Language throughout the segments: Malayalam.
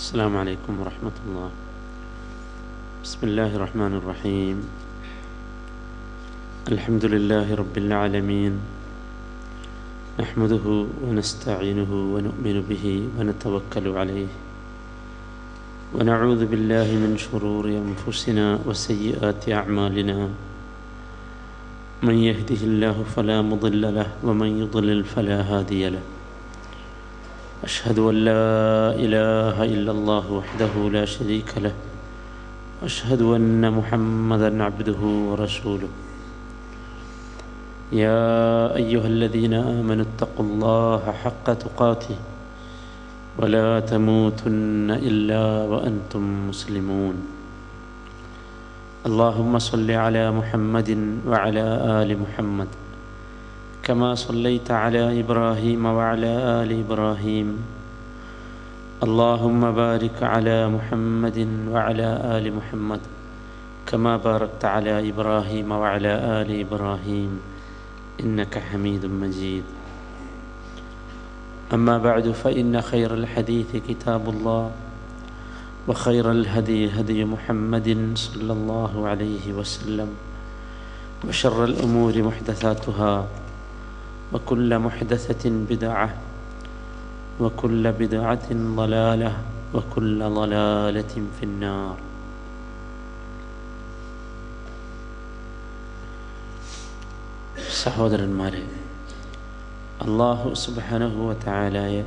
السلام عليكم ورحمة الله بسم الله الرحمن الرحيم الحمد لله رب العالمين نحمده ونستعينه ونؤمن به ونتوكل عليه ونعوذ بالله من شرور أنفسنا وسيئات أعمالنا من يهده الله فلا مضل له ومن يضلل فلا هادي له أشهد أن لا إله إلا الله وحده لا شريك له وأشهد أن محمدا عبده ورسوله يا أيها الذين آمنوا اتقوا الله حق تقاته ولا تموتن إلا وأنتم مسلمون اللهم صل على محمد وعلى آل محمد كما صليت على إبراهيم وعلى آل إبراهيم اللهم بارك على محمد وعلى آل محمد كما باركت على إبراهيم وعلى آل إبراهيم إنك حميد مجيد أما بعد فإن خير الحديث كتاب الله وخير الهدي هدي محمد صلى الله عليه وسلم وشر الأمور محدثاتها وكل محدثة بدعة وكل بدعة ضلالة وكل ضلالة في النار സഹോദരന്മാരെ അള്ളാഹു സുബാനഹുവ തായാലായ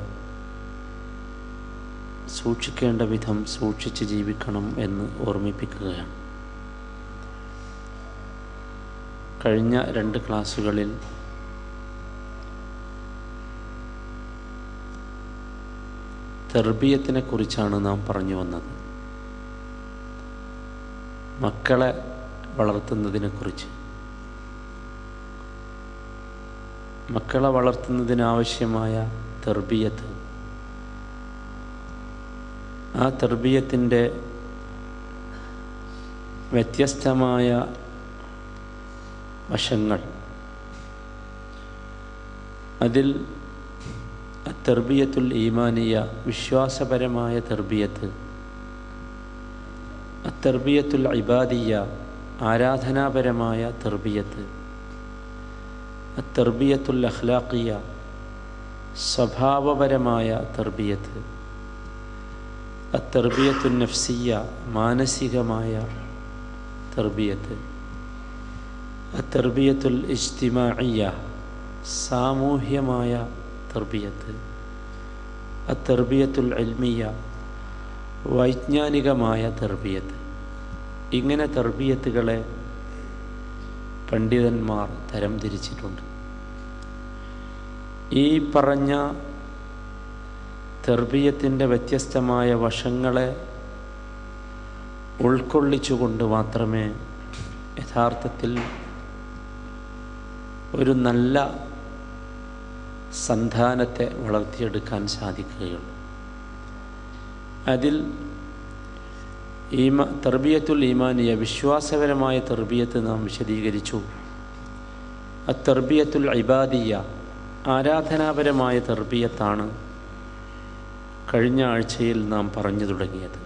സൂക്ഷിക്കേണ്ട വിധം സൂക്ഷിച്ച് ജീവിക്കണം എന്ന് ഓർമ്മിപ്പിക്കുകയാണ് കഴിഞ്ഞ രണ്ട് ക്ലാസ്സുകളിൽ തെർബീയത്തിനെ കുറിച്ചാണ് നാം പറഞ്ഞു വന്നത് മക്കളെ വളർത്തുന്നതിനെക്കുറിച്ച് മക്കളെ വളർത്തുന്നതിനാവശ്യമായ തെർബീയത്ത് ആ തെർബീയത്തിൻ്റെ വ്യത്യസ്തമായ വശങ്ങൾ അതിൽ തെർബിയത്തുൽ ഈമാനിയ വിശ്വാസപരമായ തെർബിയത്ത് തെർബിയത്തുൽ ഇബാദിയ ആരാധനാപരമായ തെർബിയത്ത് തെർബിയത്തുൽ അഖ്ലാഖിയ സ്വഭാവപരമായ തെർബിയത്ത് തെർബിയത്തുൽ നഫ്സിയ മാനസികമായ തെർബിയത്ത് തെർബിയത്തുൽ ഇജ്തിമാഇയ സാമൂഹ്യമായ തെർബിയത്ത് തെർബിയത്തുൽ അൽമിയ വൈജ്ഞാനികമായ തെർബിയത്ത് ഇങ്ങനെ തെർബിയത്തുകളെ പണ്ഡിതന്മാർ തരം തിരിച്ചിട്ടുണ്ട് ഈ പറഞ്ഞ തെർബിയത്തിൻ്റെ വ്യത്യസ്തമായ വശങ്ങളെ ഉൾക്കൊള്ളിച്ചുകൊണ്ട് മാത്രമേ യഥാർത്ഥത്തിൽ ഒരു നല്ല സന്താനത്തെ വളർത്തിയെടുക്കാൻ സാധിക്കുകയുള്ളൂ അതിൽ ഈമ തെർബിയത്തുൽ ഈമാനിയ വിശ്വാസപരമായ തെർബിയത്ത് നാം വിശദീകരിച്ചു തെർബിയത്തുൽ ഇബാദിയ ആരാധനാപരമായ തെർബിയത്താണ് കഴിഞ്ഞ ആഴ്ചയിൽ നാം പറഞ്ഞു തുടങ്ങിയത്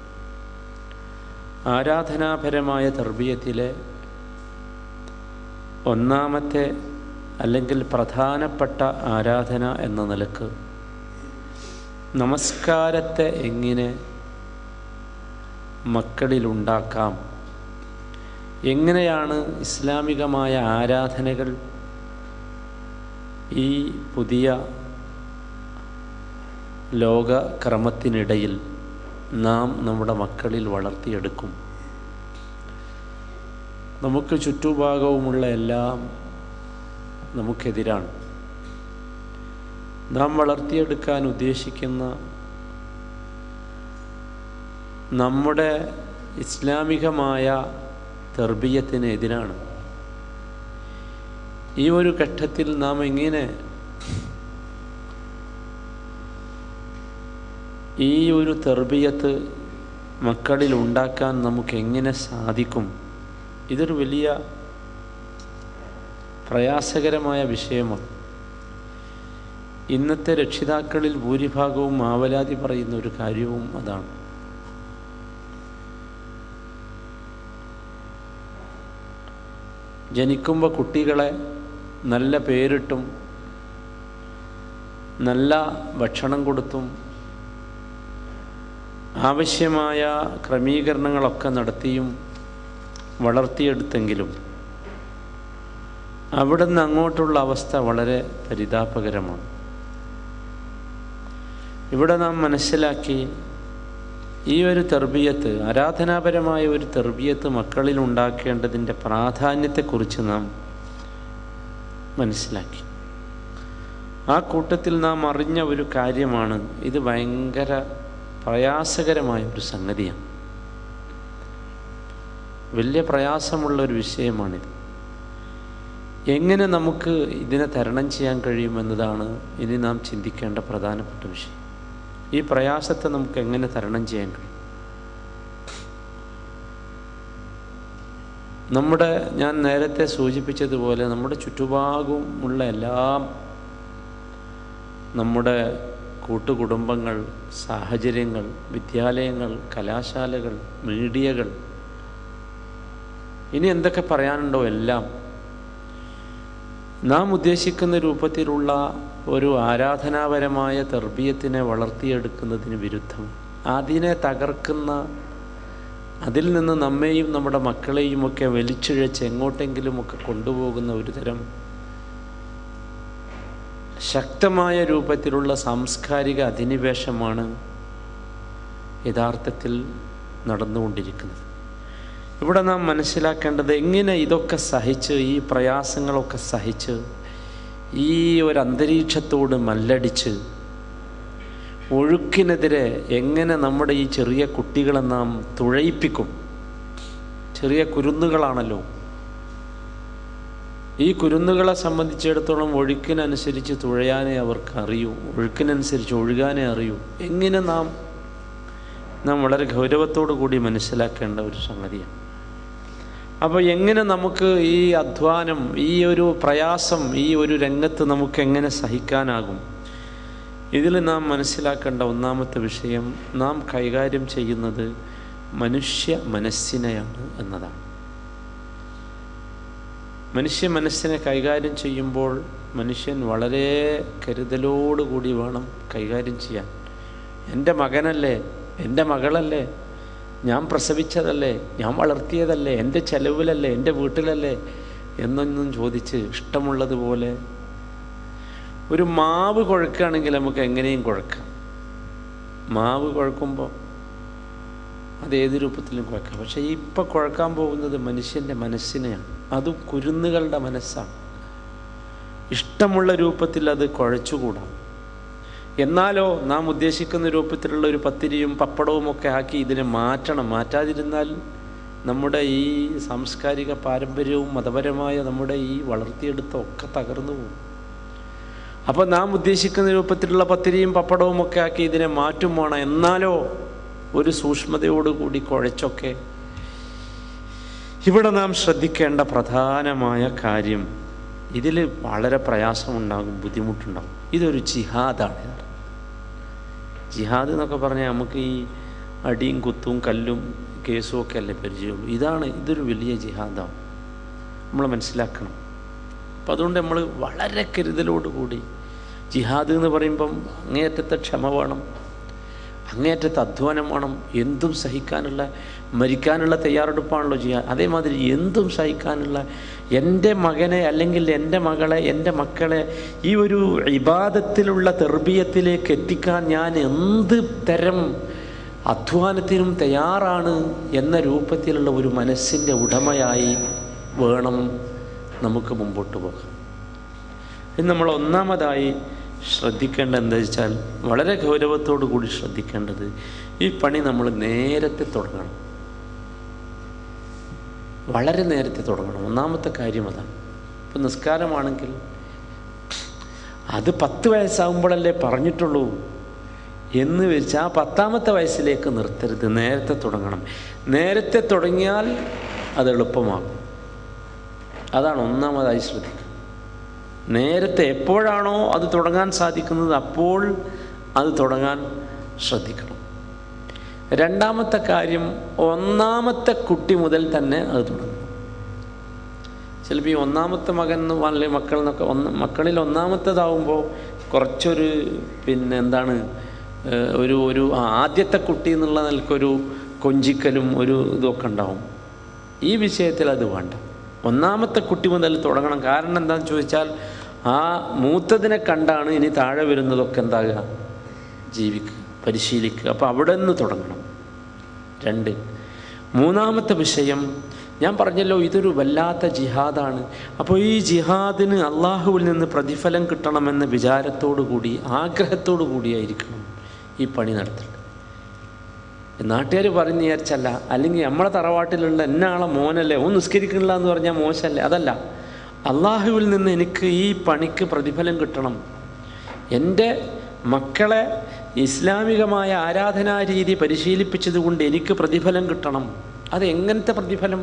ആരാധനാപരമായ തെർബിയത്തിലെ ഒന്നാമത്തെ അല്ലെങ്കിൽ പ്രധാനപ്പെട്ട ആരാധന എന്ന നിലക്ക് നമസ്കാരത്തെ എങ്ങനെ മക്കളിലുണ്ടാക്കാം എങ്ങനെയാണ് ഇസ്ലാമികമായ ആരാധനകൾ ഈ പുതിയ ലോകക്രമത്തിനിടയിൽ നാം നമ്മുടെ മക്കളിൽ വളർത്തിയെടുക്കും നമുക്ക് ചുറ്റുഭാഗവുമുള്ള എല്ലാം നമുക്കെതിരാണ് നാം വളർത്തിയെടുക്കാൻ ഉദ്ദേശിക്കുന്ന നമ്മുടെ ഇസ്ലാമികമായ തെർബീയത്തിന് എതിരാണ് ഈ ഒരു ഘട്ടത്തിൽ നാം എങ്ങനെ ഈ ഒരു തെർബീയത്ത് മക്കളിൽ ഉണ്ടാക്കാൻ നമുക്ക് എങ്ങനെ സാധിക്കും ഇതൊരു വലിയ പ്രയാസകരമായ വിഷയമാണ് ഇന്നത്തെ രക്ഷിതാക്കളിൽ ഭൂരിഭാഗവും മാവലാതി പറയുന്ന ഒരു കാര്യവും അതാണ് ജനിക്കുമ്പോൾ കുട്ടികളെ നല്ല പേരിട്ടും നല്ല ഭക്ഷണം കൊടുത്തും ആവശ്യമായ ക്രമീകരണങ്ങളൊക്കെ നടത്തിയും വളർത്തിയെടുത്തെങ്കിലും അവിടെ നിന്ന് അങ്ങോട്ടുള്ള അവസ്ഥ വളരെ പരിതാപകരമാണ് ഇവിടെ നാം മനസ്സിലാക്കി ഈ ഒരു തെർബിയത്ത് ആരാധനാപരമായ ഒരു തെർബിയത്ത് മക്കളിൽ ഉണ്ടാക്കേണ്ടതിൻ്റെ പ്രാധാന്യത്തെക്കുറിച്ച് നാം മനസ്സിലാക്കി ആ കൂട്ടത്തിൽ നാം അറിഞ്ഞ ഒരു കാര്യമാണ് ഇത് ഭയങ്കര പ്രയാസകരമായ ഒരു സംഗതിയാണ് വലിയ പ്രയാസമുള്ള ഒരു വിഷയമാണിത് എങ്ങനെ നമുക്ക് ഇതിനെ തരണം ചെയ്യാൻ കഴിയുമെന്നതാണ് ഇനി നാം ചിന്തിക്കേണ്ട പ്രധാനപ്പെട്ട വിഷയം ഈ പ്രയാസത്തെ നമുക്ക് എങ്ങനെ തരണം ചെയ്യാൻ കഴിയും നമ്മുടെ ഞാൻ നേരത്തെ സൂചിപ്പിച്ചതുപോലെ നമ്മുടെ ചുറ്റുഭാഗമുള്ള എല്ലാം നമ്മുടെ കൂട്ടുകുടുംബങ്ങൾ സാഹചര്യങ്ങൾ വിദ്യാലയങ്ങൾ കലാശാലകൾ മീഡിയകൾ ഇനി എന്തൊക്കെ പറയാനുണ്ടോ എല്ലാം നാം ഉദ്ദേശിക്കുന്ന രൂപത്തിലുള്ള ഒരു ആരാധനാപരമായ തെർബീയത്തിനെ വളർത്തിയെടുക്കുന്നതിന് വിരുദ്ധം അതിനെ തകർക്കുന്ന അതിൽ നിന്ന് നമ്മെയും നമ്മുടെ മക്കളെയുമൊക്കെ വലിച്ചിഴച്ച് എങ്ങോട്ടെങ്കിലുമൊക്കെ കൊണ്ടുപോകുന്ന ഒരു തരം ശക്തമായ രൂപത്തിലുള്ള സാംസ്കാരിക അധിനിവേശമാണ് യഥാർത്ഥത്തിൽ നടന്നുകൊണ്ടിരിക്കുന്നത് ഇവിടെ നാം മനസ്സിലാക്കേണ്ടത് എങ്ങനെ ഇതൊക്കെ സഹിച്ച് ഈ പ്രയാസങ്ങളൊക്കെ സഹിച്ച് ഈ ഒരു അന്തരീക്ഷത്തോട് മല്ലടിച്ച് ഒഴുക്കിനെതിരെ എങ്ങനെ നമ്മുടെ ഈ ചെറിയ കുട്ടികളെ നാം തുഴയിപ്പിക്കും ചെറിയ കുരുന്നുകളാണല്ലോ ഈ കുരുന്നുകളെ സംബന്ധിച്ചിടത്തോളം ഒഴുക്കിനനുസരിച്ച് തുഴയാനേ അവർക്ക് അറിയൂ ഒഴുക്കിനനുസരിച്ച് ഒഴുകാനേ അറിയൂ എങ്ങനെ നാം നാം വളരെ ഗൗരവത്തോടു കൂടി മനസ്സിലാക്കേണ്ട ഒരു സംഗതിയാണ് അപ്പോൾ എങ്ങനെ നമുക്ക് ഈ അധ്വാനം ഈ ഒരു പ്രയാസം ഈ ഒരു രംഗത്ത് നമുക്ക് എങ്ങനെ സഹിക്കാനാകും ഇതിൽ നാം മനസ്സിലാക്കേണ്ട ഒന്നാമത്തെ വിഷയം നാം കൈകാര്യം ചെയ്യുന്നത് മനുഷ്യ മനസ്സിനെയാണ് എന്നതാണ് മനുഷ്യ മനസ്സിനെ കൈകാര്യം ചെയ്യുമ്പോൾ മനുഷ്യൻ വളരെ കരുതലോടുകൂടി വേണം കൈകാര്യം ചെയ്യാൻ എൻ്റെ മകനല്ലേ എൻ്റെ മകളല്ലേ ഞാൻ പ്രസവിച്ചതല്ലേ ഞാൻ വളർത്തിയതല്ലേ എൻ്റെ ചെലവിലല്ലേ എൻ്റെ വീട്ടിലല്ലേ എന്നൊന്നും ചോദിച്ച് ഇഷ്ടമുള്ളതുപോലെ ഒരു മാവ് കുഴക്കുകയാണെങ്കിൽ നമുക്ക് എങ്ങനെയും കുഴക്കാം മാവ് കുഴക്കുമ്പോൾ അത് ഏത് രൂപത്തിലും കുഴക്കാം പക്ഷേ ഇപ്പം കുഴക്കാൻ പോകുന്നത് മനുഷ്യൻ്റെ മനസ്സിനെയാണ് അതും കുരുന്നുകളുടെ മനസ്സാണ് ഇഷ്ടമുള്ള രൂപത്തിൽ അത് കുഴച്ചുകൂടാം എന്നാലോ നാം ഉദ്ദേശിക്കുന്ന രൂപത്തിലുള്ള ഒരു പത്തിരിയും പപ്പടവും ഒക്കെ ആക്കി ഇതിനെ മാറ്റണം മാറ്റാതിരുന്നാൽ നമ്മുടെ ഈ സാംസ്കാരിക പാരമ്പര്യവും മതപരമായ നമ്മുടെ ഈ വളർത്തിയെടുത്ത ഒക്കെ തകർന്നു പോകും അപ്പോൾ നാം ഉദ്ദേശിക്കുന്ന രൂപത്തിലുള്ള പത്തിരിയും പപ്പടവും ഒക്കെ ആക്കി ഇതിനെ മാറ്റും വേണം എന്നാലോ ഒരു സൂക്ഷ്മതയോടുകൂടി കുഴച്ചൊക്കെ ഇവിടെ നാം ശ്രദ്ധിക്കേണ്ട പ്രധാനമായ കാര്യം ഇതിൽ വളരെ പ്രയാസമുണ്ടാകും ബുദ്ധിമുട്ടുണ്ടാകും ഇതൊരു ജിഹാദാണ് ജിഹാദ് എന്നൊക്കെ പറഞ്ഞാൽ നമുക്ക് ഈ അടിയും കുത്തും കല്ലും കേസും ഒക്കെ അല്ലേ പരിചയമുള്ളൂ ഇതാണ് ഇതൊരു വലിയ ജിഹാദാണ് നമ്മൾ മനസ്സിലാക്കണം അപ്പം അതുകൊണ്ട് നമ്മൾ വളരെ കരുതലോടുകൂടി ജിഹാദ് എന്ന് പറയുമ്പം അങ്ങേയറ്റത്തെ ക്ഷമ വേണം അങ്ങേയറ്റത്തെ അധ്വാനം വേണം എന്തും സഹിക്കാനുള്ള മരിക്കാനുള്ള തയ്യാറെടുപ്പാണല്ലോ ജിഹാദ് അതേമാതിരി എന്തും സഹിക്കാനുള്ള എൻ്റെ മകനെ അല്ലെങ്കിൽ എൻ്റെ മകളെ എൻ്റെ മക്കളെ ഈ ഒരു ഇബാദത്തിലുള്ള തെർബീയത്തിലേക്ക് എത്തിക്കാൻ ഞാൻ എന്ത് തരം അധ്വാനത്തിനും തയ്യാറാണ് എന്ന രൂപത്തിലുള്ള ഒരു മനസ്സിൻ്റെ ഉടമയായി വേണം നമുക്ക് മുമ്പോട്ട് പോകാം ഇത് നമ്മൾ ഒന്നാമതായി ശ്രദ്ധിക്കേണ്ട എന്താ വെച്ചാൽ വളരെ ഗൗരവത്തോടു കൂടി ശ്രദ്ധിക്കേണ്ടത് ഈ പണി നമ്മൾ നേരത്തെ തുടങ്ങണം വളരെ നേരത്തെ തുടങ്ങണം ഒന്നാമത്തെ കാര്യം അതാണ് ഇപ്പം നിസ്കാരമാണെങ്കിൽ അത് പത്ത് വയസ്സാകുമ്പോഴല്ലേ പറഞ്ഞിട്ടുള്ളൂ എന്ന് വെച്ച് ആ പത്താമത്തെ വയസ്സിലേക്ക് നിർത്തരുത് നേരത്തെ തുടങ്ങണം നേരത്തെ തുടങ്ങിയാൽ അത് എളുപ്പമാകും അതാണ് ഒന്നാമതായി ശ്രദ്ധിക്കുക നേരത്തെ എപ്പോഴാണോ അത് തുടങ്ങാൻ സാധിക്കുന്നത് അപ്പോൾ അത് തുടങ്ങാൻ ശ്രദ്ധിക്കണം രണ്ടാമത്തെ കാര്യം ഒന്നാമത്തെ കുട്ടി മുതൽ തന്നെ അത് തുടങ്ങും ചിലപ്പോൾ ഈ ഒന്നാമത്തെ മകൻ എന്ന് പറഞ്ഞ മക്കൾ എന്നൊക്കെ ഒന്ന് മക്കളിൽ ഒന്നാമത്തേതാവുമ്പോൾ കുറച്ചൊരു പിന്നെ എന്താണ് ഏഹ്, ഒരു ഒരു ആ, ആദ്യത്തെ കുട്ടി എന്നുള്ള നിലക്കൊരു കൊഞ്ചിക്കലും ഒരു ഇതൊക്കെ ഉണ്ടാവും ഈ വിഷയത്തിൽ അത് വേണ്ട ഒന്നാമത്തെ കുട്ടി മുതൽ തുടങ്ങണം കാരണം എന്താണെന്ന് ചോദിച്ചാൽ ആ മൂത്തതിനെ കണ്ടാണ് ഇനി താഴെ വരുന്നതൊക്കെ എന്താകുക ജീവിക്കുക പരിശീലിക്കുക അപ്പോൾ അവിടെ നിന്ന് തുടങ്ങണം രണ്ട് മൂന്നാമത്തെ വിഷയം ഞാൻ പറഞ്ഞല്ലോ ഇതൊരു വല്ലാത്ത ജിഹാദാണ് അപ്പോൾ ഈ ജിഹാദിന് അള്ളാഹുവിൽ നിന്ന് പ്രതിഫലം കിട്ടണമെന്ന വിചാരത്തോടു കൂടി ആഗ്രഹത്തോടു കൂടിയായിരിക്കണം ഈ പണി നടത്തേണ്ടത് നാട്ടുകാർ പറഞ്ഞു വിചാരിച്ചല്ല അല്ലെങ്കിൽ നമ്മളെ തറവാട്ടിലുള്ള എന്നാളെ മോനല്ലേ ഓൻ നിസ്കരിക്കണില്ല എന്ന് പറഞ്ഞാൽ മോശമല്ലേ അതല്ല അള്ളാഹുവിൽ നിന്ന് എനിക്ക് ഈ പണിക്ക് പ്രതിഫലം കിട്ടണം എൻ്റെ മക്കളെ ഇസ്ലാമികമായ ആരാധനാ രീതി പരിശീലിപ്പിച്ചത് കൊണ്ട് എനിക്ക് പ്രതിഫലം കിട്ടണം അത് എങ്ങനത്തെ പ്രതിഫലം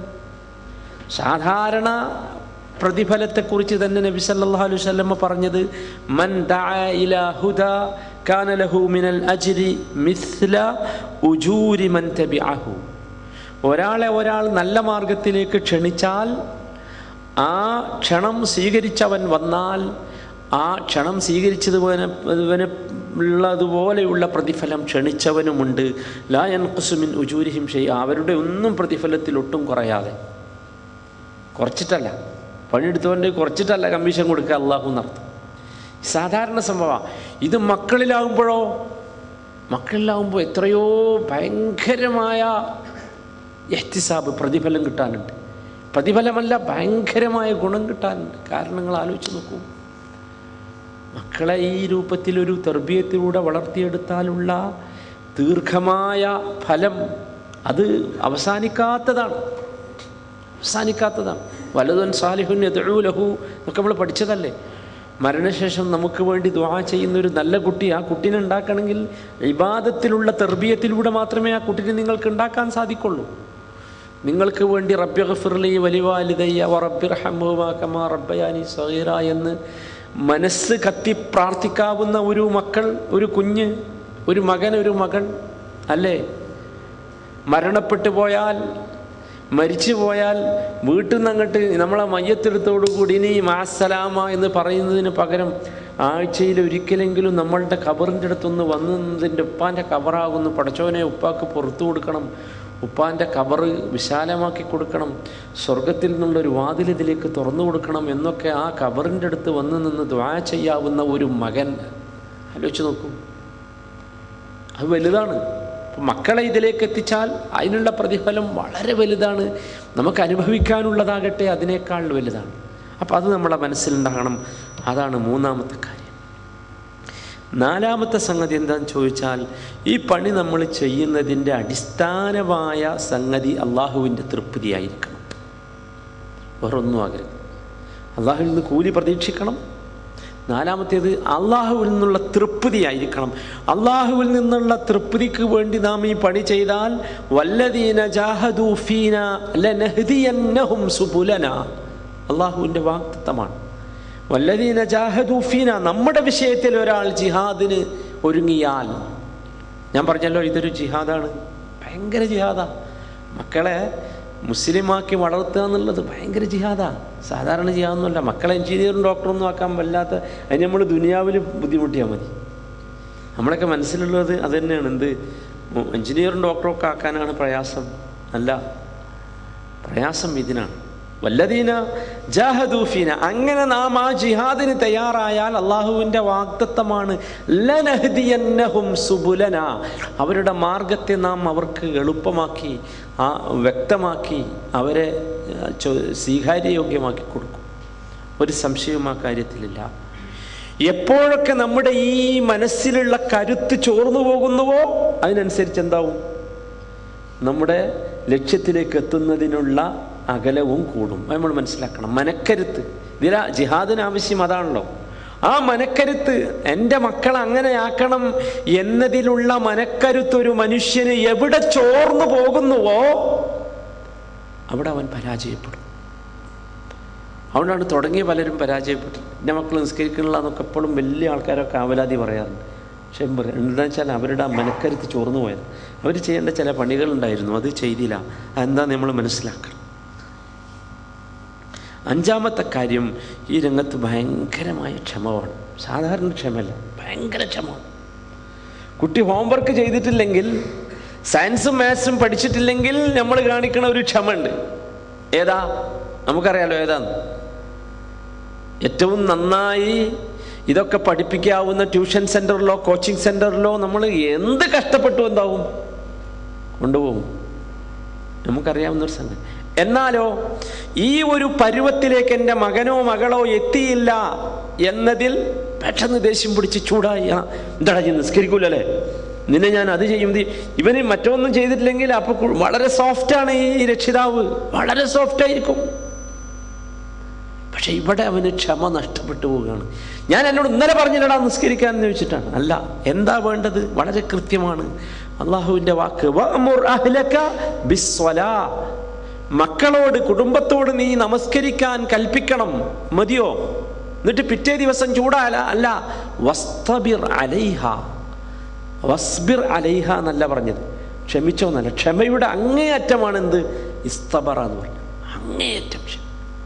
സാധാരണ പ്രതിഫലത്തെക്കുറിച്ച് തന്നെ നബി സല്ലല്ലാഹു അലൈഹി വസല്ലമ പറഞ്ഞത് മൻ ദഅ ഇലാ ഹുദ കാന ലഹു മിനൽ അജ്രി മിസ്ല ഉജൂരി മൻ തബിഅഹു ഒരാളെ ഒരാൾ നല്ല മാർഗത്തിലേക്ക് ക്ഷണിച്ചാൽ ആ ക്ഷണം സ്വീകരിച്ചവൻ വന്നാൽ ആ ക്ഷണം സ്വീകരിച്ചതുപോലെ അതുപോലെ ഉള്ളതുപോലെയുള്ള പ്രതിഫലം ക്ഷണിച്ചവനുമുണ്ട് ലായൻ കുസുമിൻ ഉജൂരിഹിം ഷെയ് അവരുടെ ഒന്നും പ്രതിഫലത്തിൽ ഒട്ടും കുറയാതെ കുറച്ചിട്ടല്ല പണിയെടുത്തവൻ്റെ കുറച്ചിട്ടല്ല കമ്മീഷൻ കൊടുക്കുക അള്ളാഹു എന്നർത്ഥം സാധാരണ സംഭവമാണ് ഇത് മക്കളിലാകുമ്പോഴോ മക്കളിലാകുമ്പോൾ എത്രയോ ഭയങ്കരമായ എഹ്തിസാബ് പ്രതിഫലം കിട്ടാനുണ്ട് പ്രതിഫലമല്ല ഭയങ്കരമായ ഗുണം കിട്ടാനുണ്ട് കാരണങ്ങൾ ആലോചിച്ച് നോക്കൂ മക്കളെ ഈ രൂപത്തിലൊരു തെർബീയത്തിലൂടെ വളർത്തിയെടുത്താലുള്ള ദീർഘമായ ഫലം അത് അവസാനിക്കാത്തതാണ് അവസാനിക്കാത്തതാണ് വലതുൻ സാലിഹുൻ യദൂ ലഹു എന്നൊക്കെ നമ്മൾ പഠിച്ചതല്ലേ മരണശേഷം നമുക്ക് വേണ്ടി ദ്വാ ചെയ്യുന്ന ഒരു നല്ല കുട്ടി ആ കുട്ടീനെ ഉണ്ടാക്കണമെങ്കിൽ ഇബാദത്തിലുള്ള തെർബീയത്തിലൂടെ മാത്രമേ ആ കുട്ടീനെ നിങ്ങൾക്ക് ഉണ്ടാക്കാൻ സാധിക്കുള്ളൂ നിങ്ങൾക്ക് വേണ്ടി റബ്ബി ഗഫിർലി വലിവാലിദയ്യ വ റബ്ബിർ ഹമ്മുമാ കമാ റബ്ബയാനി സഹീറ എന്ന് മനസ്സ് കത്തി പ്രാർത്ഥിക്കാവുന്ന ഒരു മക്കൾ ഒരു കുഞ്ഞ് ഒരു മകൻ ഒരു മകൾ അല്ലേ മരണപ്പെട്ടു പോയാൽ മരിച്ചു പോയാൽ വീട്ടിൽ നിന്ന് അങ്ങോട്ട് നമ്മളെ മയ്യത്തെടുത്തോടുകൂടി ഇനി മാസലാമ എന്ന് പറയുന്നതിന് പകരം ആഴ്ചയിൽ ഒരിക്കലെങ്കിലും നമ്മളുടെ കബറിൻ്റെ അടുത്തൊന്ന് വന്ന് നിന്നതിൻ്റെ ഉപ്പാൻ്റെ കബറാകുന്നു പടച്ചോനെ ഉപ്പാക്ക് പുറത്തു കൊടുക്കണം ഉപ്പാൻ്റെ കബറ് വിശാലമാക്കി കൊടുക്കണം സ്വർഗത്തിൽ നിന്നുള്ളൊരു വാതിൽ ഇതിലേക്ക് തുറന്നു കൊടുക്കണം എന്നൊക്കെ ആ കബറിൻ്റെ അടുത്ത് വന്ന് നിന്ന് ദ്വാ ചെയ്യാവുന്ന ഒരു മകൻ ആലോചിച്ച് നോക്കൂ അത് വലുതാണ് അപ്പം മക്കളെ ഇതിലേക്ക് എത്തിച്ചാൽ അതിനുള്ള പ്രതിഫലം വളരെ വലുതാണ് നമുക്ക് അനുഭവിക്കാനുള്ളതാകട്ടെ അതിനേക്കാൾ വലുതാണ് അപ്പം അത് നമ്മളെ മനസ്സിലുണ്ടാകണം അതാണ് മൂന്നാമത്തെ കാര്യം നാലാമത്തെ സംഗതി എന്താണെന്ന് ചോദിച്ചാൽ ഈ പണി നമ്മൾ ചെയ്യുന്നതിൻ്റെ അടിസ്ഥാനമായ സംഗതി അള്ളാഹുവിൻ്റെ തൃപ്തിയായിരിക്കണം വേറൊന്നും ആകരുത് അള്ളാഹുവിൽ നിന്ന് കൂലി പ്രതീക്ഷിക്കണം നാലാമത്തേത് അള്ളാഹുവിൽ നിന്നുള്ള തൃപ്തിയായിരിക്കണം അള്ളാഹുവിൽ നിന്നുള്ള തൃപ്തിക്ക് വേണ്ടി നാം ഈ പണി ചെയ്താൽ വല്ലദീന ജാഹദൂഫീന ലനഹ്ദിയന്നഹും സുബുലന അള്ളാഹുവിൻ്റെ വാക്തത്വമാണ് വല്ലദീന ജാഹദൂഫീന നമ്മുടെ വിഷയത്തിൽ ഒരാൾ ജിഹാദിന് ഒരുങ്ങിയാൽ ഞാൻ പറഞ്ഞല്ലോ ഇതൊരു ജിഹാദാണ് ഭയങ്കര ജിഹാദാ മക്കളെ മുസ്ലിമാക്കി വളർത്തുക എന്നുള്ളത് ഭയങ്കര ജിഹാദാ സാധാരണ ജിഹാദൊന്നുമല്ല മക്കളെ എഞ്ചിനീയറും ഡോക്ടറൊന്നും ആക്കാൻ വല്ലാത്ത അതിന് നമ്മൾ ദുനിയാവിൽ ബുദ്ധിമുട്ടിയാൽ മതി നമ്മളൊക്കെ മനസ്സിലുള്ളത് അത് തന്നെയാണ് എന്ത് എഞ്ചിനീയറും ഡോക്ടറും ഒക്കെ ആക്കാനാണ് പ്രയാസം അല്ല പ്രയാസം ഇതിനാണ് വല്ലദീന ജാഹദൂഫീന അങ്ങനെ നാം ആ ജിഹാദിന് തയ്യാറായാൽ അള്ളാഹുവിൻ്റെ വാഗ്ദത്തമാണ് ലനഹ്ദിയന്നഹും സുബുലന അവരുടെ മാർഗത്തെ നാം അവർക്ക് എളുപ്പമാക്കി ആ വ്യക്തമാക്കി അവരെ ചൊ- സ്വീകാര്യയോഗ്യമാക്കി കൊടുക്കും ഒരു സംശയവും ആ കാര്യത്തിലില്ല എപ്പോഴൊക്കെ നമ്മുടെ ഈ മനസ്സിലുള്ള കരുത്ത് ചോർന്നു പോകുന്നുവോ അതിനനുസരിച്ച് എന്താവും നമ്മുടെ ലക്ഷ്യത്തിലേക്ക് എത്തുന്നതിനുള്ള അകലവും കൂടും അത് നമ്മൾ മനസ്സിലാക്കണം മനക്കരുത്ത് ഇതില ജിഹാദിന് ആവശ്യം അതാണല്ലോ ആ മനക്കരുത്ത് എൻ്റെ മക്കളെ അങ്ങനെ ആക്കണം എന്നതിലുള്ള മനക്കരുത്ത് ഒരു മനുഷ്യന് എവിടെ ചോർന്നു പോകുന്നുവോ അവിടെ അവൻ പരാജയപ്പെടും അതുകൊണ്ടാണ് തുടങ്ങിയ പലരും പരാജയപ്പെട്ടു എൻ്റെ മക്കൾ നിസ്കരിക്കണില്ല എന്നൊക്കെ എപ്പോഴും വലിയ ആൾക്കാരൊക്കെ അവലാതി പറയാറുണ്ട് പക്ഷെ എന്താ വെച്ചാൽ അവരുടെ ആ മനക്കരുത്ത് ചോർന്നു പോയത് അവർ ചെയ്യേണ്ട ചില പണികളുണ്ടായിരുന്നു അത് ചെയ്തില്ല അതെന്താ നമ്മൾ മനസ്സിലാക്കണം അഞ്ചാമത്തെ കാര്യം ഈ രംഗത്ത് ഭയങ്കരമായ ക്ഷമമാണ് സാധാരണ ക്ഷമയല്ല ഭയങ്കര ക്ഷമമാണ് കുട്ടി ഹോംവർക്ക് ചെയ്തിട്ടില്ലെങ്കിൽ സയൻസും മാത്സും പഠിച്ചിട്ടില്ലെങ്കിൽ നമ്മൾ കാണിക്കണ ഒരു ക്ഷമ ഉണ്ട് ഏതാ നമുക്കറിയാലോ ഏതാന്ന് ഏറ്റവും നന്നായി ഇതൊക്കെ പഠിപ്പിക്കാവുന്ന ട്യൂഷൻ സെൻറ്ററിലോ കോച്ചിങ് സെൻറ്ററിലോ നമ്മൾ എന്ത് കഷ്ടപ്പെട്ടു എന്താവും കൊണ്ടുപോകും നമുക്കറിയാവുന്ന ഒരു സംഗതി എന്നാലോ ഈ ഒരു പരുവത്തിലേക്ക് എൻ്റെ മകനോ മകളോ എത്തിയില്ല എന്നതിൽ പെട്ടെന്ന് ദേഷ്യം പിടിച്ച് ചൂടായി ആ എന്താടാ ചെയ്ത് നിസ്കരിക്കൂലല്ലേ നിന്നെ ഞാൻ അത് ചെയ്യും ഇത് ഇവന് മറ്റൊന്നും ചെയ്തിട്ടില്ലെങ്കിൽ അപ്പൊ കു- വളരെ സോഫ്റ്റാണ് ഈ രക്ഷിതാവ് വളരെ സോഫ്റ്റ് ആയിരിക്കും പക്ഷെ ഇവിടെ അവന് ക്ഷമ നഷ്ടപ്പെട്ടു പോവുകയാണ് ഞാൻ എന്നോട് ഇന്നലെ പറഞ്ഞില്ലടാ നിസ്കരിക്കാൻ എന്ന് ചോദിച്ചിട്ടാണ് അല്ല എന്താ വേണ്ടത് വളരെ കൃത്യമാണ് അള്ളാഹുവിൻ്റെ വാക്ക് വഅ്മുർ അഹ്ലക ബിസ്വലാ. മക്കളോട് കുടുംബത്തോട് നീ നമസ്കരിക്കാൻ കൽപ്പിക്കണം മതിയോ എന്നിട്ട് പിറ്റേ ദിവസം ചൂടാല അല്ല വസ്തബിർ അലൈഹ വസ്ബിർ അലൈഹ എന്നല്ല പറഞ്ഞത് ക്ഷമിച്ചോ എന്നല്ല ക്ഷമയുടെ അങ്ങേയറ്റമാണ് എന്ത് ഇസ്തബറ എന്ന് പറഞ്ഞത് അങ്ങേയറ്റം ക്ഷമ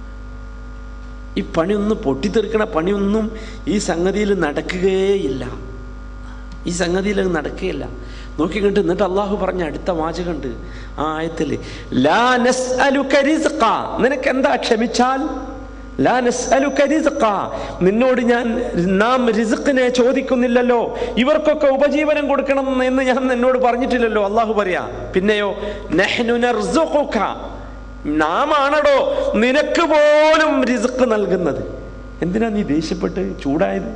ഈ പണിയൊന്നും പൊട്ടിത്തെറിക്കണ പണിയൊന്നും ഈ സംഗതിയിൽ നടക്കുകയേയില്ല ഈ സംഗതിയിൽ അത് നടക്കുകയില്ല നോക്കിക്കണ്ട് എന്നിട്ട് അള്ളാഹു പറഞ്ഞ അടുത്ത വാചകമുണ്ട് ആ ആയത്തിൽ ലാ നസ്അലുക റിസ്ഖ. നിനക്ക് എന്താ ക്ഷമിച്ചാൽ ലാ നസ്അലുക റിസ്ഖ. നിന്നോട് ഞാൻ നാം റിസ്ഖിനെ ചോദിക്കുന്നില്ലല്ലോ ഇവർക്കൊക്കെ ഉപജീവനം കൊടുക്കണം എന്ന് ഞാൻ നിന്നോട് പറഞ്ഞിട്ടില്ലല്ലോ അള്ളാഹു പറയാ പിന്നെയോ നഹ്നു നർസുഖുക. നാം ആണടോ നിനക്ക് പോലും റിസ്ക് നൽകുന്നത് എന്തിനാ നീ ദേഷ്യപ്പെട്ട് ചൂടായത്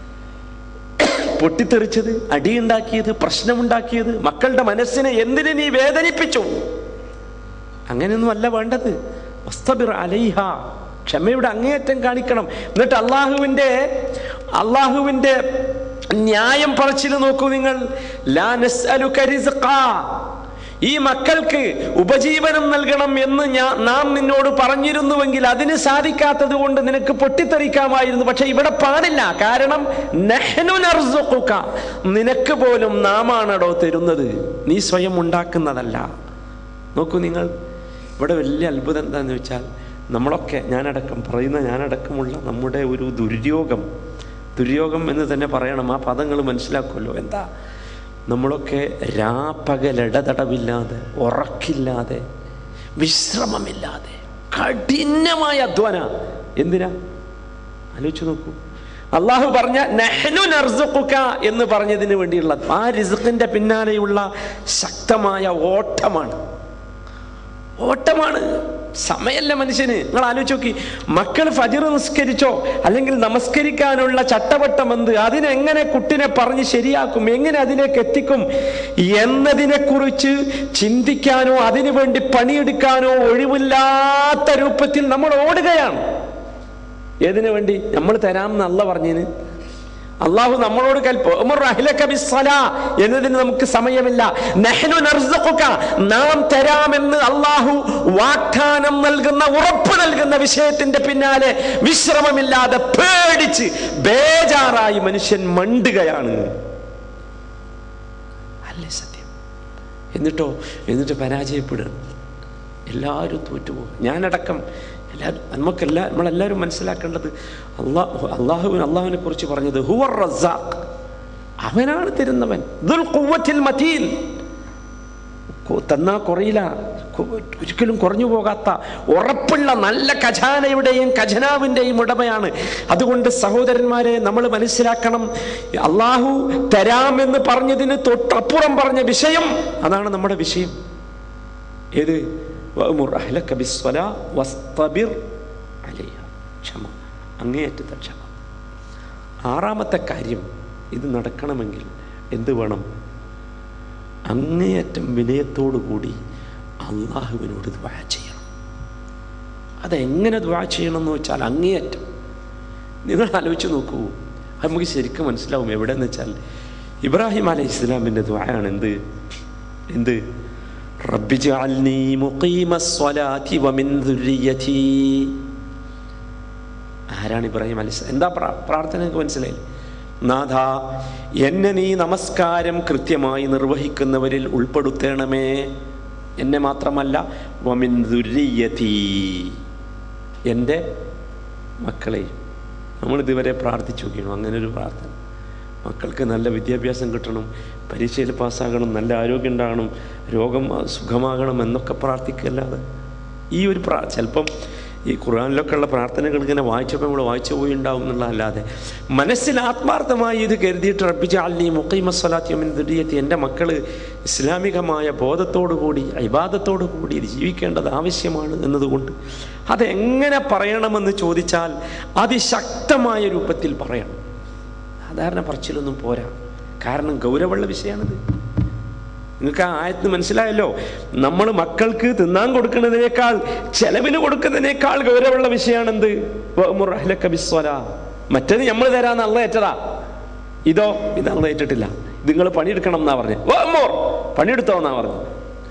പൊട്ടിത്തെറിച്ചത് അടിയുണ്ടാക്കിയത് പ്രശ്നമുണ്ടാക്കിയത് മക്കളുടെ മനസ്സിനെ എന്തിന് നീ വേദനിപ്പിച്ചു അങ്ങനെയൊന്നും അല്ല വേണ്ടത് വസ്തബിർ അലൈഹ ക്ഷമയുടെ അങ്ങേയറ്റം കാണിക്കണം എന്നിട്ട് അള്ളാഹുവിൻ്റെ അള്ളാഹുവിൻ്റെ ന്യായം പറച്ചിൽ നോക്കൂ നിങ്ങൾ ലാ നസ്അലുക റിസ്ഖാ. ഈ മക്കൾക്ക് ഉപജീവനം നൽകണം എന്ന് ഞാൻ നാം നിന്നോട് പറഞ്ഞിരുന്നുവെങ്കിൽ അതിന് സാധിക്കാത്തത് കൊണ്ട് നിനക്ക് പൊട്ടിത്തെറിക്കാമായിരുന്നു പക്ഷെ ഇവിടെ പാടില്ല കാരണം നഹ്നു നർസുഖുക. നിനക്ക് പോലും നാമാണടോ തരുന്നത് നീ സ്വയം ഉണ്ടാക്കുന്നതല്ല നോക്കൂ നിങ്ങൾ ഇവിടെ വലിയ അത്ഭുതം എന്താണെന്ന് വെച്ചാൽ നമ്മളൊക്കെ ഞാനടക്കം പറയുന്ന ഞാനടക്കമുള്ള നമ്മുടെ ഒരു ദുര്യോഗം ദുര്യോഗം എന്ന് തന്നെ പറയണം ആ പദങ്ങൾ മനസ്സിലാക്കുമല്ലോ എന്താ നമ്മളൊക്കെ രാപ്പകലിടതടവില്ലാതെ ഉറക്കില്ലാതെ വിശ്രമമില്ലാതെ കഠിനമായ അധ്വാന എന്തിനാ ആലോചിച്ച് നോക്കൂ അള്ളാഹു പറഞ്ഞ നെഹ്നു നർസുഖുക എന്ന് പറഞ്ഞതിന് വേണ്ടിയുള്ള ആ റിസുഖിന്റെ പിന്നാലെയുള്ള ശക്തമായ ഓട്ടമാണ് ഓട്ടമാണ് സമയല്ല മനുഷ്യന് നിങ്ങൾ ആലോചിച്ച് നോക്കി മക്കൾ ഫജിർ നിസ്കരിച്ചോ അല്ലെങ്കിൽ നമസ്കരിക്കാനുള്ള ചട്ടവട്ടം എന്ത് അതിനെങ്ങനെ കുട്ടിനെ പറഞ്ഞ് ശരിയാക്കും എങ്ങനെ അതിലേക്ക് എത്തിക്കും എന്നതിനെക്കുറിച്ച് ചിന്തിക്കാനോ അതിനു വേണ്ടി പണിയെടുക്കാനോ ഒഴിവില്ലാത്ത രൂപത്തിൽ നമ്മൾ ഓടുകയാണ് ഏതിനു വേണ്ടി നമ്മൾ തരാം എന്നല്ല പറഞ്ഞതിന് അള്ളാഹു നമ്മളോട് കൽപ്പോ എന്നതിന് നമുക്ക് സമയമില്ല നഹ്നു നർസുഖുക. നാം തരാമെന്ന് അള്ളാഹു വാഗ്ദാനം നൽകുന്ന ഉറപ്പ് നൽകുന്ന വിഷയത്തിന്റെ പിന്നാലെ വിശ്രമമില്ലാതെ പേടിച്ച് ബേജാറായി മനുഷ്യൻ മണ്ടുകയാണ് അല്ലേ സത്യം എന്നിട്ടോ എന്നിട്ട് പരാജയപ്പെടുക എല്ലാവരും തോറ്റുപോകും ഞാനടക്കം എല്ലാവരും നമുക്കെല്ലാ നമ്മളെല്ലാവരും മനസ്സിലാക്കേണ്ടത് അള്ളാഹു അള്ളാഹുവിൻ അള്ളാഹുവിനെ കുറിച്ച് പറഞ്ഞത് ഹുവർ റസാഖ് അവനാണ് തരുന്നവൻ ദുൽ ഖുവ്വത്തിൽ മതീൻ കൊ- തന്നാ കുറയില്ല കൊ- ഒരിക്കലും കുറഞ്ഞു പോകാത്ത ഉറപ്പുള്ള നല്ല ഖജാനയുടെയും ഖജനാവിൻ്റെയും ഉടമയാണ് അതുകൊണ്ട് സഹോദരന്മാരെ നമ്മൾ മനസ്സിലാക്കണം അള്ളാഹു തരാമെന്ന് പറഞ്ഞതിന് തൊട്ടപ്പുറം പറഞ്ഞ വിഷയം അതാണ് നമ്മുടെ വിഷയം ഏത് വഅ്മുർ അഹ്ലക ബിസ്സലാ വസ്തബിർ അലൈഹ ക്ഷമ അങ്ങേയറ്റത്തെ ക്ഷമ ആറാമത്തെ കാര്യം ഇത് നടക്കണമെങ്കിൽ എന്ത് വേണം അങ്ങേയറ്റം വിനയത്തോടു കൂടി അള്ളാഹുവിനോട് ദ്വാ ചെയ്യണം അതെങ്ങനെ ദ്വാ ചെയ്യണം എന്ന് വെച്ചാൽ അങ്ങേയറ്റം നിങ്ങൾ ആലോചിച്ച് നോക്കൂ അത് നമുക്ക് ശരിക്കും മനസ്സിലാവും എവിടെയെന്ന് വെച്ചാൽ ഇബ്രാഹിം അലൈഹി ഇസ്ലാമിൻ്റെ ദ്വായാണ് എന്ത് എന്ത് റബ്ബി ജഅൽനി മുഖീമ സ്വലാത്തി വമിൻ ദുർരിയതി ആരാണ് ഇബ്രാഹിം അലൈഹി എന്താ പ്രാ- പ്രാർത്ഥന നിങ്ങൾക്ക് മനസ്സിലായില്ലേ നാഥ എന്നെ നീ നമസ്കാരം കൃത്യമായി നിർവഹിക്കുന്നവരിൽ ഉൾപ്പെടുത്തണമേ എന്നെ മാത്രമല്ല വമിൻ ദുർരിയതി എൻ്റെ മക്കളെയും നമ്മൾ ഇതുവരെ പ്രാർത്ഥിച്ചു നോക്കിയാണ് അങ്ങനെ ഒരു പ്രാർത്ഥന മക്കൾക്ക് നല്ല വിദ്യാഭ്യാസം കിട്ടണം പരീക്ഷയിൽ പാസ്സാകണം നല്ല ആരോഗ്യം ഉണ്ടാകണം രോഗം സുഖമാകണം എന്നൊക്കെ പ്രാർത്ഥിക്കല്ലാതെ ഈ ഒരു പ്രാ ചിലപ്പം ഈ ഖുർആാനിലൊക്കെ ഉള്ള പ്രാർത്ഥനകൾ ഇങ്ങനെ വായിച്ചപ്പോൾ നമ്മൾ വായിച്ചു പോയി ഉണ്ടാവും എന്നുള്ളതല്ലാതെ മനസ്സിൽ ആത്മാർത്ഥമായി ഇത് കരുതിയിട്ട് റബ്ബിജ അല്ലി മുഖൈമസ്വലാത്തിയമിൻ ദുരിയത്തി എൻ്റെ മക്കൾ ഇസ്ലാമികമായ ബോധത്തോടു കൂടി ഇബാദത്തോടു കൂടി ജീവിക്കേണ്ടത് ആവശ്യമാണ് എന്നതുകൊണ്ട് അതെങ്ങനെ പറയണമെന്ന് ചോദിച്ചാൽ അതിശക്തമായ രൂപത്തിൽ പറയണം സാധാരണ പറച്ചിലൊന്നും പോരാ കാരണം ഗൗരവമുള്ള വിഷയമാണിത് നിങ്ങൾക്ക് ആ ആയത്ത് മനസ്സിലായല്ലോ നമ്മൾ മക്കൾക്ക് തിന്നാൻ കൊടുക്കുന്നതിനേക്കാൾ ചെലവിന് കൊടുക്കുന്നതിനേക്കാൾ ഗൗരവമുള്ള വിഷയമാണെന്ത് വഅ്മുർഅഹ്ലക ബിസ്സലാ. മറ്റേത് നമ്മൾ തരാന്ന് അള്ള ഏറ്റതാ ഇതോ ഇത് അള്ള ഏറ്റിട്ടില്ല ഇത് നിങ്ങൾ പണിയെടുക്കണം എന്നാ പറഞ്ഞു പണിയെടുത്തോ എന്നാ പറഞ്ഞു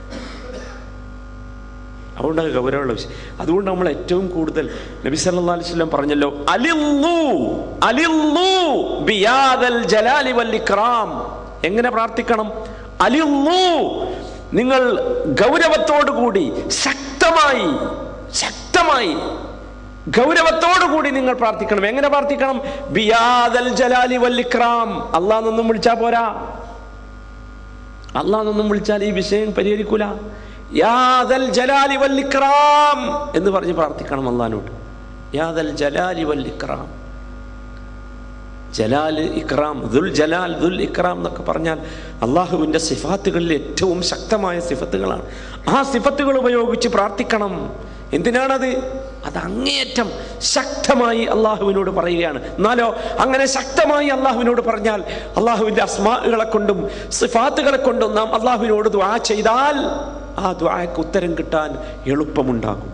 അതുകൊണ്ട് അത് ഗൗരവമുള്ള വിഷയം അതുകൊണ്ട് നമ്മൾ ഏറ്റവും കൂടുതൽ നബി സല്ലല്ലാഹു അലൈഹി വസല്ലം പറഞ്ഞല്ലോ അലില്ലു അലില്ലു ബിയാദൽ ജലാലി വൽ ഇക്റാം എങ്ങനെ പ്രാർത്ഥിക്കണം അലില്ലു നിങ്ങൾ ഗൗരവത്തോടു കൂടി ശക്തമായി ശക്തമായി ഗൗരവത്തോടു കൂടി നിങ്ങൾ പ്രാർത്ഥിക്കണം എങ്ങനെ പ്രാർത്ഥിക്കണം ബിയാദൽ ജലാലി വൽ ഇക്റാം അള്ളാഹ് വിളിച്ചാ പോരാ അള്ളാഹ് വിളിച്ചാൽ ഈ വിഷയം പരിഹരിക്കൂല യാദൽ ജലാലി വൽ ഇക്റാം എന്ന് പറഞ്ഞ് പ്രാർത്ഥിക്കണം അള്ളഹാനോട് യാദൽ ജലാലി വൽ ഇക്റാം ജലാൽ ഇക്റാം ദുൽ ജലാൽ ദുൽ ഇക്റാം എന്നൊക്കെ പറഞ്ഞാൽ അള്ളാഹുവിൻ്റെ സിഫാത്തുകളിൽ ഏറ്റവും ശക്തമായ സിഫത്തുകളാണ് ആ സിഫത്തുകൾ ഉപയോഗിച്ച് പ്രാർത്ഥിക്കണം എന്തിനാണത് അത് അങ്ങേയറ്റം ശക്തമായി അള്ളാഹുവിനോട് പറയുകയാണ് എന്നാലോ അങ്ങനെ ശക്തമായി അള്ളാഹുവിനോട് പറഞ്ഞാൽ അള്ളാഹുവിൻ്റെ അസ്മാകളെ കൊണ്ടും സിഫാത്തുകളെ കൊണ്ടും നാം അള്ളാഹുവിനോട് ദ്വാ ചെയ്താൽ ആ ദ്വാക്ക് ഉത്തരം കിട്ടാൻ എളുപ്പമുണ്ടാകും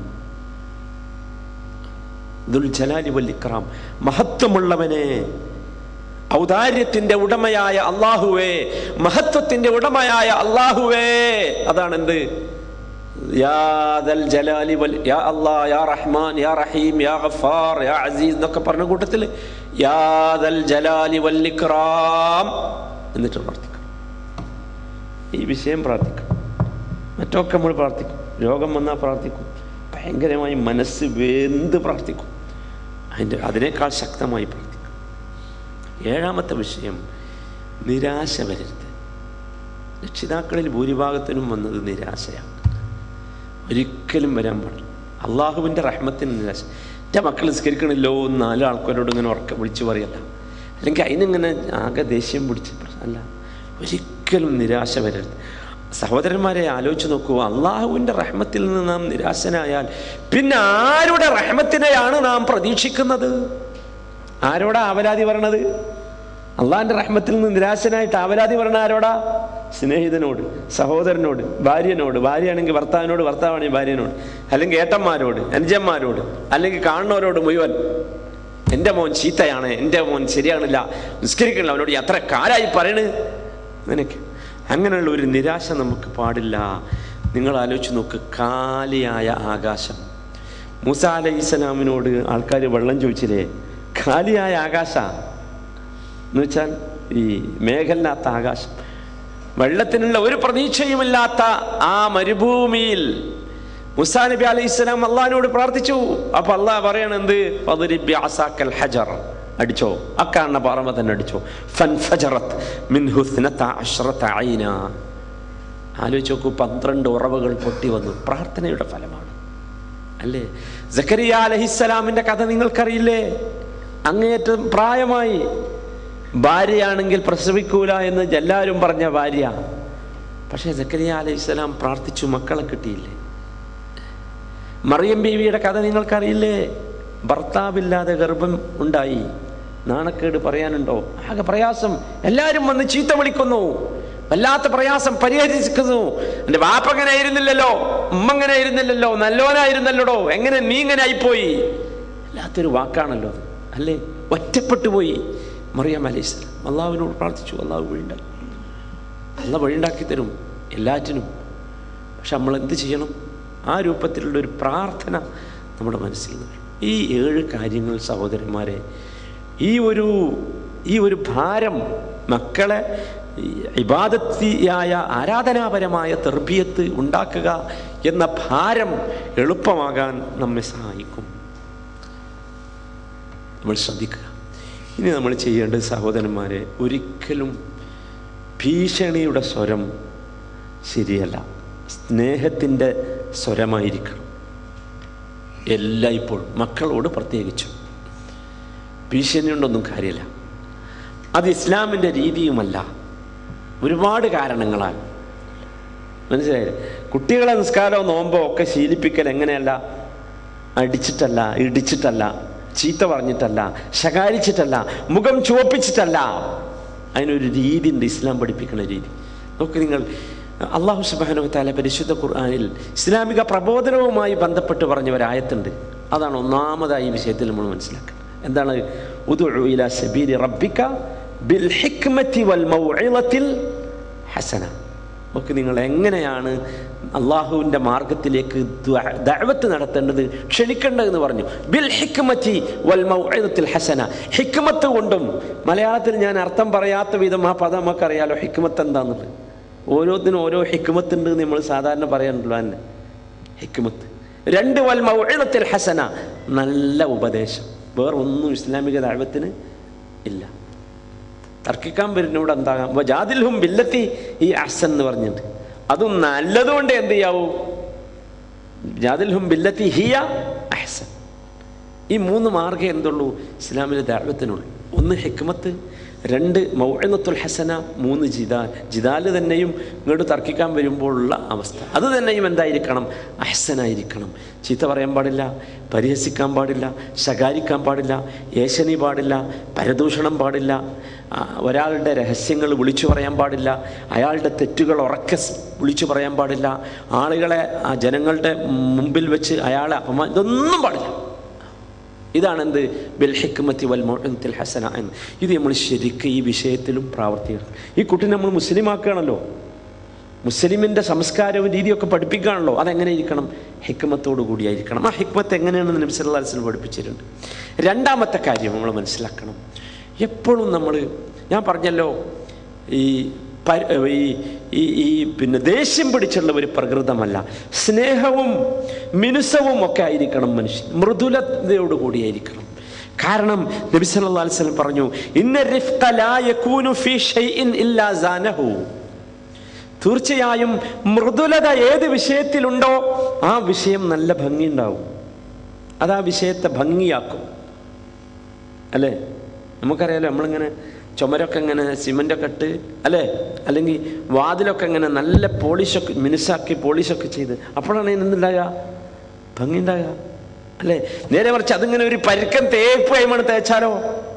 ദുൽ ജലാലി വൽ ഇക്റാം മഹത്വമുള്ളവനെ ഔദാര്യത്തിന്റെ ഉടമയായ അള്ളാഹുവേ മഹത്വത്തിന്റെ ഉടമയായ അള്ളാഹുവേ അതാണ് എന്ത് യാ ദൽ ജലാലി വൽ യാ അല്ലാ യാ റഹ്മാൻ യാ റഹീം യാ ഗഫാർ യാ അസീസ് എന്നൊക്കെ പറഞ്ഞ കൂട്ടത്തിൽ യാ ദൽ ജലാലി വൽ ഇക്റാം എന്നിട്ട് പ്രാർത്ഥിക്കണം ഈ വിഷയം പ്രാർത്ഥിക്കണം മറ്റൊക്കെ നമ്മൾ പ്രാർത്ഥിക്കും രോഗം വന്നാൽ പ്രാർത്ഥിക്കും ഭയങ്കരമായി മനസ്സ് വെന്ത് പ്രാർത്ഥിക്കും അതിൻ്റെ അതിനേക്കാൾ ശക്തമായി പ്രാർത്ഥിക്കും ഏഴാമത്തെ വിഷയം നിരാശ വരരുത് രക്ഷിതാക്കളിൽ ഭൂരിഭാഗത്തിനും വന്നത് നിരാശയാണ് ഒരിക്കലും വരാൻ പാടില്ല അള്ളാഹുവിൻ്റെ റഹ്മത്തിന് നിരാശ എൻ്റെ മക്കൾ നിസ്കരിക്കണില്ലോ എന്ന് നാല് ആൾക്കാരോട് ഇങ്ങനെ ഉറക്ക വിളിച്ചു പറയല്ല അല്ലെങ്കിൽ അതിനിങ്ങനെ ആകെ ദേഷ്യം പിടിച്ച് അല്ല ഒരിക്കലും നിരാശ വരരുത് സഹോദരന്മാരെ ആലോചിച്ച് നോക്കൂ അള്ളാഹുവിൻ്റെ റഹ്മത്തിൽ നിന്ന് നാം നിരാശനായാൽ പിന്നെ ആരുടെ റഹ്മത്തിനെയാണ് നാം പ്രതീക്ഷിക്കുന്നത് ആരോടാ ആവലാതി പറയണത് അള്ളാഹിൻ്റെ റഹ്മത്തിൽ നിന്ന് നിരാശനായിട്ട് ആവലാതി പറയണ ആരോടാ സ്നേഹിതനോട് സഹോദരനോട് ഭാര്യനോട് ഭാര്യയാണെങ്കിൽ ഭർത്താവിനോട് ഭർത്താവാണെങ്കിൽ ഭാര്യനോട് അല്ലെങ്കിൽ ഏട്ടന്മാരോട് അനുജന്മാരോട് അല്ലെങ്കിൽ കാണുന്നവരോട് മുഴുവൻ എൻ്റെ മോൻ ചീത്തയാണ് എൻ്റെ മോൻ ശരിയാണില്ല നിസ്കരിക്കണില്ല അവനോട് എത്ര കാലായി പറയണ് അങ്ങനെയൊക്കെ അങ്ങനെയുള്ള ഒരു നിരാശ നമുക്ക് പാടില്ല നിങ്ങൾ ആലോചിച്ച് നോക്ക് കാലിയായ ആകാശം മൂസ അലൈഹി സ്വലാമിനോട് ആൾക്കാർ വെള്ളം ചോദിച്ചില്ലേ കാലിയായ ആകാശ എന്ന് വെച്ചാൽ ഈ മേഘല്ലാത്ത ആകാശം വെള്ളത്തിനുള്ള ഒരു പ്രതീക്ഷയുമില്ലാത്ത ആ മരുഭൂമിയിൽ മുസാ നബി അലൈഹി സ്വലാം അള്ളഹാനോട് പ്രാർത്ഥിച്ചു അപ്പൊ അള്ളാഹ് പറയണെന്ത് ഫദ്രിബ് അസാക്കൽ ഹജർ അടിച്ചോ അക്കാണ പാറമ തന്നെ അടിച്ചോ ഫൻഫജറത്ത് മിൻഹു ഇസ്നത അശ്റത ഐന ആലോചിച്ച് നോക്കൂ പന്ത്രണ്ട് ഉറവകൾ പൊട്ടി വന്നു പ്രാർത്ഥനയുടെ ഫലമാണ് അല്ലേ സക്കരിയ അലഹിസ്സലാമിന്റെ കഥ നിങ്ങൾക്കറിയില്ലേ അങ്ങേയറ്റം പ്രായമായി ഭാര്യയാണെങ്കിൽ പ്രസവിക്കൂല എന്ന് എല്ലാവരും പറഞ്ഞ ഭാര്യ പക്ഷേ സക്കരിയ അലൈഹിസ്സലാം പ്രാർത്ഥിച്ചു മക്കളെ കിട്ടിയില്ലേ മറിയം ബീവിയുടെ കഥ നിങ്ങൾക്കറിയില്ലേ ഭർത്താവില്ലാതെ ഗർഭം ഉണ്ടായി നാണക്കേട് പറയാനുണ്ടോ ആകെ പ്രയാസം എല്ലാവരും വന്ന് ചീത്ത വിളിക്കുന്നു വല്ലാത്ത പ്രയാസം പരിഹരിക്കുന്നു എൻ്റെ വാപ്പ അങ്ങനെ ആയിരുന്നില്ലല്ലോ ഉമ്മ അങ്ങനെ ആയിരുന്നില്ലല്ലോ നല്ലോനായിരുന്നല്ലോടോ എങ്ങനെ നീ ഇങ്ങനെ ആയിപ്പോയി വല്ലാത്തൊരു വാക്കാണല്ലോ അത് അല്ലേ ഒറ്റപ്പെട്ടു പോയി മറിയാം അലൈഹിസ്ലാം അള്ളാഹുവിനോട് പ്രാർത്ഥിച്ചു അള്ളാഹു വഴിയുണ്ടാക്കി അള്ള വഴിയുണ്ടാക്കി തരും എല്ലാറ്റിനും പക്ഷെ നമ്മൾ എന്ത് ചെയ്യണം ആ രൂപത്തിലുള്ള ഒരു പ്രാർത്ഥന നമ്മുടെ മനസ്സിൽ നിന്ന് വരും ഈ ഏഴ് കാര്യങ്ങൾ സഹോദരന്മാരെ ഈ ഒരു ഈ ഒരു ഭാരം മക്കളെ ഇബാദത്തിയായ ആരാധനാപരമായ തെർബിയത്ത് ഉണ്ടാക്കുക എന്ന ഭാരം എളുപ്പമാകാൻ നമ്മെ സഹായിക്കും നമ്മൾ ശ്രദ്ധിക്കുക ഇനി നമ്മൾ ചെയ്യേണ്ടത് സഹോദരന്മാരെ ഒരിക്കലും ഭീഷണിയുടെ സ്വരം ശരിയല്ല സ്നേഹത്തിൻ്റെ സ്വരമായിരിക്കണം എല്ലായ്പ്പോഴും മക്കളോട് പ്രത്യേകിച്ചും ഭീഷണി കൊണ്ടൊന്നും കാര്യമില്ല അത് ഇസ്ലാമിൻ്റെ രീതിയുമല്ല ഒരുപാട് കാരണങ്ങളാൽ മനസ്സിലായില്ലേ കുട്ടികളെ നിസ്കാരവും നോമ്പോ ഒക്കെ ശീലിപ്പിക്കൽ എങ്ങനെയല്ല അടിച്ചിട്ടല്ല ഇടിച്ചിട്ടല്ല ചീത്ത പറഞ്ഞിട്ടല്ല ശകാരിച്ചിട്ടല്ല മുഖം ചുവപ്പിച്ചിട്ടല്ല അതിനൊരു രീതി ഉണ്ട് ഇസ്ലാം പഠിപ്പിക്കുന്ന രീതി നോക്ക് നിങ്ങൾ അള്ളാഹു സുബാനു താല പരിശുദ്ധ ഖുർആാനിൽ ഇസ്ലാമിക പ്രബോധനവുമായി ബന്ധപ്പെട്ട് പറഞ്ഞ ഒരായത്തുണ്ട് അതാണ് ഒന്നാമതായി ഈ വിഷയത്തിൽ നമ്മൾ മനസ്സിലാക്കുന്നത് എന്താണ് ഉദുഉ ഇലാ സബീലി റബ്ബിക ബിൽ ഹിക്മത്തി വൽ മൗഇളത്തിൽ ഹസന നോക്ക് നിങ്ങൾ എങ്ങനെയാണ് അള്ളാഹുവിൻ്റെ മാർഗത്തിലേക്ക് ദ്വ- ദഅവത്ത് നടത്തേണ്ടത് ക്ഷണിക്കേണ്ടതെന്ന് പറഞ്ഞു ബിൽ ഹിക്മത്തി വൽ മൗഇദത്തിൽ ഹസന ഹിക്മത്ത് കൊണ്ടും മലയാളത്തിൽ ഞാൻ അർത്ഥം പറയാത്ത വിധം ആ പദം നമുക്കറിയാലോ ഹിക്മത്ത് എന്താന്നുള്ളത് ഓരോത്തിനും ഓരോ ഹിക്മത്ത് ഉണ്ട് എന്ന് നമ്മൾ സാധാരണ പറയാനുണ്ടല്ലോ തന്നെ ഹിക്മത്ത് രണ്ട് വൽ മൗഇദത്തിൽ ഹസന നല്ല ഉപദേശം വേറൊന്നും ഇസ്ലാമിക ദഅവത്തിന് ഇല്ല തർക്കിക്കാൻ വരുന്നവിടെ എന്താകാം അപ്പോൾ ജാതിൽഹും ബില്ലത്തി ഈ അഹ്സൻ എന്ന് പറഞ്ഞിട്ട് അതും നല്ലതുകൊണ്ട് എന്ത് ചെയ്യാവൂ ജാതിൽഹും ബില്ലത്തി ഹിയ അഹ്സൻ ഈ മൂന്ന് മാർഗ്ഗം എന്തുള്ളൂ ഇസ്ലാമിലെ ദാഴ്വത്തിനുള്ളൂ ഒന്ന് ഹിക്മത്ത് രണ്ട് മൗഴനത്തുൽ ഹസന മൂന്ന് ജിദാൽ ജിദാല് തന്നെയും ഇങ്ങോട്ട് തർക്കിക്കാൻ വരുമ്പോഴുള്ള അവസ്ഥ അത് തന്നെയും എന്തായിരിക്കണം അഹ്സനായിരിക്കണം ചീത്ത പറയാൻ പാടില്ല പരിഹസിക്കാൻ പാടില്ല ശകാരിക്കാൻ പാടില്ല ഏശനി പാടില്ല പരദൂഷണം പാടില്ല ആ, ഒരാളുടെ രഹസ്യങ്ങൾ വിളിച്ചു പറയാൻ പാടില്ല അയാളുടെ തെറ്റുകൾ ഉറക്കെ സ് വിളിച്ചു പറയാൻ പാടില്ല ആളുകളെ ആ ജനങ്ങളുടെ മുമ്പിൽ വെച്ച് അയാളെ അപമാ ഇതൊന്നും പാടില്ല ഇതാണ് എന്ത് ബിൽ ഹിക്മത്തി വൽ മൗഇദത്തിൽ ഹസന എന്ന് ഇത് നമ്മൾ ശരിക്കും ഈ വിഷയത്തിലും പ്രാവർത്തിക്കണം ഈ കുട്ടി നമ്മൾ മുസ്ലിം ആക്കുകയാണല്ലോ മുസ്ലിമിൻ്റെ സംസ്കാരവും രീതിയൊക്കെ പഠിപ്പിക്കുകയാണല്ലോ അതെങ്ങനെ ഇരിക്കണം ഹിക്മത്തോടു കൂടിയായിരിക്കണം ആ ഹിക്മത്ത് എങ്ങനെയാണെന്ന് നബി സല്ലല്ലാഹു അലൈഹി വസല്ലം പഠിപ്പിച്ചിട്ടുണ്ട് രണ്ടാമത്തെ കാര്യം നമ്മൾ മനസ്സിലാക്കണം എപ്പോഴും നമ്മൾ ഞാൻ പറഞ്ഞല്ലോ ഈ പ- ഈ ഈ ഈ പിന്നെ ദേഷ്യം പിടിച്ചുള്ള ഒരു പ്രകൃതമല്ല സ്നേഹവും മിനുസവും ഒക്കെ ആയിരിക്കണം മനുഷ്യൻ മൃദുലതയോടു കൂടിയായിരിക്കണം കാരണം നബി സല്ലല്ലാഹു അലൈഹി വസല്ലം പറഞ്ഞു ഇന്ന റിഫ്ഖ ലാ യകൂനു ഫീ ഷൈഇൻ ഇല്ലാ സാനഹു തീർച്ചയായും മൃദുലത ഏത് വിഷയത്തിലുണ്ടോ ആ വിഷയം നല്ല ഭംഗിയുണ്ടാവും അത് ആ വിഷയത്തെ ഭംഗിയാക്കും അല്ലേ നമുക്കറിയാലോ നമ്മളിങ്ങനെ ചുമരൊക്കെ ഇങ്ങനെ സിമൻ്റൊക്കെ ഇട്ട് അല്ലേ അല്ലെങ്കിൽ വാതിലൊക്കെ ഇങ്ങനെ നല്ല പോളിഷൊക്കെ മിനുസാക്കി പോളിഷൊക്കെ ചെയ്ത് അപ്പോഴാണ് ഇതിനെന്തുണ്ടാകുക ഭംഗി ഉണ്ടാകുക അല്ലേ നേരെ മറിച്ച് അതിങ്ങനെ ഒരു പരുക്കൻ തേപ്പ് കൈമണ് തേച്ചാലോ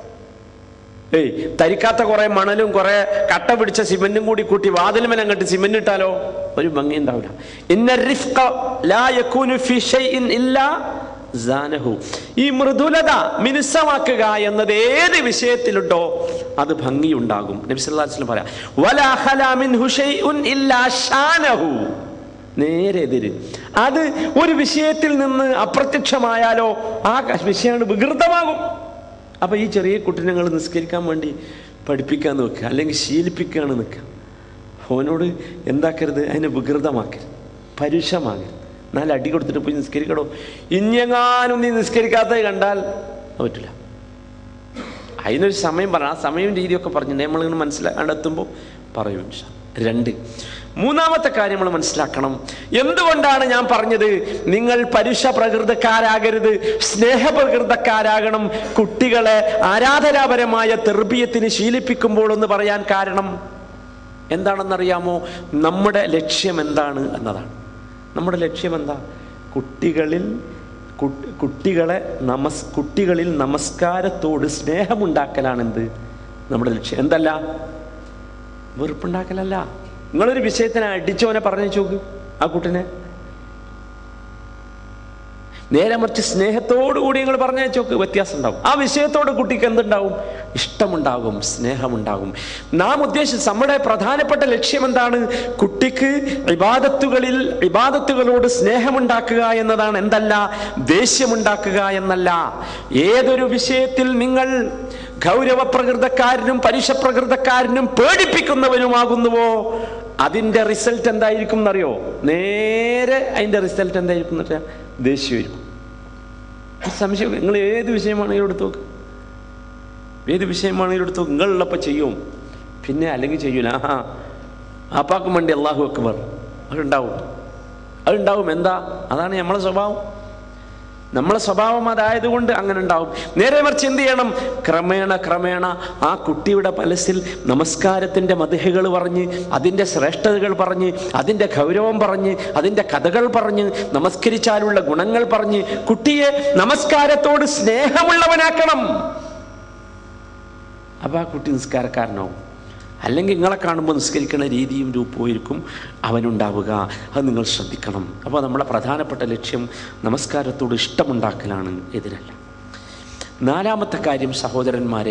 ഏയ് തരിക്കാത്ത കുറെ മണലും കുറെ കട്ട പിടിച്ച സിമെന്റും കൂടി കൂട്ടി വാതിലുമേൽ അങ്ങോട്ട് സിമെന്റ് ഇട്ടാലോ ഒരു ഭംഗി ഉണ്ടാവില്ല ഇന്ന റിഫ്ഖ ലാ യകൂനു ഫി ഷൈഇൻ ഇല്ലാ സാനഹു ഈ മൃദുലത മിനുസമാക്കുക എന്നത് ഏത് വിഷയത്തിലുണ്ടോ അത് ഭംഗിയുണ്ടാകും നബി സല്ലല്ലാഹു അലൈഹി വസല്ലം പറയാം വലാ ഖലാ മിൻഹു ഷൈഉൻ ഇല്ലാ ഷാനഹു നേരെ എതിര് അത് ഒരു വിഷയത്തിൽ നിന്ന് അപ്രത്യക്ഷമായാലോ ആ വിഷയമാണ് വികൃതമാകും അപ്പൊ ഈ ചെറിയ കുട്ടിനെ നിങ്ങൾ നിസ്കരിക്കാൻ വേണ്ടി പഠിപ്പിക്കാൻ നോക്കുക അല്ലെങ്കിൽ ശീലിപ്പിക്കുകയാണ് നിൽക്കുക ഫോനോട് എന്താക്കരുത് അതിനെ വികൃതമാക്കരുത് പരുഷമാകരുത് നാല് അടി കൊടുത്തിട്ട് പോയി നിസ്കരിക്കണോ ഇഞ്ഞെങ്ങാനും നീ നിസ്കരിക്കാത്തത് കണ്ടാൽ അത് പറ്റില്ല അതിനൊരു സമയം പറ ആ സമയം രീതിയൊക്കെ പറഞ്ഞിട്ടുണ്ട് നമ്മളിങ്ങനെ മനസ്സിലാ കണ്ടെത്തുമ്പോൾ പറയും ഇൻഷാ. രണ്ട് മൂന്നാമത്തെ കാര്യം നമ്മൾ മനസ്സിലാക്കണം എന്തുകൊണ്ടാണ് ഞാൻ പറഞ്ഞത് നിങ്ങൾ പരുഷ പ്രകൃതക്കാരാകരുത് സ്നേഹപ്രകൃതക്കാരാകണം കുട്ടികളെ ആരാധനാപരമായ തെർബീയത്തിന് ശീലിപ്പിക്കുമ്പോൾ എന്ന് പറയാൻ കാരണം എന്താണെന്നറിയാമോ നമ്മുടെ ലക്ഷ്യം എന്താണ് എന്നതാണ് നമ്മുടെ ലക്ഷ്യം എന്താ കുട്ടികളിൽ കു- കുട്ടികളെ നമസ് കുട്ടികളിൽ നമസ്കാരത്തോട് സ്നേഹമുണ്ടാക്കലാണെന്ത് നമ്മുടെ ലക്ഷ്യം എന്തല്ല വെറുപ്പുണ്ടാക്കലല്ല നിങ്ങളൊരു വിഷയത്തിനെ അടിച്ചവനെ പറഞ്ഞു നോക്ക് ആ കുട്ടിനെ നേരെ മറിച്ച് സ്നേഹത്തോടു കൂടി നിങ്ങൾ പറഞ്ഞു നോക്ക് വ്യത്യാസം ഉണ്ടാവും ആ വിഷയത്തോട് കുട്ടിക്ക് എന്തുണ്ടാവും ഇഷ്ടമുണ്ടാകും സ്നേഹമുണ്ടാകും നാം ഉദ്ദേശിച്ച നമ്മുടെ പ്രധാനപ്പെട്ട ലക്ഷ്യം എന്താണ് കുട്ടിക്ക് ഇബാദത്തുകളിൽ ഇബാദത്തുകളോട് സ്നേഹമുണ്ടാക്കുക എന്നതാണ് എന്തല്ല ദേഷ്യമുണ്ടാക്കുക എന്നല്ല ഏതൊരു വിഷയത്തിൽ നിങ്ങൾ ഗൗരവപ്രകൃതക്കാരനും പരുഷപ്രകൃതക്കാരനും പേടിപ്പിക്കുന്നവനുമാകുന്നുവോ അതിൻ്റെ റിസൾട്ട് എന്തായിരിക്കും എന്നറിയോ നേരെ അതിൻ്റെ റിസൾട്ട് എന്തായിരിക്കും എന്ന് വെച്ചാൽ ദേഷ്യമായിരിക്കും ഒരു സംശയം നിങ്ങൾ ഏത് വിഷയമാണെങ്കിലും എടുത്ത് നോക്ക് ഏത് വിഷയമാണെങ്കിലും എടുത്തു നിങ്ങളുള്ളപ്പോൾ ചെയ്യും പിന്നെ അല്ലെങ്കിൽ ചെയ്യൂല ആ ആപ്പാക്കും വേണ്ടി അള്ളാഹു അക്ബർ അതുണ്ടാവും അതുണ്ടാവും എന്താ അതാണ് നമ്മളെ സ്വഭാവം നമ്മളെ സ്വഭാവം അതായതുകൊണ്ട് അങ്ങനെ ഉണ്ടാവും നേരെ മറിച്ച് എന്ത് ചെയ്യണം ക്രമേണ ക്രമേണ ആ കുട്ടിയുടെ മനസ്സിൽ നമസ്കാരത്തിൻ്റെ മതിഹകൾ പറഞ്ഞ് അതിൻ്റെ ശ്രേഷ്ഠതകൾ പറഞ്ഞ് അതിൻ്റെ ഗൗരവം പറഞ്ഞ് അതിൻ്റെ കഥകൾ പറഞ്ഞ് നമസ്കരിച്ചാലുള്ള ഗുണങ്ങൾ പറഞ്ഞ് കുട്ടിയെ നമസ്കാരത്തോട് സ്നേഹമുള്ളവനാക്കണം അപ്പോൾ ആ കുട്ടി നിസ്കാരക്കാരനാവും അല്ലെങ്കിൽ നിങ്ങളെ കാണുമ്പോൾ നിസ്കരിക്കുന്ന രീതിയും രൂപമായിരിക്കും അവനുണ്ടാവുക അത് നിങ്ങൾ ശ്രദ്ധിക്കണം അപ്പോൾ നമ്മുടെ പ്രധാനപ്പെട്ട ലക്ഷ്യം നമസ്കാരത്തോട് ഇഷ്ടമുണ്ടാക്കലാണ് എതിരല്ല നാലാമത്തെ കാര്യം സഹോദരന്മാരെ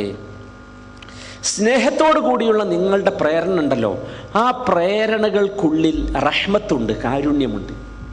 സ്നേഹത്തോടു കൂടിയുള്ള നിങ്ങളുടെ പ്രേരണ ഉണ്ടല്ലോ ആ പ്രേരണകൾക്കുള്ളിൽ റഹ്മത്തുണ്ട് കാരുണ്യമുണ്ട്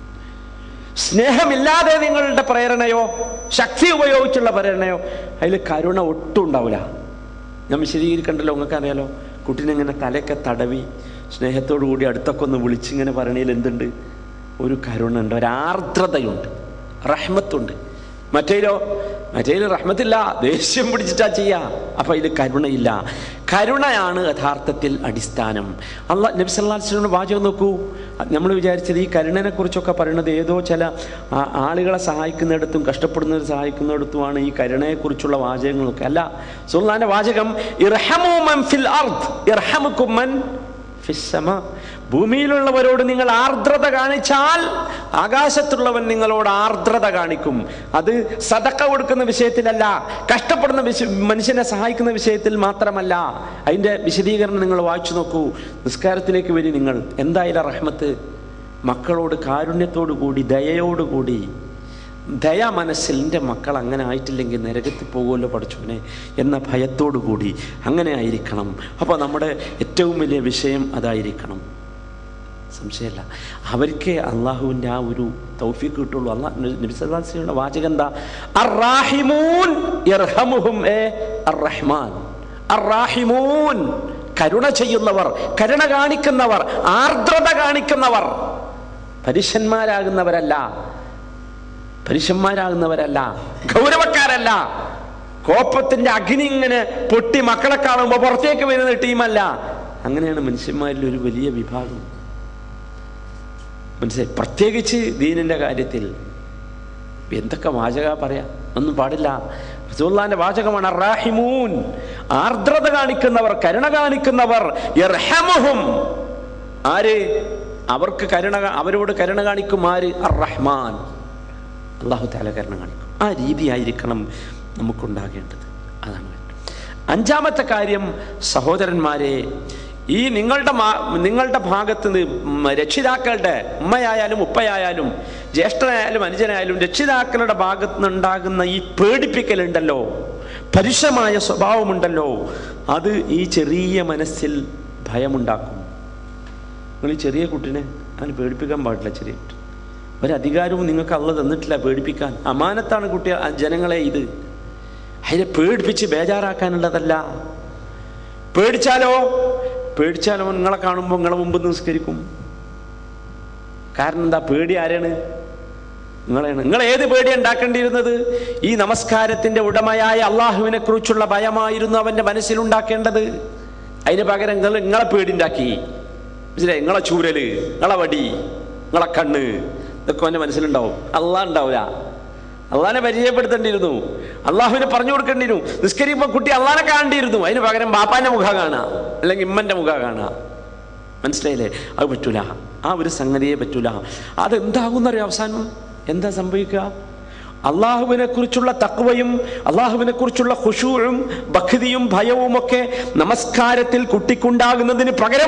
സ്നേഹമില്ലാതെ നിങ്ങളുടെ പ്രേരണയോ ശക്തി ഉപയോഗിച്ചുള്ള പ്രേരണയോ അതിൽ കരുണ ഒട്ടും ഉണ്ടാവില്ല ഞാൻ വിശദീകരിക്കണ്ടല്ലോ നിങ്ങൾക്ക് അറിയാലോ കുട്ടീനെ ഇങ്ങനെ തലയൊക്കെ തടവി സ്നേഹത്തോടു കൂടി അടുത്തൊക്കെ ഒന്ന് വിളിച്ചിങ്ങനെ പറയണതിൽ എന്തുണ്ട് ഒരു കരുണ ഉണ്ട് ഒരു ആർദ്രതയുണ്ട് റഹ്മത്തുണ്ട് മറ്റേലോ മറ്റേൽ റഹ്മത്തില്ല ദേഷ്യം പിടിച്ചിട്ടാ ചെയ്യാ അപ്പൊ ഇതിൽ കരുണയില്ല കരുണയാണ് യഥാർത്ഥത്തിൽ അടിസ്ഥാനം അല്ല നബി സല്ലാസ്ലിന്റെ വാചകം നോക്കൂ നമ്മൾ വിചാരിച്ചത് ഈ കരുണനെ കുറിച്ചൊക്കെ പറയുന്നത് ഏതോ ചില ആ- ആളുകളെ സഹായിക്കുന്നിടത്തും കഷ്ടപ്പെടുന്നവരെ സഹായിക്കുന്നിടത്തുമാണ് ഈ കരുണയെക്കുറിച്ചുള്ള വാചകങ്ങളൊക്കെ അല്ല സുൽത്താന്റെ വാചകം ഇർഹമു മൻ ഫിൽ അർദ് ഇർഹമുക്കും മൻ ഫിസ്സമ ഭൂമിയിലുള്ളവരോട് നിങ്ങൾ ആർദ്രത കാണിച്ചാൽ ആകാശത്തുള്ളവൻ നിങ്ങളോട് ആർദ്രത കാണിക്കും അത് സതക്ക കൊടുക്കുന്ന വിഷയത്തിലല്ല കഷ്ടപ്പെടുന്ന വിഷ മനുഷ്യനെ സഹായിക്കുന്ന വിഷയത്തിൽ മാത്രമല്ല അതിൻ്റെ വിശദീകരണം നിങ്ങൾ വായിച്ചു നോക്കൂ നിസ്കാരത്തിലേക്ക് വരി നിങ്ങൾ എന്തായാലും റഹ്മത്ത് മക്കളോട് കാരുണ്യത്തോടു കൂടി ദയയോടുകൂടി ദയ മനസ്സിൽ എൻ്റെ മക്കൾ അങ്ങനെ ആയിട്ടില്ലെങ്കിൽ നരകത്തിൽ പോകുമല്ലോ പഠിച്ചോനെ എന്ന ഭയത്തോടു കൂടി അങ്ങനെ ആയിരിക്കണം അപ്പോൾ നമ്മുടെ ഏറ്റവും വലിയ വിഷയം അതായിരിക്കണം സംശയമല്ല അവർക്ക് അള്ളാഹുവിൻ്റെ ആ ഒരു തൗഫീഖ് കിട്ടുള്ളൂ അള്ളാഹ് നബിസ്വല്ലാസിയുടെ വാചകം എന്താ അർറാഹിമൂൻ യർഹമുഹും ഏ അർറഹ്മാൻ അർറാഹിമൂൻ കരുണ ചെയ്യുന്നവർ കരുണ കാണിക്കുന്നവർ ആർദ്രത കാണിക്കുന്നവർ പരുഷന്മാരാകുന്നവരല്ല പരുഷന്മാരാകുന്നവരല്ല ഗൗരവക്കാരല്ല കോപ്പത്തിന്റെ അഗ്നി ഇങ്ങനെ പൊട്ടി മക്കളെ കാണുമ്പോൾ പുറത്തേക്ക് വരുന്ന ടീമല്ല അങ്ങനെയാണ് മനുഷ്യന്മാരിൽ ഒരു വലിയ വിഭാഗം മനസ്സിലായി പ്രത്യേകിച്ച് ദീനിന്റെ കാര്യത്തിൽ എന്തൊക്കെ വാചക പറയാ ഒന്നും പാടില്ല റസൂലുള്ളാഹിന്റെ വാചകമാണ് റാഹിമൂൻ ആർദ്രത കാണിക്കുന്നവർ കരുണ കാണിക്കുന്നവർ യർഹമുഹും ആര് അവർക്ക് കരുണ കാ- അവരോട് കരുണ കാണിക്കും ആര് അർ റഹ്മാൻ അള്ളാഹു താല കരുണ കാണിക്കും ആ രീതിയായിരിക്കണം നമുക്കുണ്ടാകേണ്ടത് അതാണ് വേണ്ടത്. അഞ്ചാമത്തെ കാര്യം സഹോദരന്മാരെ ഈ നിങ്ങളുടെ മാ- നിങ്ങളുടെ ഭാഗത്ത് നിന്ന് രക്ഷിതാക്കളുടെ ഉമ്മയായാലും ഉപ്പയായാലും ജ്യേഷ്ഠനായാലും അനുജനായാലും രക്ഷിതാക്കളുടെ ഭാഗത്ത് നിന്നുണ്ടാകുന്ന ഈ പേടിപ്പിക്കലുണ്ടല്ലോ പരുഷമായ സ്വഭാവമുണ്ടല്ലോ അത് ഈ ചെറിയ മനസ്സിൽ ഭയമുണ്ടാക്കും നിങ്ങൾ ഈ ചെറിയ കുട്ടിനെ അങ്ങനെ പേടിപ്പിക്കാൻ പാടില്ല ചെറിയ കുട്ടി ഒരധികാരവും നിങ്ങൾക്ക് അള്ള തന്നിട്ടില്ല പേടിപ്പിക്കാൻ അമാനത്താണ് കുട്ടി ആ ജനങ്ങളെ ഇത് അതിനെ പേടിപ്പിച്ച് ബേജാറാക്കാനുള്ളതല്ല പേടിച്ചാലോ പേടിച്ചാലോ നിങ്ങളെ കാണുമ്പോൾ നിങ്ങളെ മുമ്പ് നിസ്കരിക്കും കാരണം എന്താ പേടി ആരാണ് നിങ്ങളെയാണ് നിങ്ങൾ ഏത് പേടി ഉണ്ടാക്കേണ്ടിയിരുന്നത് ഈ നമസ്കാരത്തിന്റെ ഉടമയായ അള്ളാഹുവിനെ കുറിച്ചുള്ള ഭയമായിരുന്നു അവന്റെ മനസ്സിലുണ്ടാക്കേണ്ടത് അതിന് പകരം നിങ്ങൾ നിങ്ങളെ പേടിണ്ടാക്കി മനസ്സിലായി നിങ്ങളെ ചൂരല് നിങ്ങളെ വടി നിങ്ങളെ കണ്ണ് ഇതൊക്കെ അവന്റെ മനസ്സിലുണ്ടാവും അള്ളാഹ് ഉണ്ടാവില്ല അള്ളാഹിനെ പരിചയപ്പെടുത്തേണ്ടിയിരുന്നു അള്ളാഹുവിനെ പറഞ്ഞു കൊടുക്കേണ്ടിയിരുന്നു നിസ്കരിക്കുമ്പോൾ കുട്ടി അള്ളാഹിനെ കാണേണ്ടിയിരുന്നു അതിന് പകരം ബാപ്പാന്റെ മുഖം കാണാം അല്ലെങ്കിൽ ഇമ്മന്റെ മുഖം കാണാം മനസ്സിലായില്ലേ അത് പറ്റൂല ആ ഒരു സംഗതിയെ പറ്റൂല അതെന്താകുന്നറിയോ അവസാനം എന്താ സംഭവിക്കുക അള്ളാഹുവിനെ കുറിച്ചുള്ള തക്വയും അള്ളാഹുവിനെ കുറിച്ചുള്ള ഖുശൂഴും ഭക്തിയും ഭയവും ഒക്കെ നമസ്കാരത്തിൽ കുട്ടിക്കുണ്ടാകുന്നതിന് പകരം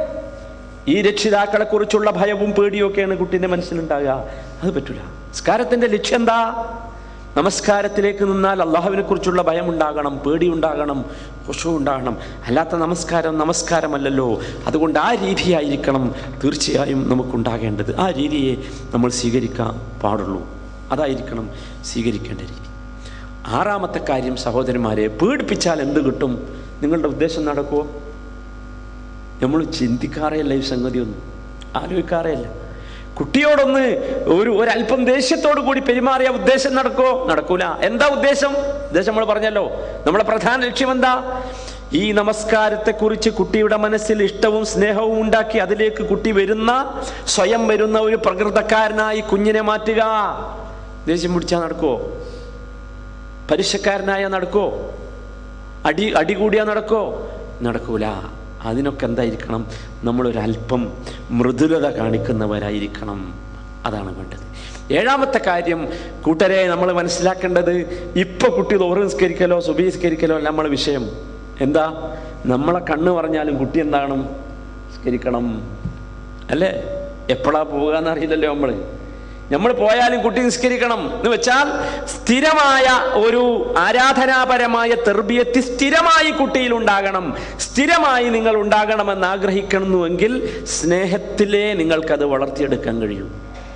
ഈ രക്ഷിതാക്കളെ കുറിച്ചുള്ള ഭയവും പേടിയും ഒക്കെയാണ് കുട്ടീൻ്റെ മനസ്സിലുണ്ടാകുക അത് പറ്റൂല നമസ്കാരത്തിന്റെ ലക്ഷ്യം എന്താ നമസ്കാരത്തിലേക്ക് നിന്നാൽ അള്ളാഹുവിനെ കുറിച്ചുള്ള ഭയം ഉണ്ടാകണം പേടി ഉണ്ടാകണം ഖുശു ഉണ്ടാകണം അല്ലാത്ത നമസ്കാരം നമസ്കാരമല്ലല്ലോ അതുകൊണ്ട് ആ രീതിയായിരിക്കണം തീർച്ചയായും നമുക്കുണ്ടാകേണ്ടത് ആ രീതിയെ നമ്മൾ സ്വീകരിക്കാൻ പാടുള്ളൂ അതായിരിക്കണം സ്വീകരിക്കേണ്ട രീതി ആറാമത്തെ കാര്യം സഹോദരന്മാരെ പേടിപ്പിച്ചാൽ എന്ത് കിട്ടും നിങ്ങളുടെ ഉദ്ദേശം നടക്കുമോ നമ്മൾ ചിന്തിക്കാറേയല്ല ഈ സംഗതിയൊന്നും ആലോചിക്കാറേയല്ല കുട്ടിയോടൊന്ന് ഒരു ഒരല്പം ദേഷ്യത്തോടു കൂടി പെരുമാറിയ ഉദ്ദേശം നടക്കോ നടക്കൂല എന്താ ഉദ്ദേശം ഉദ്ദേശം നമ്മൾ പറഞ്ഞല്ലോ നമ്മുടെ പ്രധാന ലക്ഷ്യം എന്താ ഈ നമസ്കാരത്തെക്കുറിച്ച് കുട്ടിയുടെ മനസ്സിൽ ഇഷ്ടവും സ്നേഹവും ഉണ്ടാക്കി അതിലേക്ക് കുട്ടി വരുന്ന സ്വയം വരുന്ന ഒരു പ്രകൃതക്കാരനായി കുഞ്ഞിനെ മാറ്റുക ദേഷ്യം പിടിച്ചാൽ നടക്കുവോ പരുഷക്കാരനായ നടക്കോ അടി അടി കൂടിയാ നടക്കോ നടക്കൂല അതിനൊക്കെ എന്തായിരിക്കണം നമ്മളൊരല്പം മൃദുലത കാണിക്കുന്നവരായിരിക്കണം അതാണ് വേണ്ടത് ഏഴാമത്തെ കാര്യം കൂട്ടരെ നമ്മൾ മനസ്സിലാക്കേണ്ടത് ഇപ്പൊ കുട്ടി തോറ് നിസ്കരിക്കലോ സുബി നിസ്കരിക്കലോ അല്ല നമ്മളെ വിഷയം എന്താ നമ്മളെ കണ്ണ് പറഞ്ഞാലും കുട്ടി എന്താണ് നിസ്കരിക്കണം അല്ലേ എപ്പോഴാ പോവുക എന്നറിയില്ലല്ലോ നമ്മൾ നമ്മൾ പോയാലും കുട്ടി നിസ്കരിക്കണം എന്ന് വെച്ചാൽ സ്ഥിരമായ ഒരു ആരാധനാപരമായ തെർബിയത്തി സ്ഥിരമായി കുട്ടിയിൽ ഉണ്ടാകണം സ്ഥിരമായി നിങ്ങൾ ഉണ്ടാകണമെന്ന് ആഗ്രഹിക്കണമെന്നുവെങ്കിൽ സ്നേഹത്തിലേ നിങ്ങൾക്കത് വളർത്തിയെടുക്കാൻ കഴിയൂ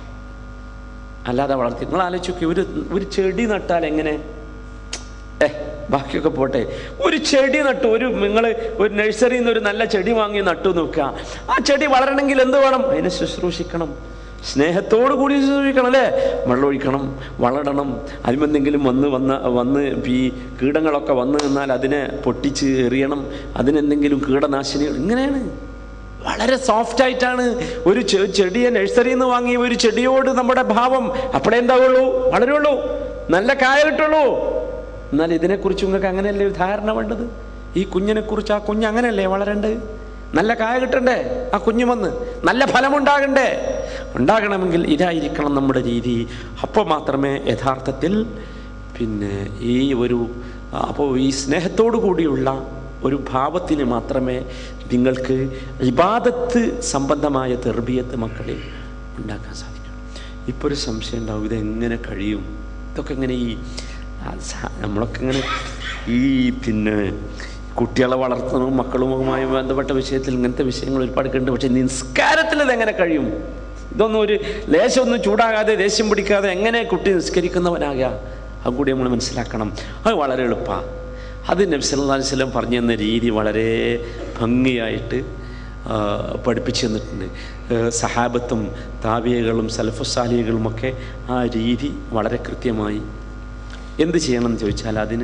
അല്ലാതെ വളർത്തി നിങ്ങൾ ആലോചിച്ച് ഒരു ഒരു ചെടി നട്ടാൽ എങ്ങനെ ഏ ബാക്കിയൊക്കെ പോട്ടെ ഒരു ചെടി നട്ടു ഒരു നിങ്ങൾ ഒരു നഴ്സറിയിൽ നിന്ന് ഒരു നല്ല ചെടി വാങ്ങി നട്ടു നോക്കുക ആ ചെടി വളരണമെങ്കിൽ എന്ത് വേണം അതിനെ ശുശ്രൂഷിക്കണം സ്നേഹത്തോടു കൂടി ശുശ്രൂഷിക്കണം അല്ലേ വെള്ളമൊഴിക്കണം വളരണം അതിമെന്തെങ്കിലും വന്ന് വന്ന് വന്ന് ഈ കീടങ്ങളൊക്കെ വന്ന് നിന്നാൽ അതിനെ പൊട്ടിച്ച് എറിയണം അതിനെന്തെങ്കിലും കീടനാശിനികൾ ഇങ്ങനെയാണ് വളരെ സോഫ്റ്റ് ആയിട്ടാണ് ഒരു ചെ- ചെടിയെ നഴ്സറിയിൽ നിന്ന് വാങ്ങിയ ഒരു ചെടിയോട് നമ്മുടെ ഭാവം അപ്പോഴേ എന്താവുള്ളൂ വളരുള്ളൂ നല്ല കായ കിട്ടുള്ളൂ എന്നാൽ ഇതിനെക്കുറിച്ച് നിങ്ങൾക്ക് അങ്ങനെയല്ലേ ഒരു ധാരണ വേണ്ടത് ഈ കുഞ്ഞിനെ കുറിച്ച് ആ കുഞ്ഞ് അങ്ങനെയല്ലേ വളരേണ്ടത് നല്ല കായ കിട്ടണ്ടേ ആ കുഞ്ഞു വന്ന് നല്ല ഫലമുണ്ടാകണ്ടേ ഉണ്ടാകണമെങ്കിൽ ഇതായിരിക്കണം നമ്മുടെ രീതി അപ്പോൾ മാത്രമേ യഥാർത്ഥത്തിൽ പിന്നെ ഈ ഒരു അപ്പോൾ ഈ സ്നേഹത്തോടു കൂടിയുള്ള ഒരു ഭാവത്തിന് മാത്രമേ നിങ്ങൾക്ക് ഇബാദത്ത് സംബന്ധമായ തെർബിയത്ത് മക്കളിൽ ഉണ്ടാക്കാൻ സാധിക്കും ഇപ്പോൾ ഒരു സംശയം ഉണ്ടാവും ഇതെങ്ങനെ കഴിയും ഇതൊക്കെ എങ്ങനെ ഈ ആ സ- നമ്മളൊക്കെ ഇങ്ങനെ ഈ പിന്നെ കുട്ടികളെ വളർത്തുന്നതും മക്കളുമായി ബന്ധപ്പെട്ട വിഷയത്തിൽ ഇങ്ങനത്തെ വിഷയങ്ങൾ ഒരുപാട് കണ്ട് പക്ഷേ നിസ്കാരത്തിൽ ഇതെങ്ങനെ കഴിയും ഇതൊന്നും ഒരു ലേശം ഒന്നും ചൂടാകാതെ ദേഷ്യം പിടിക്കാതെ എങ്ങനെ കുട്ടി നിസ്കരിക്കുന്നവനാകുക അത് കൂടി നമ്മൾ മനസ്സിലാക്കണം അത് വളരെ എളുപ്പമാണ് അത് നബി സല്ലല്ലാഹു അലൈഹി വസല്ലം പറഞ്ഞു തന്ന രീതി വളരെ ഭംഗിയായിട്ട് ആ, പഠിപ്പിച്ചു തന്നിട്ടുണ്ട് ഏ, സഹാബത്തും താവിയകളും സലഫുസാലിയകളും ഒക്കെ ആ രീതി വളരെ കൃത്യമായി എന്ത് ചെയ്യണമെന്ന് ചോദിച്ചാൽ അതിന്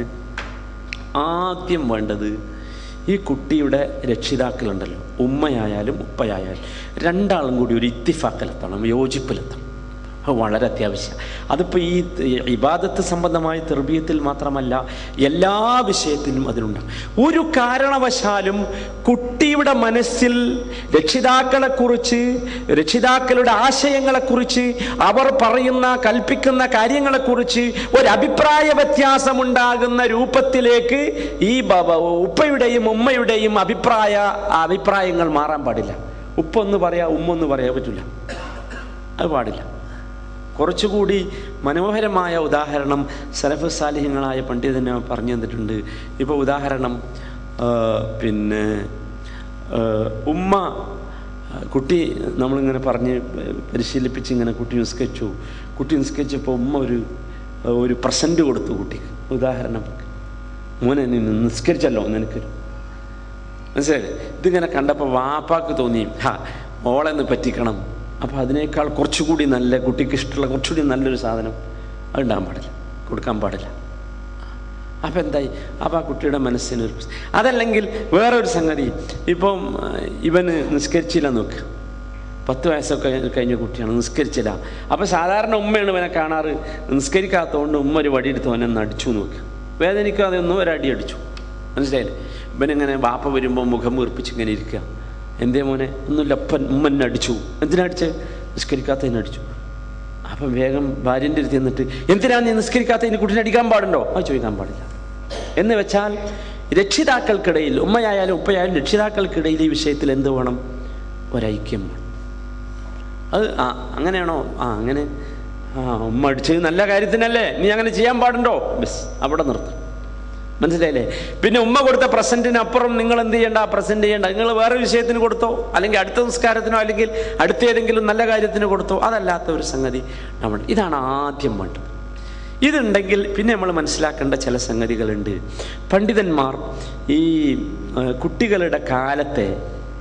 ആദ്യം വേണ്ടത് ഈ കുട്ടിയുടെ രക്ഷിതാക്കളുണ്ടല്ലോ ഉമ്മയായാലും ഉപ്പയായാലും രണ്ടാളും കൂടി ഒരു ഇത്തിഫാക്കലെത്തണം യോജിപ്പിലെത്തണം അത് വളരെ അത്യാവശ്യം അതിപ്പോൾ ഈ ഇബാദത്ത് സംബന്ധമായ തെർബീയത്തിൽ മാത്രമല്ല എല്ലാ വിഷയത്തിലും അതിലുണ്ടാകും ഒരു കാരണവശാലും കുട്ടിയുടെ മനസ്സിൽ രക്ഷിതാക്കളെക്കുറിച്ച് രക്ഷിതാക്കളുടെ ആശയങ്ങളെക്കുറിച്ച് അവർ പറയുന്ന കൽപ്പിക്കുന്ന കാര്യങ്ങളെക്കുറിച്ച് ഒരു അഭിപ്രായ വ്യത്യാസമുണ്ടാകുന്ന രൂപത്തിലേക്ക് ഈ ബ- ബ- ഉപ്പയുടെയും ഉമ്മയുടെയും അഭിപ്രായ അഭിപ്രായങ്ങൾ മാറാൻ പാടില്ല ഉപ്പ ഒന്ന് പറയാ ഉമ്മ ഒന്ന് പറയാൻ പറ്റില്ല അത് പാടില്ല കുറച്ചുകൂടി മനോഹരമായ ഉദാഹരണം സലഫ് സാലിഹ്യങ്ങളായ പണ്ഡിതനെ പറഞ്ഞു തന്നിട്ടുണ്ട് ഇപ്പോൾ ഉദാഹരണം ആ, പിന്നെ ആ, ഉമ്മ ആ, കുട്ടി നമ്മളിങ്ങനെ പറഞ്ഞ് പരിശീലിപ്പിച്ച് ഇങ്ങനെ കുട്ടി നിസ്കരിച്ചു കുട്ടി നിസ്കരിച്ചപ്പോൾ ഉമ്മ ഒരു ഒരു പ്രസൻറ്റ് കൊടുത്തു കുട്ടിക്ക് ഉദാഹരണം മോനെ നീ നിസ്കരിച്ചല്ലോ നിനക്ക് മനസ്സിലായില്ലേ ഇതിങ്ങനെ കണ്ടപ്പോൾ വാപ്പാക്ക് തോന്നി ഹാ ഓളെ ഒന്ന് പറ്റിക്കണം അപ്പോൾ അതിനേക്കാൾ കുറച്ചുകൂടി നല്ല കുട്ടിക്ക് ഇഷ്ടമുള്ള കുറച്ചുകൂടി നല്ലൊരു സാധനം അത് ഉണ്ടാകാൻ പാടില്ല കൊടുക്കാൻ പാടില്ല അപ്പം എന്തായി അപ്പം ആ കുട്ടിയുടെ മനസ്സിന് ഒരു പ്രശ്നം. അതല്ലെങ്കിൽ വേറെ ഒരു സംഗതി ഇപ്പം ആ, ഇവന് നിസ്കരിച്ചില്ല നോക്ക് പത്ത് വയസ്സൊക്കെ കഴിഞ്ഞ കുട്ടിയാണ് നിസ്കരിച്ചില്ല അപ്പം സാധാരണ ഉമ്മയാണ് ഇവനെ കാണാറ് നിസ്കരിക്കാത്തതുകൊണ്ട് ഉമ്മ ഒരു വടിയെടുത്ത് അവനെ ഒന്ന് അടിച്ചു നോക്ക് വേദനിക്കാതെ ഒന്നും ഒരടി അടിച്ചു മനസ്സിലായില്ലേ ഇവനിങ്ങനെ വാപ്പ വരുമ്പോൾ മുഖം വീർപ്പിച്ച് ഇങ്ങനെ ഇരിക്കുക എന്തേ മോനെ ഒന്നുമില്ല അപ്പൻ ഉമ്മനെ അടിച്ചു എന്തിനടിച്ച് നിസ്കരിക്കാത്തതിനെ അടിച്ചു അപ്പം വേഗം ഭാര്യൻ്റെ അടുത്ത് എന്നിട്ട് എന്തിനാ നീ നിസ്കരിക്കാത്തതിന് കുട്ടീനെ അടിക്കാൻ പാടുണ്ടോ അത് ചോദിക്കാൻ പാടില്ല എന്ന് വെച്ചാൽ രക്ഷിതാക്കൾക്കിടയിൽ ഉമ്മയായാലും ഉപ്പയായാലും രക്ഷിതാക്കൾക്കിടയിൽ ഈ വിഷയത്തിൽ എന്ത് വേണം ഒരൈക്യം വേണം അത് ആ അങ്ങനെയാണോ ആ അങ്ങനെ ആ ഉമ്മ അടിച്ചത് നല്ല കാര്യത്തിനല്ലേ നീ അങ്ങനെ ചെയ്യാൻ പാടുണ്ടോ ബസ് അവിടെ നിർത്തും മനസ്സിലായില്ലേ പിന്നെ ഉമ്മ കൊടുത്ത പ്രസന്റിന് അപ്പുറം നിങ്ങൾ എന്ത് ചെയ്യണ്ട പ്രസന്റ് ചെയ്യണ്ട നിങ്ങൾ വേറെ വിഷയത്തിന് കൊടുത്തോ അല്ലെങ്കിൽ അടുത്ത നിസ്കാരത്തിനോ അല്ലെങ്കിൽ അടുത്ത ഏതെങ്കിലും നല്ല കാര്യത്തിന് കൊടുത്തോ അതല്ലാത്ത ഒരു സംഗതി നമ്മൾ ഇതാണ് ആദ്യം വേണ്ടത് ഇതുണ്ടെങ്കിൽ പിന്നെ നമ്മൾ മനസ്സിലാക്കേണ്ട ചില സംഗതികളുണ്ട് പണ്ഡിതന്മാർ ഈ ആ, കുട്ടികളുടെ കാലത്തെ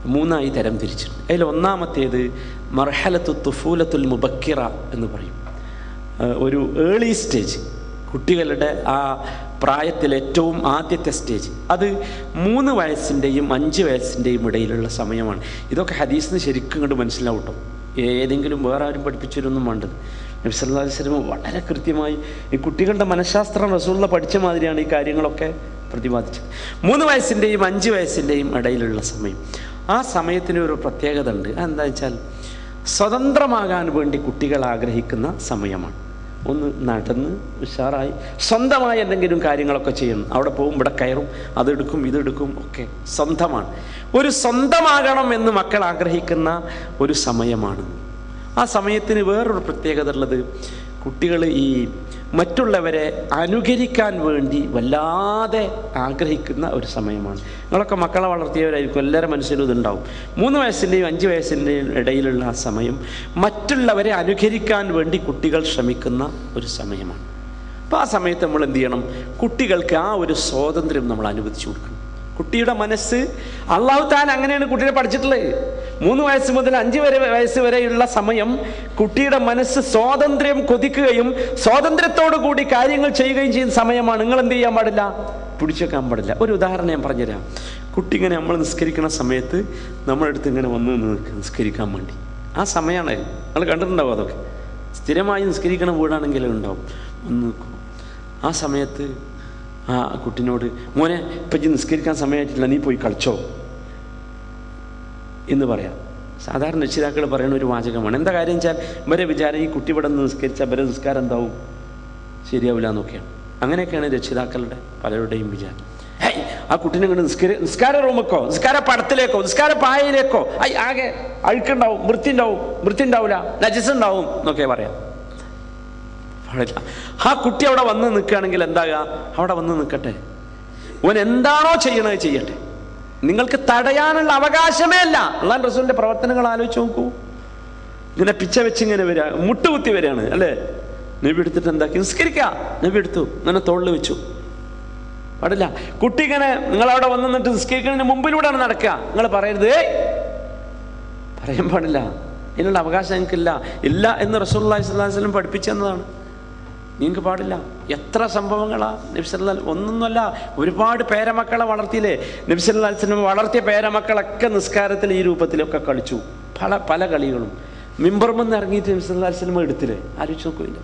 മൂന്നായി തരം തിരിച്ചിട്ടുണ്ട് അതിൽ ഒന്നാമത്തേത് മർഹലത്തു തുഫൂലത്തുൽ മുബക്കിറ എന്ന് പറയും ഏഹ് ഒരു ഏർലി സ്റ്റേജ് കുട്ടികളുടെ ആ പ്രായത്തിൽ ഏറ്റവും ആദ്യത്തെ സ്റ്റേജ് അത് മൂന്ന് വയസ്സിൻ്റെയും അഞ്ച് വയസ്സിൻ്റെയും ഇടയിലുള്ള സമയമാണ് ഇതൊക്കെ ഹദീസിന് ശരിക്കും കണ്ട് മനസ്സിലാവും കേട്ടോ ഏതെങ്കിലും വേറെ ആരും പഠിപ്പിച്ചിരുന്നും വേണ്ടത് നബി സല്ലല്ലാഹു അലൈഹി വസല്ലം വളരെ കൃത്യമായി ഈ കുട്ടികളുടെ മനഃശാസ്ത്രം റസൂള്ള പഠിച്ച മാതിരിയാണ് ഈ കാര്യങ്ങളൊക്കെ പ്രതിപാദിച്ചത് മൂന്ന് വയസ്സിൻ്റെയും അഞ്ച് വയസ്സിൻ്റെയും ഇടയിലുള്ള സമയം ആ സമയത്തിന് ഒരു പ്രത്യേകത ഉണ്ട് അതെന്താ വെച്ചാൽ സ്വതന്ത്രമാകാൻ വേണ്ടി കുട്ടികൾ ആഗ്രഹിക്കുന്ന സമയമാണ് ഒന്ന് നടന്ന് ഉഷാറായി സ്വന്തമായി എന്തെങ്കിലും കാര്യങ്ങളൊക്കെ ചെയ്യണം അവിടെ പോകും ഇവിടെ കയറും അതെടുക്കും ഇതെടുക്കും ഒക്കെ സ്വന്തമാണ് ഒരു സ്വന്തമാകണം എന്ന് മക്കൾ ആഗ്രഹിക്കുന്ന ഒരു സമയമാണ് ആ സമയത്തിന് വേറൊരു പ്രത്യേകത ഉള്ളത് കുട്ടികൾ ഈ മറ്റുള്ളവരെ അനുകരിക്കാൻ വേണ്ടി വല്ലാതെ ആഗ്രഹിക്കുന്ന ഒരു സമയമാണ് നിങ്ങളൊക്കെ മക്കളെ വളർത്തിയവരായിരിക്കും എല്ലാവരുടെ മനസ്സിലും ഇതുണ്ടാവും മൂന്ന് വയസ്സിൻ്റെയും അഞ്ച് വയസ്സിൻ്റെയും ഇടയിലുള്ള ആ സമയം മറ്റുള്ളവരെ അനുകരിക്കാൻ വേണ്ടി കുട്ടികൾ ശ്രമിക്കുന്ന ഒരു സമയമാണ് അപ്പോൾ ആ സമയത്ത് നമ്മൾ എന്ത് ചെയ്യണം കുട്ടികൾക്ക് ആ ഒരു സ്വാതന്ത്ര്യം നമ്മൾ അനുവദിച്ചു കൊടുക്കണം കുട്ടിയുടെ മനസ്സ് അള്ളാഹു താൻ അങ്ങനെയാണ് കുട്ടിയെ പഠിച്ചിട്ടുള്ളത് മൂന്ന് വയസ്സ് മുതൽ അഞ്ച് വരെ വയസ്സ് വരെയുള്ള സമയം കുട്ടിയുടെ മനസ്സ് സ്വാതന്ത്ര്യം കൊതിക്കുകയും സ്വാതന്ത്ര്യത്തോടു കൂടി കാര്യങ്ങൾ ചെയ്യുകയും ചെയ്യുന്ന സമയമാണ് നിങ്ങൾ എന്ത് ചെയ്യാൻ പാടില്ല പിടിച്ചു വെക്കാൻ പാടില്ല ഒരു ഉദാഹരണം ഞാൻ പറഞ്ഞുതരാം കുട്ടി ഇങ്ങനെ നമ്മൾ നിസ്കരിക്കുന്ന സമയത്ത് നമ്മളടുത്ത് ഇങ്ങനെ വന്ന് നിന്ന് നിൽക്കും നിസ്കരിക്കാൻ വേണ്ടി ആ സമയമാണ് നിങ്ങൾ കണ്ടിട്ടുണ്ടാവും അതൊക്കെ സ്ഥിരമായി നിസ്കരിക്കണ വീടാണെങ്കിലും ഉണ്ടാവും വന്ന് നിൽക്കും ആ സമയത്ത് ആ കുട്ടിനോട് മോനെ ഇപ്പം ഇജ്ജ് നിസ്കരിക്കാൻ സമയമായിട്ടില്ല നീ പോയി കളിച്ചോ എന്ന് പറയാം സാധാരണ രക്ഷിതാക്കൾ പറയുന്ന ഒരു വാചകമാണ് എന്താ കാര്യം വെച്ചാൽ ഇവരെ വിചാരം ഈ കുട്ടി ഇവിടെ നിന്ന് നിസ്കരിച്ചാൽ ഇവരെ നിസ്കാരം എന്താവും ശരിയാവില്ല എന്നൊക്കെയാണ് അങ്ങനെയൊക്കെയാണ് രക്ഷിതാക്കളുടെ പലരുടെയും വിചാരം ഹേയ് ആ കുട്ടീനെ കൊണ്ട് നിസ്കരി നിസ്കാര റൂമൊക്കോ നിസ്കാര പടത്തിലേക്കോ നിസ്കാര പായയിലേക്കോ ഐ ആകെ അഴുക്കുണ്ടാവും വൃത്തി ഉണ്ടാവും വൃത്തി ഉണ്ടാവില്ല നജസ് ഉണ്ടാവും എന്നൊക്കെ പറയാം പാടില്ല ആ കുട്ടി അവിടെ വന്ന് നിൽക്കുകയാണെങ്കിൽ എന്താകുക അവിടെ വന്ന് നിൽക്കട്ടെ ഓൻ എന്താണോ ചെയ്യണത് ചെയ്യട്ടെ നിങ്ങൾക്ക് തടയാനുള്ള അവകാശമേ അല്ല അള്ളാൻ റസൂലിന്റെ പ്രവർത്തനങ്ങൾ ആലോചിച്ച് നോക്കൂ ഇങ്ങനെ പിച്ച വെച്ച് ഇങ്ങനെ വരിക മുട്ടുകുത്തി വരികയാണ് അല്ലേ നബി എടുത്തിട്ട് എന്താക്കി നിസ്കരിക്കുക നബി എടുത്തു ഇങ്ങനെ തോളിൽ വെച്ചു പാടില്ല കുട്ടി ഇങ്ങനെ നിങ്ങളവിടെ വന്ന് നിന്നിട്ട് നിസ്കരിക്കുന്നതിന് മുമ്പിലൂടെയാണ് നടക്കുക നിങ്ങൾ പറയരുത് "ഏയ്, പറയാൻ പാടില്ല ഇതിനുള്ള അവകാശം ഞങ്ങൾക്കില്ല ഇല്ല എന്ന് റസൂല്ലാഹി സ്വല്ലല്ലാഹി വസല്ലം പഠിപ്പിച്ചെന്നതാണ് നിങ്ങൾക്ക് പാടില്ല എത്ര സംഭവങ്ങളാ നബ്സല്ലാ ഒന്നൊന്നുമല്ല ഒരുപാട് പേരമക്കളെ വളർത്തിയില്ലേ നബ്സല്ലാസ്ലം വളർത്തിയ പേരമക്കളൊക്കെ നിസ്കാരത്തിൽ ഈ രൂപത്തിലൊക്കെ കളിച്ചു പല പല കളികളും മിമ്പർമെന്ന് ഇറങ്ങിയിട്ട് നബ്സല്ലാസ്ലം എടുത്തില്ലേ ആലോചിച്ച് നോക്കൂല്ല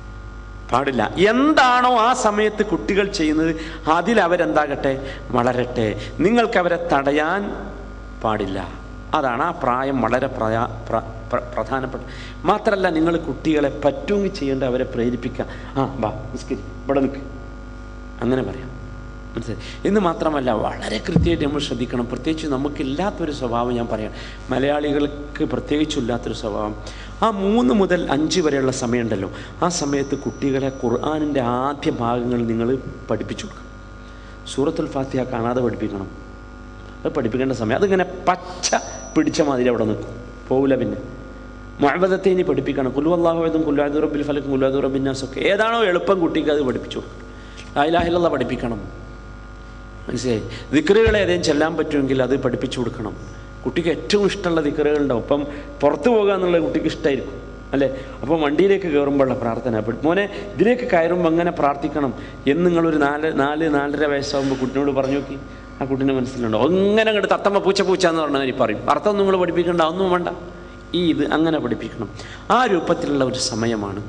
പാടില്ല എന്താണോ ആ സമയത്ത് കുട്ടികൾ ചെയ്യുന്നത് അതിൽ അവരെന്താകട്ടെ വളരട്ടെ നിങ്ങൾക്ക് അവരെ തടയാൻ പാടില്ല അതാണ് ആ പ്രായം വളരെ പ്രയാ പ്ര- പ്ര- പ്രധാനപ്പെട്ട മാത്രമല്ല നിങ്ങൾ കുട്ടികളെ പറ്റുമെങ്കിൽ ചെയ്യേണ്ട അവരെ പ്രേരിപ്പിക്കുക ആ ബാ നിസ്കരി ഇവിടെ നിൽക്ക് അങ്ങനെ പറയാം മനസ്സിലായി എന്ന് മാത്രമല്ല വളരെ കൃത്യമായിട്ട് നമ്മൾ ശ്രദ്ധിക്കണം പ്രത്യേകിച്ച് നമുക്കില്ലാത്തൊരു സ്വഭാവം ഞാൻ പറയാം മലയാളികൾക്ക് പ്രത്യേകിച്ചില്ലാത്തൊരു സ്വഭാവം ആ മൂന്ന് മുതൽ അഞ്ച് വരെയുള്ള സമയമുണ്ടല്ലോ ആ സമയത്ത് കുട്ടികളെ ഖുർആാനിൻ്റെ ആദ്യ ഭാഗങ്ങൾ നിങ്ങൾ പഠിപ്പിച്ചു കൊടുക്കണം സൂറത്തുൽ ഫാത്തിഹ കാണാതെ പഠിപ്പിക്കണം അത് പഠിപ്പിക്കേണ്ട സമയം അതിങ്ങനെ പച്ച പിടിച്ച മാതിരി അവിടെ നിൽക്കും പോകില്ല പിന്നെ മഴബദത്തെ ഇനി പഠിപ്പിക്കണം കുല്ലുവല്ലാഹുവേദും കുല്ലാദു റബ്ബിൽ ഫലക്കും കുല്ലാദു റബ്ബിന്നാസൊക്കെ ഏതാണോ എളുപ്പം കുട്ടിക്ക് അത് പഠിപ്പിച്ചു കൊടുക്കണം ലായിലാഹിലുള്ള പഠിപ്പിക്കണം മനസ്സിലായി ദിക്കറുകൾ ഏതെങ്കിലും ചെല്ലാൻ പറ്റുമെങ്കിൽ അത് പഠിപ്പിച്ചു കൊടുക്കണം കുട്ടിക്ക് ഏറ്റവും ഇഷ്ടമുള്ള ദിക്കറുകൾ ഉണ്ടാവും അപ്പം പുറത്തു പോകുക എന്നുള്ളത് കുട്ടിക്ക് ഇഷ്ടമായിരിക്കും അല്ലേ അപ്പോൾ വണ്ടിയിലേക്ക് കയറുമ്പോഴുള്ള പ്രാർത്ഥന അപ്പോൾ മോനെ ഇതിലേക്ക് കയറുമ്പോൾ അങ്ങനെ പ്രാർത്ഥിക്കണം എന്ന് നിങ്ങളൊരു നാല് നാല് നാലര വയസ്സാകുമ്പോൾ കുട്ടിനോട് പറഞ്ഞു നോക്കി ആ കുട്ടീൻ്റെ മനസ്സിലുണ്ടോ അങ്ങനെ അങ്ങോട്ട് തത്തമ്മ പൂച്ച പൂച്ച എന്ന് പറഞ്ഞാൽ ഇനി പറയും അർത്ഥം നിങ്ങൾ പഠിപ്പിക്കണ്ട ഒന്നും വേണ്ട ഈ ഇത് അങ്ങനെ പഠിപ്പിക്കണം ആ രൂപത്തിലുള്ള ഒരു സമയമാണ്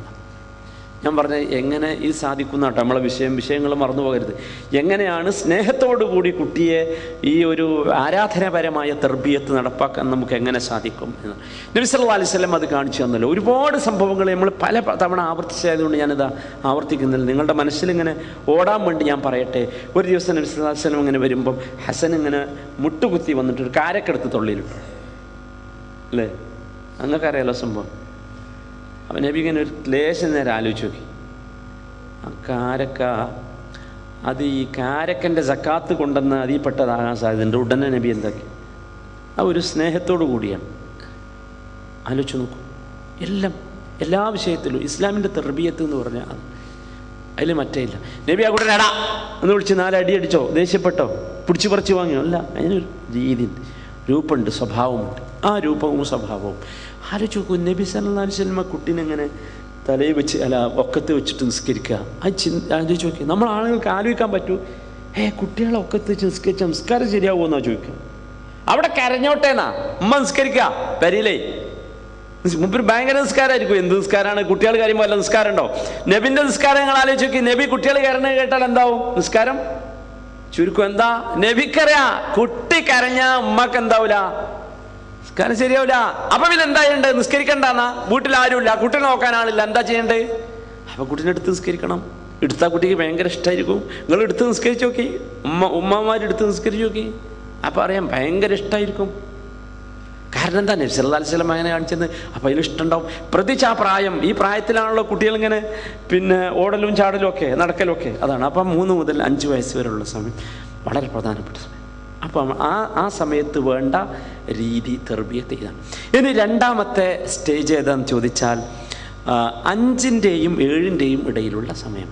ഞാൻ പറഞ്ഞ എങ്ങനെ ഇത് സാധിക്കുന്ന കേട്ടോ നമ്മളെ വിഷയം വിഷയങ്ങൾ മറന്നു പോകരുത് എങ്ങനെയാണ് സ്നേഹത്തോടു കൂടി കുട്ടിയെ ഈ ഒരു ആരാധനാപരമായ തെർബിയത്ത് നടപ്പാക്കാൻ നമുക്ക് എങ്ങനെ സാധിക്കും എന്ന് നബി സല്ലല്ലാഹു അലൈഹി വസല്ലം അത് കാണിച്ചു തന്നല്ലോ ഒരുപാട് സംഭവങ്ങൾ നമ്മൾ പല പ- തവണ ആവർത്തിച്ചതായതുകൊണ്ട് ഞാനിത് ആവർത്തിക്കുന്നില്ല നിങ്ങളുടെ മനസ്സിലിങ്ങനെ ഓടാൻ വേണ്ടി ഞാൻ പറയട്ടെ ഒരു ദിവസം നബി സല്ലല്ലാഹു അലൈഹി വസല്ലം ഇങ്ങനെ വരുമ്പം ഹസൻ ഇങ്ങനെ മുട്ടുകുത്തി വന്നിട്ട് ഒരു കാരക്കെടുത്ത് തൊള്ളിയിലിട്ടു അല്ലേ അങ്ങക്കറിയാലോ സംഭവം അവൻ നബി ഇങ്ങനെ ഒരു ലേശം നേരം ആലോചിച്ച് നോക്കി ആ കാരക്ക അത് ഈ കാരക്കൻ്റെ സക്കാത്ത് കൊണ്ടെന്ന് അതിൽപ്പെട്ടതാകാൻ സാധ്യതയുണ്ട് ഉടനെ നബി എന്താക്കി ആ ഒരു സ്നേഹത്തോടു കൂടിയാണ് ആലോചിച്ച് നോക്കൂ എല്ലാം എല്ലാ വിഷയത്തിലും ഇസ്ലാമിൻ്റെ തെർബിയത്ത് എന്ന് പറഞ്ഞാൽ അത് അതിൽ മറ്റേ ഇല്ല നബി ആ കൂടെ എടാ എന്ന് വിളിച്ച് നാലടി അടിച്ചോ ദേഷ്യപ്പെട്ടോ പിടിച്ചു പറിച്ച് വാങ്ങിയോ അല്ല അതിനൊരു രീതിയുണ്ട് രൂപമുണ്ട് സ്വഭാവമുണ്ട് ആ രൂപവും സ്വഭാവവും ആലോചിച്ച് നോക്കൂ നബി സല്ലല്ലാഹു അലൈഹി വസല്ലമ കുട്ടീനെങ്ങനെ തലയിൽ വെച്ച് അല്ല ഒക്കത്ത് വെച്ചിട്ട് നിസ്കരിക്കുക ആ ചിന്ത ആലോചിച്ച് നോക്കി നമ്മൾ ആളുകൾക്ക് ആലോചിക്കാൻ പറ്റൂ ഏ കുട്ടികളെ ഒക്കത്ത് വെച്ച് നിസ്കരിച്ച നിസ്കാരം ശരിയാവുമെന്നാ ചോദിക്കുക അവിടെ കരഞ്ഞോട്ടേന്നാ ഉമ്മ നിസ്കരിക്കുക പെരിയിലേ മുമ്പിൽ ഭയങ്കര നിസ്കാരമായിരിക്കും എന്ത് നിസ്കാരമാണ് കുട്ടികൾ കാര്യമ്പോൾ അല്ല നിസ്കാരം ഉണ്ടോ നബിന്റെ നിസ്കാരം നിങ്ങൾ ആലോചിച്ച് നോക്കി നബി കുട്ടികൾ കരഞ്ഞ കേട്ടാൽ എന്താവും നിസ്കാരം ചുരുക്കം എന്താ നബിക്കറിയാ കുട്ടി കരഞ്ഞ ഉമ്മക്ക് എന്താവൂല നിസ്കാരം ശരിയാവില്ല അപ്പൊ പിന്നെ എന്താ ചെയ്യണ്ടേ നിസ്കരിക്കണ്ടെന്നാ വീട്ടിൽ ആരുമില്ല കുട്ടിനെ നോക്കാൻ ആളില്ല എന്താ ചെയ്യണ്ടേ അപ്പൊ കുട്ടീനെ എടുത്ത് നിസ്കരിക്കണം എടുത്ത കുട്ടിക്ക് ഭയങ്കര ഇഷ്ടമായിരിക്കും നിങ്ങൾ എടുത്ത് നിസ്കരിച്ച് നോക്കി ഉമ്മ ഉമ്മമാരെടുത്ത് നിസ്കരിച്ച് നോക്കി അപ്പൊ അറിയാം ഭയങ്കര ഇഷ്ടമായിരിക്കും കാരണം എന്താ നബി സല്ലല്ലാഹു അലൈഹി വസല്ലം അങ്ങനെ കാണിച്ചത് അപ്പം അതിന് ഇഷ്ടമുണ്ടാവും പ്രത്യേകിച്ച് ആ പ്രായം ഈ പ്രായത്തിലാണല്ലോ കുട്ടികളിങ്ങനെ പിന്നെ ഓടലും ചാടലും ഒക്കെ നടക്കലും ഒക്കെ അതാണ് അപ്പം മൂന്ന് മുതൽ അഞ്ച് വയസ്സ് വരെയുള്ള സമയം വളരെ പ്രധാനപ്പെട്ട സമയം അപ്പം ആ ആ സമയത്ത് വേണ്ട രീതി തെർബിയത്ത് ഇതാണ് ഇനി രണ്ടാമത്തെ സ്റ്റേജ് ഏതാന്ന് ചോദിച്ചാൽ ആ, അഞ്ചിൻ്റെയും ഏഴിൻ്റെയും ഇടയിലുള്ള സമയം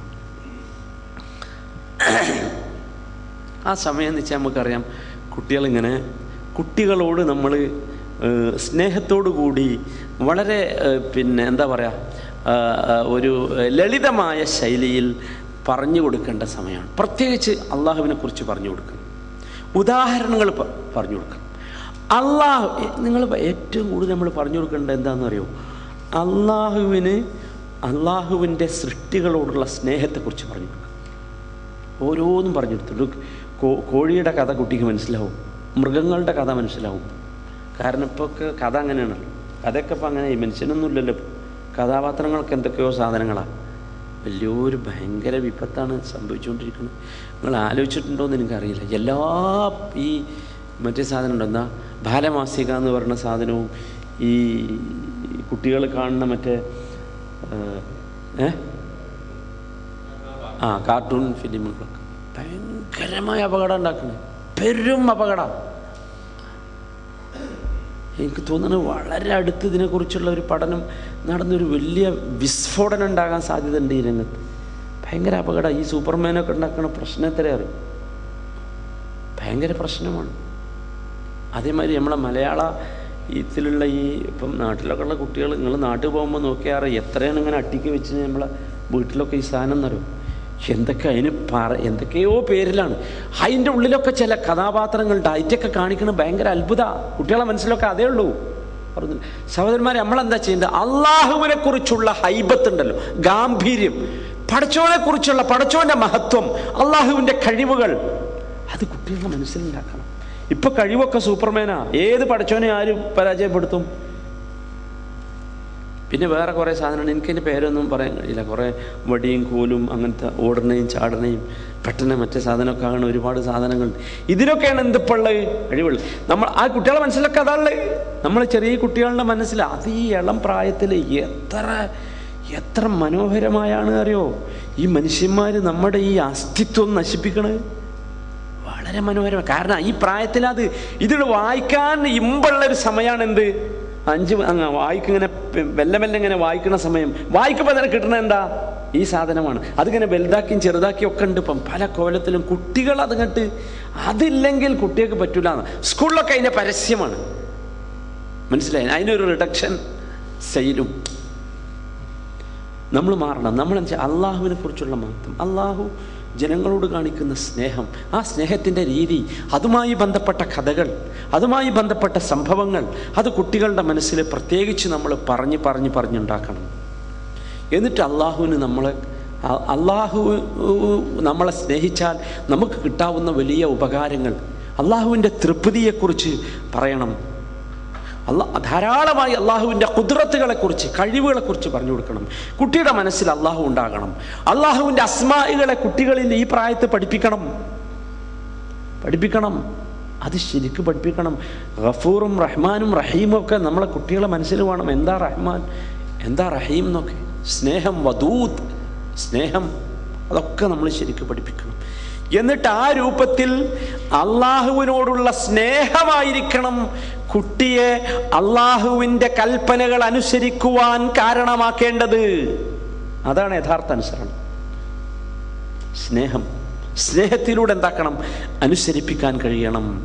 ആ സമയം എന്ന് വെച്ചാൽ നമുക്കറിയാം കുട്ടികളിങ്ങനെ കുട്ടികളോട് നമ്മൾ സ്നേഹത്തോടു കൂടി വളരെ ഏഹ്, പിന്നെ എന്താ പറയുക ഒരു ലളിതമായ ശൈലിയിൽ പറഞ്ഞു കൊടുക്കേണ്ട സമയമാണ് പ്രത്യേകിച്ച് അള്ളാഹുവിനെ കുറിച്ച് പറഞ്ഞു കൊടുക്കണം ഉദാഹരണങ്ങൾ പ- പറഞ്ഞു കൊടുക്കണം അള്ളാഹു നിങ്ങൾ ഏറ്റവും കൂടുതൽ നമ്മൾ പറഞ്ഞു കൊടുക്കേണ്ടത് എന്താണെന്ന് അറിയോ അള്ളാഹുവിന് അള്ളാഹുവിൻ്റെ സൃഷ്ടികളോടുള്ള സ്നേഹത്തെക്കുറിച്ച് പറഞ്ഞു കൊടുക്കണം ഓരോന്നും പറഞ്ഞു കൊടുത്തു കോ- കോഴിയുടെ കഥ കുട്ടിക്ക് മനസ്സിലാവും മൃഗങ്ങളുടെ കഥ മനസ്സിലാവും കാരണം ഇപ്പോൾ ഒക്കെ കഥ അങ്ങനെയാണല്ലോ കഥയൊക്കെ ഇപ്പം അങ്ങനെ മനുഷ്യനൊന്നും ഇല്ലല്ലോ ഇപ്പൊ. കഥാപാത്രങ്ങൾക്ക് എന്തൊക്കെയോ സാധനങ്ങളാണ് വലിയൊരു ഭയങ്കര വിപത്താണ് സംഭവിച്ചുകൊണ്ടിരിക്കുന്നത് നിങ്ങൾ ആലോചിച്ചിട്ടുണ്ടോ എന്ന് എനിക്കറിയില്ല എല്ലാ ഈ മറ്റേ സാധനം ഉണ്ടോ എന്താ ബാലമാസിക എന്ന് പറയുന്ന സാധനവും ഈ കുട്ടികൾ കാണുന്ന മറ്റേ ഏ ആ കാർട്ടൂൺ ഫിലിമുകളൊക്കെ ഭയങ്കരമായ അപകടം ഉണ്ടാക്കുന്നത് പെരും അപകടം എനിക്ക് തോന്നുന്നത് വളരെ അടുത്ത് ഇതിനെക്കുറിച്ചുള്ള ഒരു പഠനം നടന്നൊരു വലിയ വിസ്ഫോടനം ഉണ്ടാകാൻ സാധ്യതയുണ്ട് ഈ രംഗത്ത് ഭയങ്കര അപകടം ഈ സൂപ്പർമാനൊക്കെ ഉണ്ടാക്കുന്ന പ്രശ്നത്തിലെ അറിയും ഭയങ്കര പ്രശ്നമാണ് അതേമാതിരി നമ്മളെ മലയാള ഇതിലുള്ള ഈ ഇപ്പം നാട്ടിലൊക്കെ ഉള്ള കുട്ടികൾ നിങ്ങൾ നാട്ടിൽ പോകുമ്പോൾ നോക്കിയാറ് എത്രയാണ് ഇങ്ങനെ അട്ടിക്ക് വെച്ച് നമ്മളെ വീട്ടിലൊക്കെ ഈ സാധനം എന്നറിയും എന്തൊക്കെ അതിന് പറ എന്തൊക്കെയോ പേരിലാണ് അതിൻ്റെ ഉള്ളിലൊക്കെ ചില കഥാപാത്രങ്ങളുണ്ട് അതിൻ്റെയൊക്കെ കാണിക്കുന്നത് ഭയങ്കര അത്ഭുത കുട്ടികളെ മനസ്സിലൊക്കെ അതേ ഉള്ളൂ പറഞ്ഞു സഹോദരന്മാരെ നമ്മളെന്താ ചെയ്യേണ്ടത് അള്ളാഹുവിനെ കുറിച്ചുള്ള ഹൈബത്തുണ്ടല്ലോ ഗാംഭീര്യം പടച്ചോനെ കുറിച്ചുള്ള പടച്ചോന്റെ മഹത്വം അള്ളാഹുവിൻ്റെ കഴിവുകൾ അത് കുട്ടികളുടെ മനസ്സിലുണ്ടാക്കണം ഇപ്പൊ കഴിവൊക്കെ സൂപ്പർമാനാ ഏത് പടച്ചോനെ ആരും പരാജയപ്പെടുത്തും പിന്നെ വേറെ കുറേ സാധനമാണ് എനിക്കതിൻ്റെ പേരൊന്നും പറയാൻ കഴിയില്ല കുറേ വടിയും കോലും അങ്ങനത്തെ ഓടണയും ചാടണയും പെട്ടെന്ന് മറ്റേ സാധനമൊക്കെ ആണ് ഒരുപാട് സാധനങ്ങളുണ്ട് ഇതിനൊക്കെയാണ് എന്തിപ്പുള്ള കഴിവുകൾ നമ്മൾ ആ കുട്ടികളെ മനസ്സിലൊക്കെ അതാണുള്ളത് നമ്മൾ ചെറിയ കുട്ടികളുടെ മനസ്സിൽ അത് ഈ ഇളം പ്രായത്തിൽ എത്ര എത്ര മനോഹരമായാണ് അറിയോ ഈ മനുഷ്യന്മാർ നമ്മുടെ ഈ അസ്തിത്വം നശിപ്പിക്കണത് വളരെ മനോഹരമാണ് കാരണം ഈ പ്രായത്തിൽ അത് ഇതിൽ വായിക്കാൻ ഇമ്പുള്ള ഒരു സമയമാണ് എന്ത് അഞ്ച് അങ്ങ് വായിക്കിങ്ങനെ മെല്ലെ മെല്ലെ ഇങ്ങനെ വായിക്കുന്ന സമയം വായിക്കുമ്പോൾ തന്നെ കിട്ടുന്നത് എന്താ ഈ സാധനമാണ് അതിങ്ങനെ വലുതാക്കിയും ചെറുതാക്കിയും ഒക്കെ ഉണ്ട് ഇപ്പം പല കോലത്തിലും കുട്ടികൾ അതങ്ങട്ട് അതില്ലെങ്കിൽ കുട്ടികൾക്ക് പറ്റൂല സ്കൂളിലൊക്കെ അതിൻ്റെ പരസ്യമാണ് മനസ്സിലായി അതിനൊരു റിഡക്ഷൻ സെയിലും നമ്മൾ മാറണം നമ്മൾ വെച്ചാൽ അള്ളാഹുവിനെ കുറിച്ചുള്ള മഹത്വം അള്ളാഹു ജനങ്ങളോട് കാണിക്കുന്ന സ്നേഹം ആ സ്നേഹത്തിൻ്റെ രീതി അതുമായി ബന്ധപ്പെട്ട കഥകൾ അതുമായി ബന്ധപ്പെട്ട സംഭവങ്ങൾ അത് കുട്ടികളുടെ മനസ്സിൽ പ്രത്യേകിച്ച് നമ്മൾ പറഞ്ഞ് പറഞ്ഞ് പറഞ്ഞുണ്ടാക്കണം എന്നിട്ട് അള്ളാഹുവിന് നമ്മളെ അ- അള്ളാഹു നമ്മളെ സ്നേഹിച്ചാൽ നമുക്ക് കിട്ടാവുന്ന വലിയ ഉപകാരങ്ങൾ അള്ളാഹുവിൻ്റെ തൃപ്തിയെക്കുറിച്ച് പറയണം അല്ല ധാരാളമായി അള്ളാഹുവിൻ്റെ കുതിരത്തുകളെക്കുറിച്ച് കഴിവുകളെക്കുറിച്ച് പറഞ്ഞു കൊടുക്കണം കുട്ടിയുടെ മനസ്സിൽ അള്ളാഹു ഉണ്ടാകണം അള്ളാഹുവിൻ്റെ അസ്മായികളെ കുട്ടികളിൽ ഈ പ്രായത്ത് പഠിപ്പിക്കണം പഠിപ്പിക്കണം അത് ശരിക്കും പഠിപ്പിക്കണം ഗഫൂറും റഹ്മാനും റഹീമും ഒക്കെ നമ്മളെ കുട്ടികളെ മനസ്സിൽ വേണം എന്താ റഹ്മാൻ എന്താ റഹീം എന്നൊക്കെ സ്നേഹം വധൂത് സ്നേഹം അതൊക്കെ നമ്മൾ ശരിക്കും പഠിപ്പിക്കണം എന്നിട്ട് ആ രൂപത്തിൽ അള്ളാഹുവിനോടുള്ള സ്നേഹമായിരിക്കണം കുട്ടിയെ അള്ളാഹുവിൻ്റെ കൽപ്പനകൾ അനുസരിക്കുവാൻ കാരണമാക്കേണ്ടത് അതാണ് യഥാർത്ഥ അനുസരണം സ്നേഹം സ്നേഹത്തിലൂടെ എന്താക്കണം അനുസരിപ്പിക്കാൻ കഴിയണം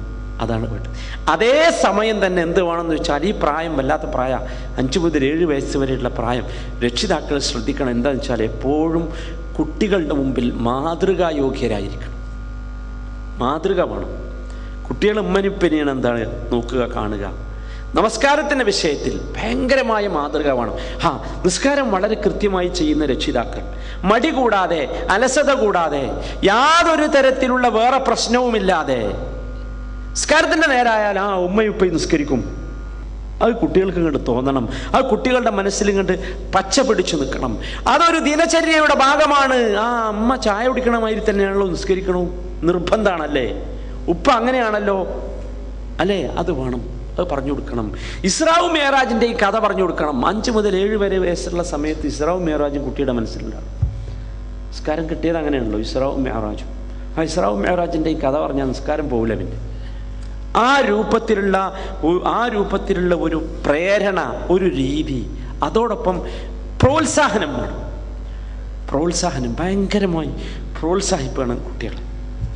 അതാണ് വേണ്ടത് അതേ സമയം തന്നെ എന്ത് വേണമെന്ന് വെച്ചാൽ ഈ പ്രായം വല്ലാത്ത പ്രായം അഞ്ച് മുതൽ ഏഴ് വയസ്സ് വരെയുള്ള പ്രായം രക്ഷിതാക്കൾ ശ്രദ്ധിക്കണം എന്താണെന്ന് വെച്ചാൽ എപ്പോഴും കുട്ടികളുടെ മുമ്പിൽ മാതൃകായോഗ്യരായിരിക്കണം മാതൃക വേണം കുട്ടികൾ ഉമ്മനിപ്പനിയാണ് എന്താണ് നോക്കുക കാണുക നമസ്കാരത്തിൻ്റെ വിഷയത്തിൽ ഭയങ്കരമായ മാതൃക വേണം ഹാ നിസ്കാരം വളരെ കൃത്യമായി ചെയ്യുന്ന രക്ഷിതാക്കൾ മടി കൂടാതെ അലസത കൂടാതെ യാതൊരു തരത്തിലുള്ള വേറെ പ്രശ്നവുമില്ലാതെ നിസ്കാരത്തിൻ്റെ നേരായാൽ ആ ഉമ്മയുപ്പയും നിസ്കരിക്കും അത് കുട്ടികൾക്ക് ഇങ്ങോട്ട് തോന്നണം അത് കുട്ടികളുടെ മനസ്സിൽ ഇങ്ങോട്ട് പച്ച പിടിച്ചു നിൽക്കണം അതൊരു ദിനചര്യയുടെ ഭാഗമാണ് ആ അമ്മ ചായ കുടിക്കണമാതിരി തന്നെയാണല്ലോ നിസ്കരിക്കണു നിർബന്ധമാണല്ലേ ഉപ്പ അങ്ങനെയാണല്ലോ അല്ലേ അത് വേണം അത് പറഞ്ഞു കൊടുക്കണം ഇസ്രാവും മേറാജിൻ്റെ ഈ കഥ പറഞ്ഞു കൊടുക്കണം അഞ്ച് മുതൽ ഏഴ് വരെ വയസ്സുള്ള സമയത്ത് ഇസ്രാവും മേറാജും കുട്ടിയുടെ മനസ്സിലുണ്ടാവും നിസ്കാരം കിട്ടിയത് അങ്ങനെയാണല്ലോ ഇസ്രാവും മേറാജും ആ ഇസ്രാവും മേറാജിൻ്റെ ഈ കഥ പറഞ്ഞാൽ നിസ്കാരം പോകില്ല പിന്നെ ആ രൂപത്തിലുള്ള ഒ- ആ രൂപത്തിലുള്ള ഒരു പ്രേരണ ഒരു രീതി അതോടൊപ്പം പ്രോത്സാഹനം വേണം പ്രോത്സാഹനം ഭയങ്കരമായി പ്രോത്സാഹിപ്പാണ് കുട്ടികളെ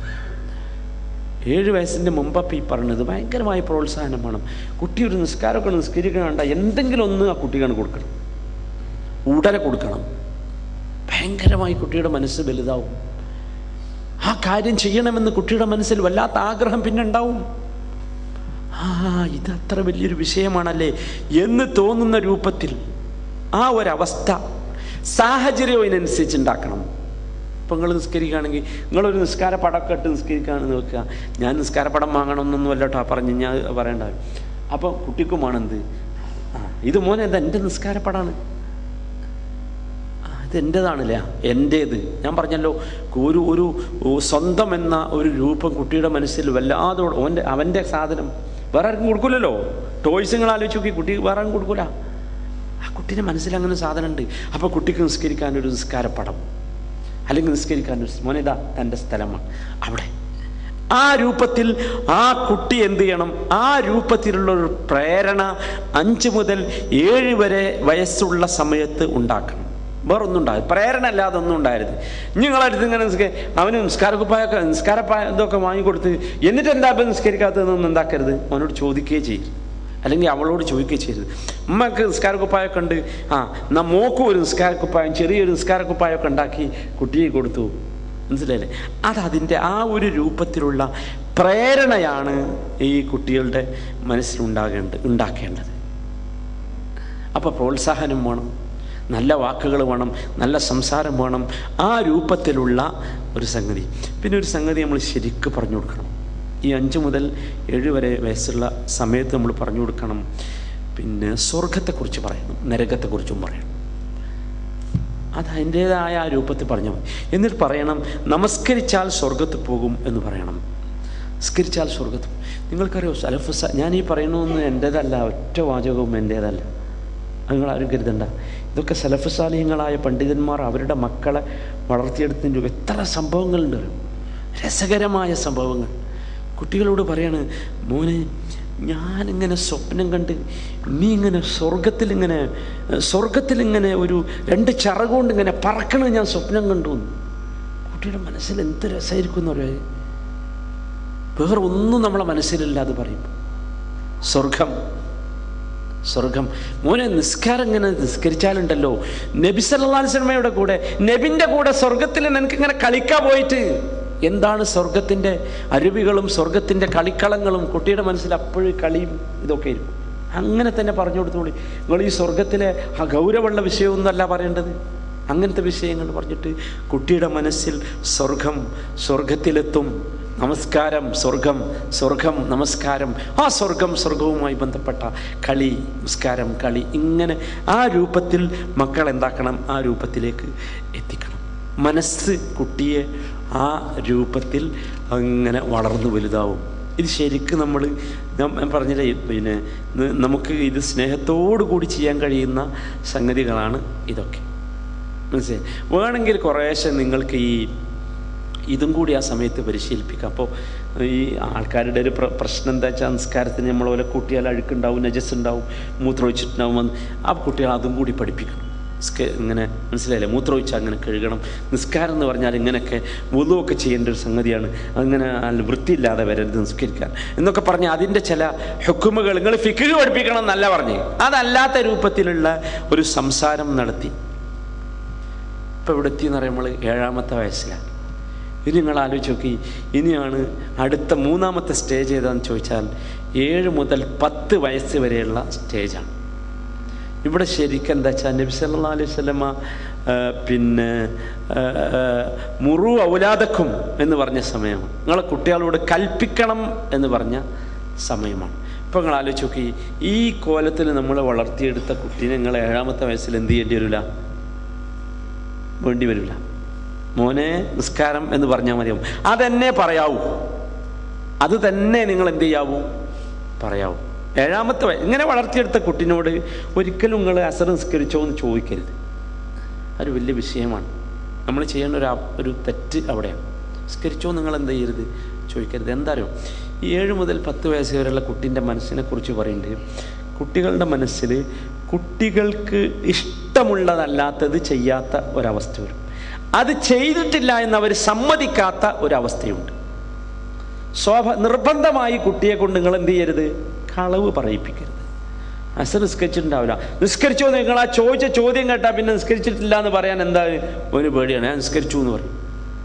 ഏഴ് വയസ്സിൻ്റെ മുമ്പപ്പം ഈ പറഞ്ഞത് ഭയങ്കരമായ പ്രോത്സാഹനം വേണം കുട്ടി ഒരു നിസ്കാരമൊക്കെ നിസ്കരിക്കണണ്ട എന്തെങ്കിലും ഒന്ന് ആ കുട്ടിക്കാണ് കൊടുക്കണം ഉടനെ കൊടുക്കണം ഭയങ്കരമായി കുട്ടിയുടെ മനസ്സ് വലുതാവും ആ കാര്യം ചെയ്യണമെന്ന് കുട്ടിയുടെ മനസ്സിൽ വല്ലാത്ത ആഗ്രഹം പിന്നെ ഉണ്ടാവും ആ ഇത് അത്ര വലിയൊരു വിഷയമാണല്ലേ എന്ന് തോന്നുന്ന രൂപത്തിൽ ആ ഒരവസ്ഥ സാഹചര്യവും ഇതിനനുസരിച്ച് ഉണ്ടാക്കണം ഇപ്പം നിങ്ങൾ നിസ്കരിക്കുകയാണെങ്കിൽ നിങ്ങളൊരു നിസ്കാര പടമൊക്കെ ഇട്ട് നിസ്കരിക്കുകയാണെന്ന് വെക്കുക ഞാൻ നിസ്കാര പടം വാങ്ങണമെന്നൊന്നും അല്ല കേട്ടോ പറഞ്ഞു ഞാൻ പറയേണ്ട അപ്പം കുട്ടിക്കും വേണമെന്ത് ആ ഇത് മോനെ എന്താ എൻ്റെ നിസ്കാര പടമാണ് ഇത് എൻ്റെതാണല്ലേ എൻ്റേത് ഞാൻ പറഞ്ഞല്ലോ ഒരു ഒരു സ്വന്തം എന്ന ഒരു രൂപം കുട്ടിയുടെ മനസ്സിൽ വല്ലാതെ ഉള്ള- ഓൻ്റെ അവൻ്റെ സാധനം വേറെ ആർക്കും കൊടുക്കില്ലല്ലോ ടോയ്സ് നിങ്ങൾ ആലോചിച്ച് നോക്കി കുട്ടി വേറെ ആർക്കും കൊടുക്കൂല ആ കുട്ടീൻ്റെ മനസ്സിൽ അങ്ങനെ ഒരു സാധനം ഉണ്ട് അപ്പോൾ കുട്ടിക്ക് നിസ്കരിക്കാൻ ഒരു നിസ്കാരപ്പടം അല്ലെങ്കിൽ നിസ്കരിക്കാൻ ഒരു മോനെ ഇതാ തൻ്റെ സ്ഥലമാണ് അവിടെ ആ രൂപത്തിൽ ആ കുട്ടി എന്ത് ചെയ്യണം ആ രൂപത്തിലുള്ള ഒരു പ്രേരണ അഞ്ച് മുതൽ ഏഴ് വരെ വയസ്സുള്ള സമയത്ത് ഉണ്ടാക്കണം വേറൊന്നും ഉണ്ടാകും പ്രേരണ അല്ലാതെ ഒന്നും ഉണ്ടായിരുന്നു നിങ്ങളടുത്ത് ഇങ്ങനെ നിസ്ക- അവന് നിസ്കാരക്കുപ്പായൊക്കെ നിസ്കാരപ്പായ ഇതൊക്കെ വാങ്ങിക്കൊടുത്ത് എന്നിട്ട് എന്താ ഇപ്പം നിസ്കരിക്കാത്തതെന്നൊന്നും എന്താക്കരുത് അവനോട് ചോദിക്കുകയും ചെയ്യും അല്ലെങ്കിൽ അവളോട് ചോദിക്കുകയും ചെയ്യരുത് ഉമ്മക്ക് നിസ്കാരക്കുപ്പായൊക്കെ ഉണ്ട് ആ എന്നാ മോക്കും ഒരു നിസ്കാരക്കുപ്പായം ചെറിയൊരു നിസ്കാരക്കുപ്പായൊക്കെ ഉണ്ടാക്കി കുട്ടിയെ കൊടുത്തു മനസ്സിലായില്ലേ അത് അതിൻ്റെ ആ ഒരു രൂപത്തിലുള്ള പ്രേരണയാണ് ഈ കുട്ടികളുടെ മനസ്സിലുണ്ടാകേണ്ടത് ഉണ്ടാക്കേണ്ടത് അപ്പോൾ പ്രോത്സാഹനം വേണം നല്ല വാക്കുകൾ വേണം നല്ല സംസാരം വേണം ആ രൂപത്തിലുള്ള ഒരു സംഗതി പിന്നെ ഒരു സംഗതി നമ്മൾ ശരിക്ക് പറഞ്ഞു കൊടുക്കണം ഈ അഞ്ച് മുതൽ ഏഴ് വരെ വയസ്സുള്ള സമയത്ത് നമ്മൾ പറഞ്ഞു കൊടുക്കണം പിന്നെ സ്വർഗത്തെക്കുറിച്ച് പറയണം നരകത്തെക്കുറിച്ചും പറയണം അത് അതിൻ്റേതായ ആ രൂപത്തിൽ പറഞ്ഞാൽ മതി എന്നിട്ട് പറയണം നമസ്കരിച്ചാൽ സ്വർഗത്ത് പോകും എന്ന് പറയണം നമസ്കരിച്ചാൽ സ്വർഗത്ത് പോകും. നിങ്ങൾക്കറിയോ സലഫസ ഞാൻ ഈ പറയണമെന്ന് എൻ്റേതല്ല ഒറ്റ വാചകവും എൻ്റേതല്ല അത് നിങ്ങൾ ആരും കരുതണ്ട ഇതൊക്കെ സലഫസാലിഹ്യങ്ങളായ പണ്ഡിതന്മാർ അവരുടെ മക്കളെ വളർത്തിയെടുത്തതിൻ്റെ എത്ര സംഭവങ്ങളുണ്ട് രസകരമായ സംഭവങ്ങൾ കുട്ടികളോട് പറയാണ് മോനെ ഞാനിങ്ങനെ സ്വപ്നം കണ്ട് നീ ഇങ്ങനെ സ്വർഗത്തിൽ ഇങ്ങനെ സ്വർഗത്തിൽ ഇങ്ങനെ ഒരു രണ്ട് ചിറകുകൊണ്ട് ഇങ്ങനെ പറക്കണത് ഞാൻ സ്വപ്നം കണ്ടു എന്ന്. കുട്ടിയുടെ മനസ്സിൽ എന്ത് രസമായിരിക്കും എന്ന് പറയാ വേറെ ഒന്നും നമ്മളെ മനസ്സിലില്ല അത് പറയും സ്വർഗം സ്വർഗം മോനെ നിസ്കാരം ഇങ്ങനെ നിസ്കരിച്ചാലുണ്ടല്ലോ നബി സല്ലല്ലാഹു സിനിമയുടെ കൂടെ നബിൻ്റെ കൂടെ സ്വർഗത്തിൽ നിനക്ക് ഇങ്ങനെ കളിക്കാൻ പോയിട്ട് എന്താണ് സ്വർഗത്തിൻ്റെ അരുവികളും സ്വർഗത്തിൻ്റെ കളിക്കളങ്ങളും കുട്ടിയുടെ മനസ്സിൽ അപ്പോഴും കളിയും ഇതൊക്കെ ആയിരിക്കും അങ്ങനെ തന്നെ പറഞ്ഞു കൊടുത്തോളി നിങ്ങൾ ഈ സ്വർഗത്തിലെ ആ ഗൗരവമുള്ള വിഷയമൊന്നുമല്ല പറയേണ്ടത് അങ്ങനത്തെ വിഷയങ്ങൾ പറഞ്ഞിട്ട് കുട്ടിയുടെ മനസ്സിൽ സ്വർഗം സ്വർഗത്തിലെത്തും നമസ്കാരം സ്വർഗം സ്വർഗം നമസ്കാരം ആ സ്വർഗം സ്വർഗവുമായി ബന്ധപ്പെട്ട കളി നമസ്കാരം കളി ഇങ്ങനെ ആ രൂപത്തിൽ മക്കൾ എന്താക്കണം ആ രൂപത്തിലേക്ക് എത്തിക്കണം മനസ്സ് കുട്ടിയെ ആ രൂപത്തിൽ അങ്ങനെ വളർന്നു വലുതാവും ഇത് ശരിക്കും നമ്മൾ ഞാൻ പറഞ്ഞില്ലേ പിന്നെ ന- നമുക്ക് ഇത് സ്നേഹത്തോടു കൂടി ചെയ്യാൻ കഴിയുന്ന സംഗതികളാണ് ഇതൊക്കെ മനസ്സിലായി വേണമെങ്കിൽ കുറേശ്ശെ നിങ്ങൾക്ക് ഈ ഇതും കൂടി ആ സമയത്ത് പരിശീലിപ്പിക്കാം അപ്പോൾ ഈ ആൾക്കാരുടെ ഒരു പ്ര- പ്രശ്നം എന്താ വെച്ചാൽ സംസ്കാരത്തിന് നമ്മൾ പോലെ കൂട്ടിയാൽ അഴുക്കുണ്ടാവും നജസ് ഉണ്ടാവും മൂത്രമൊഴിച്ചിട്ടുണ്ടാവും എന്ന് ആ കുട്ടികൾ അതും കൂടി പഠിപ്പിക്കണം സ്ക- ഇങ്ങനെ മനസ്സിലായില്ലേ മൂത്രമൊഴിച്ചാൽ അങ്ങനെ കഴുകണം നിസ്കാരം എന്ന് പറഞ്ഞാൽ ഇങ്ങനെയൊക്കെ വുളുവൊക്കെ ചെയ്യേണ്ട ഒരു സംഗതിയാണ് അങ്ങനെ നല്ല വൃത്തിയില്ലാതെ വരരുത് നിസ്കരിക്കാൻ എന്നൊക്കെ പറഞ്ഞ് അതിൻ്റെ ചില ഹുക്കുമുകൾ നിങ്ങൾ ഫിക്ക് പഠിപ്പിക്കണം എന്നല്ല പറഞ്ഞ് അതല്ലാത്ത രൂപത്തിലുള്ള ഒരു സംസാരം നടത്തി ഇപ്പോൾ ഇവിടെ എത്തിയെന്ന് പറയുമ്പോൾ ഏഴാമത്തെ വയസ്സിലാണ് ഇനി നിങ്ങൾ ആലോചിച്ച് നോക്കി ഇനിയാണ് അടുത്ത മൂന്നാമത്തെ സ്റ്റേജ് ഏതാണെന്ന് ചോദിച്ചാൽ ഏഴ് മുതൽ പത്ത് വയസ്സ് വരെയുള്ള സ്റ്റേജാണ് ഇവിടെ ശരിക്കും എന്താ വെച്ചാൽ നബി സല്ലല്ലാഹു അലൈഹി വസല്ലമ ആ, പിന്നെ ആ, ആ, മുറു ഔലാദക്കും എന്ന് പറഞ്ഞ സമയമാണ് നിങ്ങളെ കുട്ടികളോട് കൽപ്പിക്കണം എന്ന് പറഞ്ഞ സമയമാണ് ഇപ്പം നിങ്ങൾ ആലോചിച്ച് നോക്കി ഈ കോലത്തിൽ നമ്മൾ വളർത്തിയെടുത്ത കുട്ടീനെ നിങ്ങൾ ഏഴാമത്തെ വയസ്സിൽ എന്ത് ചെയ്യേണ്ടി വരില്ല വേണ്ടി വരില്ല മോനെ നിസ്കാരം എന്ന് പറഞ്ഞാൽ മതിയാവും അതെന്നെ പറയാവൂ അത് തന്നെ നിങ്ങൾ എന്ത് ചെയ്യാവൂ പറയാവൂ ഏഴാമത്തെ വയ- ഇങ്ങനെ വളർത്തിയെടുത്ത കുട്ടിനോട് ഒരിക്കലും നിങ്ങൾ അസർ നിസ്കരിച്ചോ എന്ന് ചോദിക്കരുത് അതൊരു വലിയ വിഷയമാണ് നമ്മൾ ചെയ്യേണ്ട ഒരു ആ- ഒരു തെറ്റ് അവിടെയാണ് നിസ്കരിച്ചോ നിങ്ങൾ എന്ത് ചെയ്യരുത് ചോദിക്കരുത് എന്താ അറിയോ ഈ ഏഴ് മുതൽ പത്ത് വയസ്സ് വരെയുള്ള കുട്ടീൻ്റെ മനസ്സിനെ കുറിച്ച് പറയുന്നുണ്ട് കുട്ടികളുടെ മനസ്സിൽ കുട്ടികൾക്ക് ഇഷ്ടമുള്ളതല്ലാത്തത് ചെയ്യാത്ത ഒരവസ്ഥ വരും അത് ചെയ്തിട്ടില്ല എന്ന് അവർ സമ്മതിക്കാത്ത ഒരവസ്ഥയുണ്ട് സ്വാഭ നിർബന്ധമായി കുട്ടിയെ കൊണ്ട് നിങ്ങൾ എന്ത് ചെയ്യരുത് കളവ് പറയിപ്പിക്കരുത് അസർ നിസ്കരിച്ചിട്ടുണ്ടാവില്ല നിസ്കരിച്ചോ നിങ്ങൾ ആ ചോദിച്ച ചോദ്യം കേട്ടാൽ പിന്നെ നിസ്കരിച്ചിട്ടില്ല എന്ന് പറയാൻ എന്താ ഒരു പേടിയാണ് ഞാൻ നിസ്കരിച്ചു എന്ന് പറയും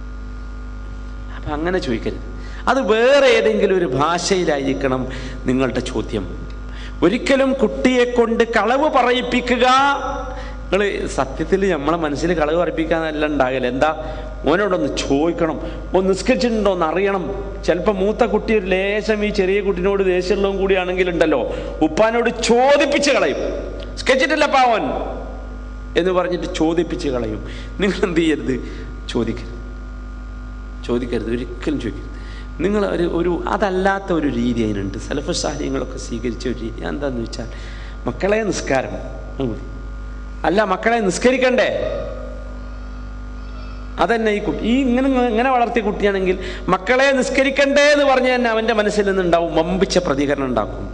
അപ്പം അങ്ങനെ ചോദിക്കരുത് അത് വേറെ ഏതെങ്കിലും ഒരു ഭാഷയിലായിരിക്കണം നിങ്ങളുടെ ചോദ്യം ഒരിക്കലും കുട്ടിയെ കൊണ്ട് കളവ് പറയിപ്പിക്കുക നിങ്ങൾ സത്യത്തിൽ നമ്മളെ മനസ്സിൽ കളവ് പറയിപ്പിക്കാനല്ല ഉണ്ടാകില്ല എന്താ ഓനോടൊന്ന് ചോദിക്കണം ഒന്ന് നിസ്കരിച്ചിട്ടുണ്ടോ എന്ന് അറിയണം ചിലപ്പോൾ മൂത്ത കുട്ടി ഒരു ലേശം ഈ ചെറിയ കുട്ടിനോട് ദേഷ്യമുള്ളതും കൂടിയാണെങ്കിൽ ഉണ്ടല്ലോ ഉപ്പാനോട് ചോദിപ്പിച്ച് കളയും സ്കെച്ചിട്ടില്ല പാവൻ എന്ന് പറഞ്ഞിട്ട് ചോദിപ്പിച്ച് കളയും നിങ്ങൾ എന്ത് ചെയ്യരുത് ചോദിക്കരുത് ചോദിക്കരുത് ഒരിക്കലും ചോദിക്കരുത് നിങ്ങൾ ഒരു ഒരു അതല്ലാത്ത ഒരു രീതി അതിനുണ്ട് സലഫ സാഹചര്യങ്ങളൊക്കെ സ്വീകരിച്ച ഒരു രീതി എന്താന്ന് വെച്ചാൽ മക്കളെ നിസ്കാരം അത് മതി അല്ല മക്കളെ നിസ്കരിക്കണ്ടേ അതന്നെ ഈ കുട്ടി ഈ ഇങ്ങനെ ഇങ്ങനെ വളർത്തിയ കുട്ടിയാണെങ്കിൽ മക്കളെ നിസ്കരിക്കണ്ടേ എന്ന് പറഞ്ഞ് തന്നെ അവൻ്റെ മനസ്സിൽ നിന്നുണ്ടാവും വമ്പിച്ച പ്രതികരണം ഉണ്ടാക്കും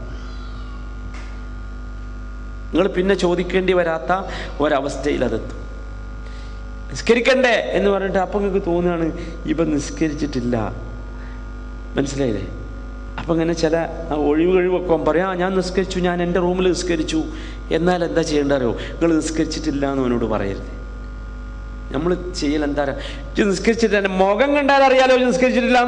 നിങ്ങൾ പിന്നെ ചോദിക്കേണ്ടി വരാത്ത ഒരവസ്ഥയിൽ അതെത്തും നിസ്കരിക്കണ്ടേ എന്ന് പറഞ്ഞിട്ട് അപ്പം നിങ്ങൾക്ക് തോന്നുകയാണ് ഇവ നിസ്കരിച്ചിട്ടില്ല മനസ്സിലായില്ലേ അപ്പം ഇങ്ങനെ ചില ആ ഒഴിവ് കഴിവൊക്കെ അവൻ പറയാം "ആ, ഞാൻ നിസ്കരിച്ചു ഞാൻ എൻ്റെ റൂമിൽ നിസ്കരിച്ചു എന്നാൽ എന്താ ചെയ്യേണ്ട അറിയോ നിങ്ങൾ നിസ്കരിച്ചിട്ടില്ല എന്ന് അവനോട് പറയരുത് നമ്മൾ ചെയ്യൽ എന്താ പറയാ "ഇജ്ജ് നിസ്കരിച്ചിട്ട് എൻ്റെ മുഖം കണ്ടാൽ അറിയാലോ ഇജ്ജ് നിസ്കരിച്ചിട്ടില്ല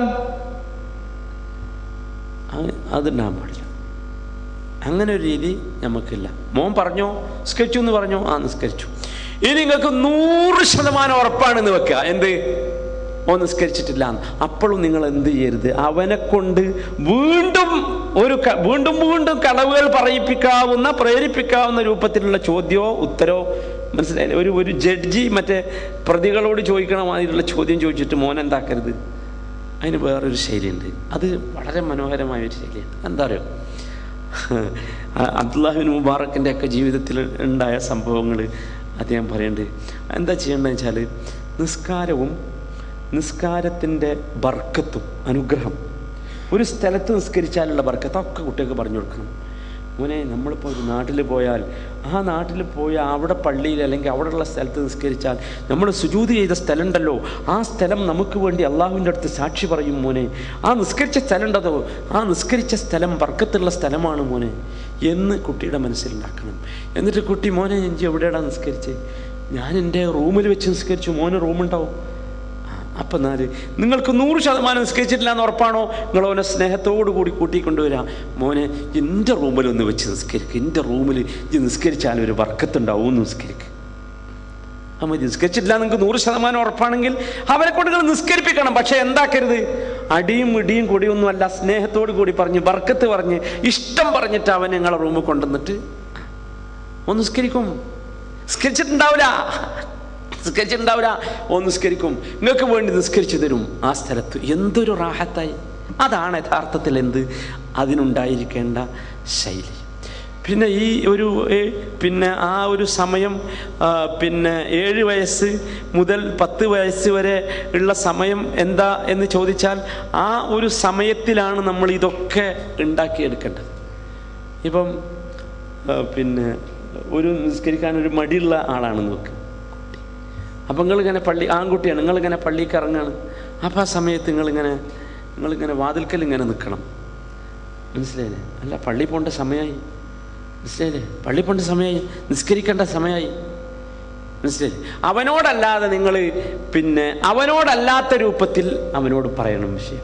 അതുണ്ടാകാൻ പാടില്ല അങ്ങനെ ഒരു രീതി നമുക്കില്ല മോൻ പറഞ്ഞോ നിസ്കരിച്ചു എന്ന് പറഞ്ഞോ ആ നിസ്കരിച്ചു ഇനി നിങ്ങൾക്ക് നൂറ് ശതമാനം ഉറപ്പാണെന്ന് വെക്കുക എന്ത് ഓ നിസ്കരിച്ചിട്ടില്ല എന്ന്. അപ്പോഴും നിങ്ങൾ എന്ത് ചെയ്യരുത് അവനെ കൊണ്ട് വീണ്ടും ഒരു ക- വീണ്ടും വീണ്ടും കളവുകൾ പറയിപ്പിക്കാവുന്ന പ്രേരിപ്പിക്കാവുന്ന രൂപത്തിലുള്ള ചോദ്യമോ ഉത്തരവോ മനസ്സിലായില്ലേ ഒരു ഒരു ജഡ്ജി മറ്റേ പ്രതികളോട് ചോദിക്കണ മാതിരിയുള്ള ചോദ്യം ചോദിച്ചിട്ട് മോൻ എന്താക്കരുത് അതിന് വേറൊരു ശൈലിയുണ്ട് അത് വളരെ മനോഹരമായ ഒരു ശൈലിയാണ് എന്താ അറിയോ അബ്ദുല്ലാഹിബിൻ മുബാറക്കിൻ്റെ ഒക്കെ ജീവിതത്തിൽ ഉണ്ടായ സംഭവങ്ങൾ അദ്ദേഹം പറയുന്നുണ്ട് എന്താ ചെയ്യേണ്ടതെന്ന് വെച്ചാൽ നിസ്കാരവും നിസ്കാരത്തിൻ്റെ ബർക്കത്തും അനുഗ്രഹം ഒരു സ്ഥലത്ത് നിസ്കരിച്ചാലുള്ള ബർക്കത്ത് ഒക്കെ കുട്ടികൾക്ക് പറഞ്ഞു കൊടുക്കണം മോനെ നമ്മളിപ്പോൾ ഒരു നാട്ടിൽ പോയാൽ ആ നാട്ടിൽ പോയി അവിടെ പള്ളിയിൽ അല്ലെങ്കിൽ അവിടെയുള്ള സ്ഥലത്ത് നിസ്കരിച്ചാൽ നമ്മൾ സുജൂതി ചെയ്ത സ്ഥലമുണ്ടല്ലോ ആ സ്ഥലം നമുക്ക് വേണ്ടി അള്ളാഹുവിൻ്റെ അടുത്ത് സാക്ഷി പറയും മോനെ ആ നിസ്കരിച്ച സ്ഥലം ഉണ്ടതോ ആ നിസ്കരിച്ച സ്ഥലം ബർക്കത്തുള്ള സ്ഥലമാണ് മോനെ എന്ന് കുട്ടിയുടെ മനസ്സിലുണ്ടാക്കണം എന്നിട്ട് കുട്ടി മോനെ എനിക്ക് എവിടെയാണ് നിസ്കരിച്ചത് ഞാൻ എൻ്റെ റൂമിൽ വെച്ച് നിസ്കരിച്ചു മോന് റൂമുണ്ടാവും അപ്പം എന്നാല് നിങ്ങൾക്ക് നൂറ് ശതമാനം നിസ്കരിച്ചിട്ടില്ല എന്ന് ഉറപ്പാണോ നിങ്ങൾ അവനെ സ്നേഹത്തോടു കൂടി കൂട്ടിക്കൊണ്ടുവരാം മോനെ എൻ്റെ റൂമിൽ ഒന്ന് വെച്ച് നിസ്കരിക്കുക എൻ്റെ റൂമിൽ ഇത് നിസ്കരിച്ചാൽ ഒരു വർക്കത്തുണ്ടാവും ഒന്ന് നിസ്കരിക്കുക ആ മതി നിസ്കരിച്ചിട്ടില്ല നിങ്ങൾക്ക് നൂറ് ശതമാനം ഉറപ്പാണെങ്കിൽ അവരെ കൊണ്ട് നിങ്ങൾ നിസ്കരിപ്പിക്കണം പക്ഷെ എന്താക്കരുത് അടിയും ഇടിയും കൊടിയൊന്നും അല്ല സ്നേഹത്തോടു കൂടി പറഞ്ഞ് ബർക്കത്ത് പറഞ്ഞ് ഇഷ്ടം പറഞ്ഞിട്ട് അവൻ നിങ്ങളെ റൂമിൽ കൊണ്ടുവന്നിട്ട് ഒന്ന് നിസ്കരിക്കും നിസ്കരിച്ചിട്ടുണ്ടാവില്ല നിസ്കരിച്ചിട്ടുണ്ടാവില്ല ഓ നിസ്കരിക്കും നിങ്ങൾക്ക് വേണ്ടി നിസ്കരിച്ചു തരും ആ സ്ഥലത്ത് എന്തൊരു റാഹത്തായി അതാണ് യഥാർത്ഥത്തിൽ എന്ത് അതിനുണ്ടായിരിക്കേണ്ട ശൈലി പിന്നെ ഈ ഒരു ഏ, പിന്നെ ആ ഒരു സമയം ആ, പിന്നെ ഏഴ് വയസ്സ് മുതൽ പത്ത് വയസ്സ് വരെ ഉള്ള സമയം എന്താ എന്ന് ചോദിച്ചാൽ ആ ഒരു സമയത്തിലാണ് നമ്മൾ ഇതൊക്കെ ഉണ്ടാക്കിയെടുക്കേണ്ടത് ഇപ്പം ആ, പിന്നെ ഒരു നിസ്കരിക്കാൻ ഒരു മടിയുള്ള ആളാണെന്ന് വെക്ക് അപ്പം നിങ്ങളിങ്ങനെ പള്ളി ആൺകുട്ടിയാണ് നിങ്ങളിങ്ങനെ പള്ളിക്ക് ഇറങ്ങാണ് അപ്പം ആ സമയത്ത് നിങ്ങളിങ്ങനെ നിങ്ങളിങ്ങനെ വാതിൽക്കൽ ഇങ്ങനെ നിൽക്കണം മനസ്സിലായില്ലേ അല്ല പള്ളി പോകേണ്ട സമയമായി മനസ്സിലായില്ലേ പള്ളി പോകേണ്ട സമയമായി നിസ്കരിക്കേണ്ട സമയമായി മനസ്സിലായില്ലേ അവനോടല്ലാതെ നിങ്ങൾ പിന്നെ അവനോടല്ലാത്ത രൂപത്തിൽ അവനോട് പറയണം വിഷയം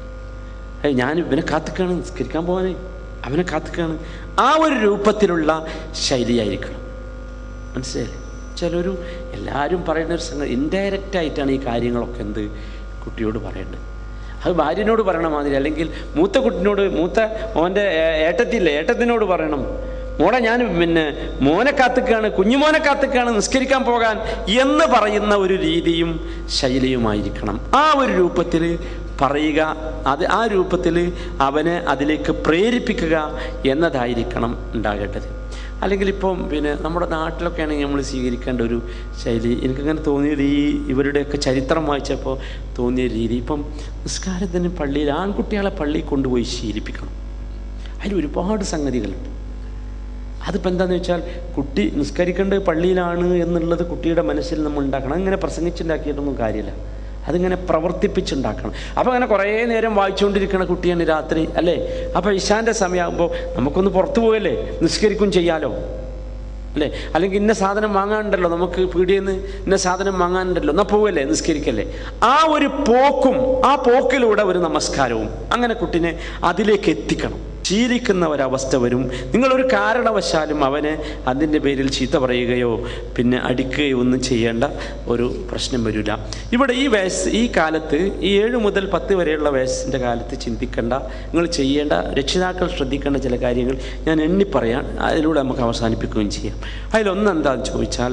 ഏയ് ഞാൻ ഇവനെ കാത്തുക്കാണ് നിസ്കരിക്കാൻ പോകാനേ അവനെ കാത്തുക്കാണ് ആ ഒരു രൂപത്തിലുള്ള ശൈലിയായിരിക്കണം മനസ്സിലായില്ലേ ചിലൊരു എല്ലാവരും പറയുന്ന ഒരു സംഗതി ഇൻഡയറക്റ്റ് ആയിട്ടാണ് ഈ കാര്യങ്ങളൊക്കെ എന്ത് കുട്ടിയോട് പറയേണ്ടത് അത് ഭാര്യനോട് പറയണ മാതിരി അല്ലെങ്കിൽ മൂത്ത കുട്ടിനോട് മൂത്ത ഓൻ്റെ ഏട്ടത്തില്ലേ ഏട്ടത്തിനോട് പറയണം മോളെ ഞാൻ പിന്നെ മോനെ കാത്തുക്കാണ് കുഞ്ഞുമോനെ കാത്തുക്കാണ് നിസ്കരിക്കാൻ പോകാൻ എന്ന് പറയുന്ന ഒരു രീതിയും ശൈലിയുമായിരിക്കണം ആ ഒരു രൂപത്തിൽ പറയുക അത് ആ രൂപത്തിൽ അവനെ അതിലേക്ക് പ്രേരിപ്പിക്കുക എന്നതായിരിക്കണം ഉണ്ടാകേണ്ടത് അല്ലെങ്കിൽ ഇപ്പം പിന്നെ നമ്മുടെ നാട്ടിലൊക്കെ ആണെങ്കിൽ നമ്മൾ സ്വീകരിക്കേണ്ട ഒരു ശൈലി എനിക്കങ്ങനെ തോന്നിയത് ഈ ഇവരുടെയൊക്കെ ചരിത്രം വായിച്ചപ്പോൾ തോന്നിയ രീതി ഇപ്പം നിസ്കാരത്തിന് പള്ളിയിൽ ആൺകുട്ടികളെ പള്ളിയിൽ കൊണ്ടുപോയി ശീലിപ്പിക്കണം അതിൽ ഒരുപാട് സംഗതികളുണ്ട് അതിപ്പോൾ എന്താണെന്ന് വെച്ചാൽ കുട്ടി നിസ്കരിക്കേണ്ടത് പള്ളിയിലാണ് എന്നുള്ളത് കുട്ടിയുടെ മനസ്സിൽ നമ്മൾ ഉണ്ടാക്കണം അങ്ങനെ പ്രസംഗിച്ചുണ്ടാക്കിയിട്ടൊന്നും കാര്യമില്ല അതിങ്ങനെ പ്രവർത്തിപ്പിച്ചുണ്ടാക്കണം അപ്പോൾ അങ്ങനെ കുറേ നേരം വായിച്ചുകൊണ്ടിരിക്കണ കുട്ടിയാണ് രാത്രി അല്ലേ അപ്പോൾ ഇശാൻ്റെ സമയമാകുമ്പോൾ നമുക്കൊന്ന് പുറത്തു പോകല്ലേ നിസ്കരിക്കും ചെയ്യാലോ അല്ലേ അല്ലെങ്കിൽ ഇന്ന സാധനം വാങ്ങാനുണ്ടല്ലോ നമുക്ക് പീടിയിൽ നിന്ന് ഇന്ന സാധനം വാങ്ങാനുണ്ടല്ലോ എന്നാൽ പോവല്ലേ നിസ്കരിക്കല്ലേ ആ ഒരു പോക്കും ആ പോക്കിലൂടെ ഒരു നമസ്കാരവും അങ്ങനെ കുട്ടിനെ അതിലേക്ക് എത്തിക്കണം ശീലിക്കുന്ന ഒരവസ്ഥ വരും നിങ്ങളൊരു കാരണവശാലും അവനെ അതിൻ്റെ പേരിൽ ചീത്ത പറയുകയോ പിന്നെ അടിക്കുകയോ ഒന്നും ചെയ്യേണ്ട ഒരു പ്രശ്നം വരില്ല ഇവിടെ ഈ വയസ്സ് ഈ കാലത്ത് ഈ ഏഴ് മുതൽ പത്ത് വരെയുള്ള വയസ്സിൻ്റെ കാലത്ത് ചിന്തിക്കേണ്ട നിങ്ങൾ ചെയ്യേണ്ട രക്ഷിതാക്കൾ ശ്രദ്ധിക്കേണ്ട ചില കാര്യങ്ങൾ ഞാൻ എണ്ണി പറയാൻ അതിലൂടെ നമുക്ക് അവസാനിപ്പിക്കുകയും ചെയ്യാം അതിലൊന്ന് എന്താണെന്ന് ചോദിച്ചാൽ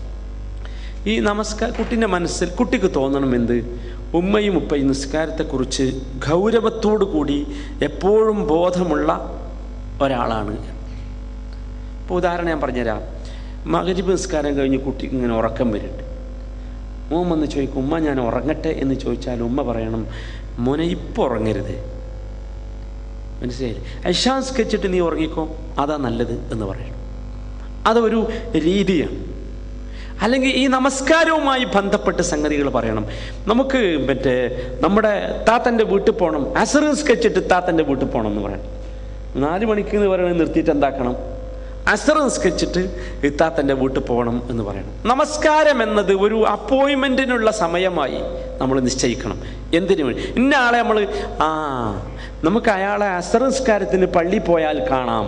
ഈ നമസ്കാര കുട്ടീൻ്റെ മനസ്സിൽ കുട്ടിക്ക് തോന്നണം എന്ത് ഉമ്മയും ഉപ്പയും നിസ്കാരത്തെക്കുറിച്ച് ഗൗരവത്തോടു കൂടി എപ്പോഴും ബോധമുള്ള ഒരാളാണ് ഇപ്പോൾ ഉദാഹരണം ഞാൻ പറഞ്ഞുതരാം മകരിബ് നിസ്കാരം കഴിഞ്ഞ് കുട്ടി ഇങ്ങനെ ഉറക്കം വരുന്നുണ്ട് മോൻ വന്ന് ചോദിക്കും ഉമ്മ ഞാൻ ഉറങ്ങട്ടെ എന്ന് ചോദിച്ചാൽ ഉമ്മ പറയണം മോനെ ഇപ്പോൾ ഉറങ്ങരുത് മനസ്സിലായില്ലേ അശാസ്കരിച്ചിട്ട് നീ ഉറങ്ങിക്കോ അതാ നല്ലത് എന്ന് പറയണം അതൊരു രീതിയാണ് അല്ലെങ്കിൽ ഈ നമസ്കാരവുമായി ബന്ധപ്പെട്ട് സംഗതികൾ പറയണം നമുക്ക് മറ്റേ നമ്മുടെ താത്തൻ്റെ വീട്ടിൽ പോകണം അസർ നിസ്കരിച്ചിട്ട് താത്തൻ്റെ വീട്ടിൽ പോകണം എന്ന് പറയണം നാല് മണിക്ക് എന്ന് പറയുന്നത് നിർത്തിയിട്ട് എന്താക്കണം അസർ നിസ്കരിച്ചിട്ട് ഇത്താത്തൻ്റെ വീട്ടിൽ പോകണം എന്ന് പറയണം നമസ്കാരം എന്നത് ഒരു അപ്പോയിൻമെൻറ്റിനുള്ള സമയമായി നമ്മൾ നിശ്ചയിക്കണം എന്തിനു വേണ്ടി ഇന്ന ആളെ നമ്മൾ ആ നമുക്ക് അയാളെ അസർ നിസ്കാരത്തിന് പള്ളി പോയാൽ കാണാം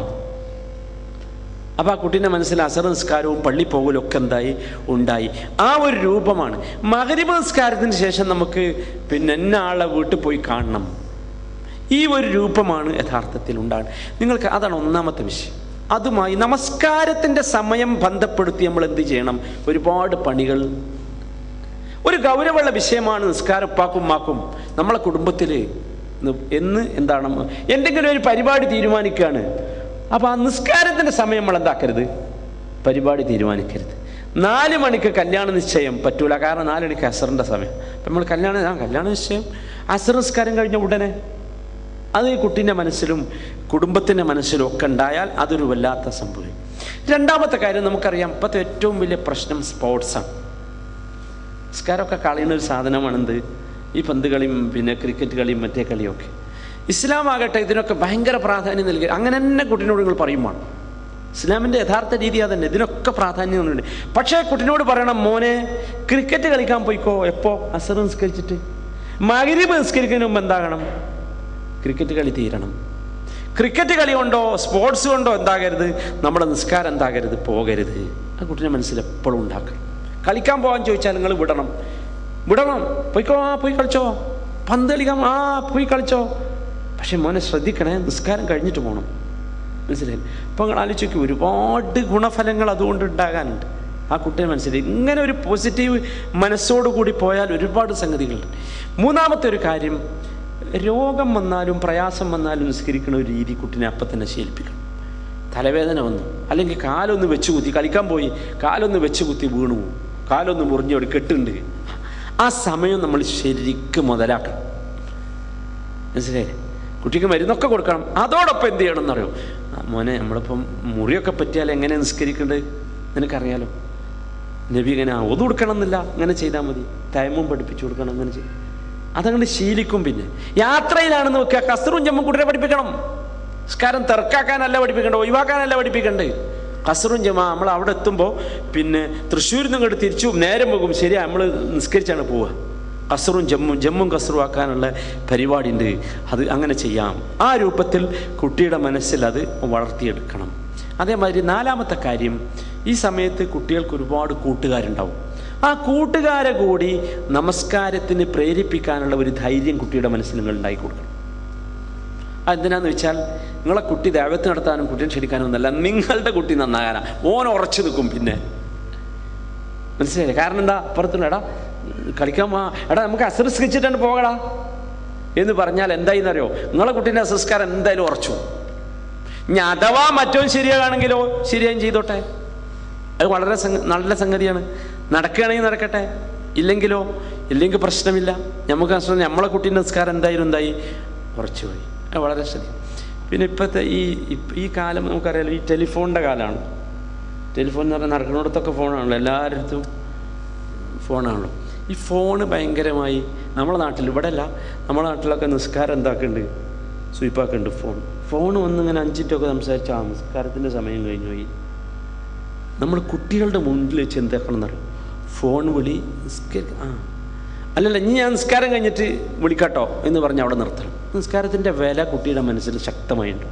അപ്പോൾ ആ കുട്ടീൻ്റെ മനസ്സിൽ അസർ നിസ്കാരവും പള്ളി പോകലും ഒക്കെ എന്തായി ഉണ്ടായി ആ ഒരു രൂപമാണ് മകരിബ് നിസ്കാരത്തിന് ശേഷം നമുക്ക് പിന്നെ എന്ന ആളെ വീട്ടിൽ പോയി കാണണം ഈ ഒരു രൂപമാണ് യഥാർത്ഥത്തിൽ ഉണ്ടാകുന്നത് നിങ്ങൾക്ക് അതാണ് ഒന്നാമത്തെ വിഷയം അതുമായി നമസ്കാരത്തിൻ്റെ സമയം ബന്ധപ്പെടുത്തി നമ്മൾ എന്ത് ചെയ്യണം ഒരുപാട് പണികൾ ഒരു ഗൗരവമുള്ള വിഷയമാണ് നിസ്കാരം ഉപ്പാക്കും മാക്കും നമ്മളെ കുടുംബത്തിൽ എന്ന് എന്താണ് എന്തെങ്കിലും ഒരു പരിപാടി തീരുമാനിക്കുകയാണ് അപ്പോൾ ആ നിസ്കാരത്തിൻ്റെ സമയം നമ്മൾ എന്താക്കരുത് പരിപാടി തീരുമാനിക്കരുത് നാല് മണിക്ക് കല്യാണ നിശ്ചയം പറ്റൂല കാരണം നാല് മണിക്ക് അസറിൻ്റെ സമയം അപ്പം നമ്മൾ കല്യാണം ആ കല്യാണ നിശ്ചയം അസർ നിസ്കാരം കഴിഞ്ഞ ഉടനെ അത് ഈ കുട്ടീൻ്റെ മനസ്സിലും കുടുംബത്തിൻ്റെ മനസ്സിലും ഒക്കെ ഉണ്ടായാൽ അതൊരു വല്ലാത്ത സംഭവം രണ്ടാമത്തെ കാര്യം നമുക്കറിയാം ഇപ്പോഴത്തെ ഏറ്റവും വലിയ പ്രശ്നം സ്പോർട്സാണ് നിസ്കാരമൊക്കെ കളയുന്ന ഒരു സാധനമാണെന്ത് ഈ പന്ത് കളിയും പിന്നെ ക്രിക്കറ്റ് കളിയും മറ്റേ കളിയൊക്കെ ഇസ്ലാം ആകട്ടെ ഇതിനൊക്കെ ഭയങ്കര പ്രാധാന്യം നൽകി അങ്ങനെ തന്നെ കുട്ടീനോട് നിങ്ങൾ പറയുമാണ് ഇസ്ലാമിൻ്റെ യഥാർത്ഥ രീതി അതന്നെ ഇതിനൊക്കെ പ്രാധാന്യം ഉണ്ട് പക്ഷേ കുട്ടീനോട് പറയണം മോനെ ക്രിക്കറ്റ് കളിക്കാൻ പോയിക്കോ എപ്പോ അസർ നിസ്കരിച്ചിട്ട് മകരിബ് നിസ്കരിക്കുന്നതിന് മുമ്പ് എന്താകണം ക്രിക്കറ്റ് കളി തീരണം ക്രിക്കറ്റ് കളി കൊണ്ടോ സ്പോർട്സ് കൊണ്ടോ എന്താകരുത് നമ്മുടെ നിസ്കാരം എന്താകരുത് പോകരുത് ആ കുട്ടീനെ മനസ്സിൽ എപ്പോഴും ഉണ്ടാക്കണം കളിക്കാൻ പോകാൻ ചോദിച്ചാൽ നിങ്ങൾ വിടണം വിടണം പോയിക്കോ ആ പോയി കളിച്ചോ പന്ത് കളിക്കാം ആ പോയി കളിച്ചോ പക്ഷെ മോനെ ശ്രദ്ധിക്കണേ നിസ്കാരം കഴിഞ്ഞിട്ട് പോകണം മനസ്സിലായി അപ്പോൾ നിങ്ങൾ ആലോചിക്കും ഒരുപാട് ഗുണഫലങ്ങൾ അതുകൊണ്ട് ഉണ്ടാകാനുണ്ട് ആ കുട്ടിയെ മനസ്സിലായി ഇങ്ങനെ ഒരു പോസിറ്റീവ് മനസ്സോടു കൂടി പോയാൽ ഒരുപാട് സംഗതികളുണ്ട് മൂന്നാമത്തെ ഒരു കാര്യം രോഗം വന്നാലും പ്രയാസം വന്നാലും നിസ്കരിക്കുന്ന ഒരു രീതി കുട്ടിനെ അപ്പം തന്നെ ശീലിപ്പിക്കണം തലവേദന വന്നു അല്ലെങ്കിൽ കാലൊന്ന് വെച്ച് കുത്തി കളിക്കാൻ പോയി കാലൊന്ന് വെച്ച് കുത്തി വീണു പോകും കാലൊന്ന് മുറിഞ്ഞവിടെ കെട്ടുണ്ട് ആ സമയം നമ്മൾ ശരിക്കും മുതലാക്കണം മനസ്സിലായില്ലേ കുട്ടിക്ക് മരുന്നൊക്കെ കൊടുക്കണം അതോടൊപ്പം എന്ത് ചെയ്യണം എന്നറിയോ ആ, മോനെ നമ്മളിപ്പം മുറിയൊക്കെ പറ്റിയാൽ എങ്ങനെ നിസ്കരിക്കേണ്ടത് നിനക്കറിയാലോ നബി ഇങ്ങനെ ഒതു കൊടുക്കണം എന്നില്ല അങ്ങനെ ചെയ്താൽ മതി ടൈമും പഠിപ്പിച്ചു കൊടുക്കണം അങ്ങനെ ചെയ്യും അതങ്ങനെ ശീലിക്കും പിന്നെ യാത്രയിലാണെന്ന് വെക്കുക കസറും ജമ്മും കുട്ടിനെ പഠിപ്പിക്കണം നിസ്കാരം തെറക്കാക്കാനല്ല പഠിപ്പിക്കണ്ടേ ഒഴിവാക്കാനല്ല പഠിപ്പിക്കണ്ടേ കസറും ജമ നമ്മൾ അവിടെ എത്തുമ്പോൾ പിന്നെ തൃശ്ശൂരിൽ നിന്ന് ഇങ്ങോട്ട് തിരിച്ചു നേരം പോകും ശരിയാ നമ്മൾ നിസ്കരിച്ചാണ് പോവുക കസറും ജമ്മും ജമ്മും കസറും ആക്കാനുള്ള പരിപാടി ഉണ്ട് അത് അങ്ങനെ ചെയ്യാം ആ രൂപത്തിൽ കുട്ടിയുടെ മനസ്സിൽ അത് വളർത്തിയെടുക്കണം അതേമാതിരി നാലാമത്തെ കാര്യം ഈ സമയത്ത് കുട്ടികൾക്ക് ഒരുപാട് കൂട്ടുകാരുണ്ടാവും ആ കൂട്ടുകാരെ കൂടി നമസ്കാരത്തിന് പ്രേരിപ്പിക്കാനുള്ള ഒരു ധൈര്യം കുട്ടിയുടെ മനസ്സിൽ നിങ്ങൾ ഉണ്ടാക്കി കൊടുക്കണം അതെന്തിനാന്ന് വെച്ചാൽ നിങ്ങളെ കുട്ടി ദേവത്ത് നടത്താനും കുട്ടിയെ ക്ഷണിക്കാനും ഒന്നല്ല നിങ്ങളുടെ കുട്ടി നന്നാകാനാ ഓൻ ഉറച്ചു നിൽക്കും പിന്നെ മനസ്സിലായില്ലേ കാരണം എന്താ അപ്പുറത്തുണ്ട് എടാ കളിക്കാൻ വാ എടാ നമുക്ക് അസംസ്കരിച്ചിട്ടാണ് പോകടാ എന്ന് പറഞ്ഞാൽ എന്തായിന്നറിയോ നിങ്ങളെ കുട്ടീൻ്റെ അസംസ്കാരം എന്തായാലും ഉറച്ചു ഇനി അഥവാ മറ്റോൻ ശരിയാകാണെങ്കിലോ ശരിയായും ചെയ്തോട്ടെ അത് വളരെ സംഗ നല്ല സംഗതിയാണ് നടക്കുകയാണെങ്കിൽ നടക്കട്ടെ ഇല്ലെങ്കിലോ ഇല്ലെങ്കിൽ പ്രശ്നമില്ല നമുക്ക് പ്രശ്നം നമ്മളെ കുട്ടീൻ്റെ നിസ്കാരം എന്തായാലും എന്തായി ഉറച്ചു പോയി അത് വളരെ ശരി പിന്നെ ഇപ്പോഴത്തെ ഈ ഇപ്പ- ഈ കാലം നമുക്കറിയാലോ ഈ ടെലിഫോണിൻ്റെ കാലമാണ് ടെലിഫോൺ എന്ന് പറഞ്ഞാൽ നടക്കുന്നിടത്തൊക്കെ ഫോണാണല്ലോ എല്ലാവരുടെ അടുത്തും ഫോണാണല്ലോ ഈ ഫോണ് ഭയങ്കരമായി നമ്മുടെ നാട്ടിൽ ഇവിടെ അല്ല നമ്മുടെ നാട്ടിലൊക്കെ നിസ്കാരം എന്താക്കുന്നുണ്ട് സ്വീപ്പാക്കുന്നുണ്ട് ഫോൺ ഫോൺ വന്നിങ്ങനെ അഞ്ചിറ്റൊക്കെ സംസാരിച്ച ആ നിസ്കാരത്തിൻ്റെ സമയം കഴിഞ്ഞു പോയി നമ്മൾ കുട്ടികളുടെ മുന്നിൽ വെച്ച് എന്താക്കണം എന്നറിയോ ഫോൺ വിളി നിസ്കരി ആ അല്ലല്ല ഇനി ഞാൻ നിസ്കാരം കഴിഞ്ഞിട്ട് വിളിക്കാട്ടോ എന്ന് പറഞ്ഞ് അവിടെ നിർത്തണം നിസ്കാരത്തിൻ്റെ വില കുട്ടിയുടെ മനസ്സിൽ ശക്തമായിട്ടുണ്ട്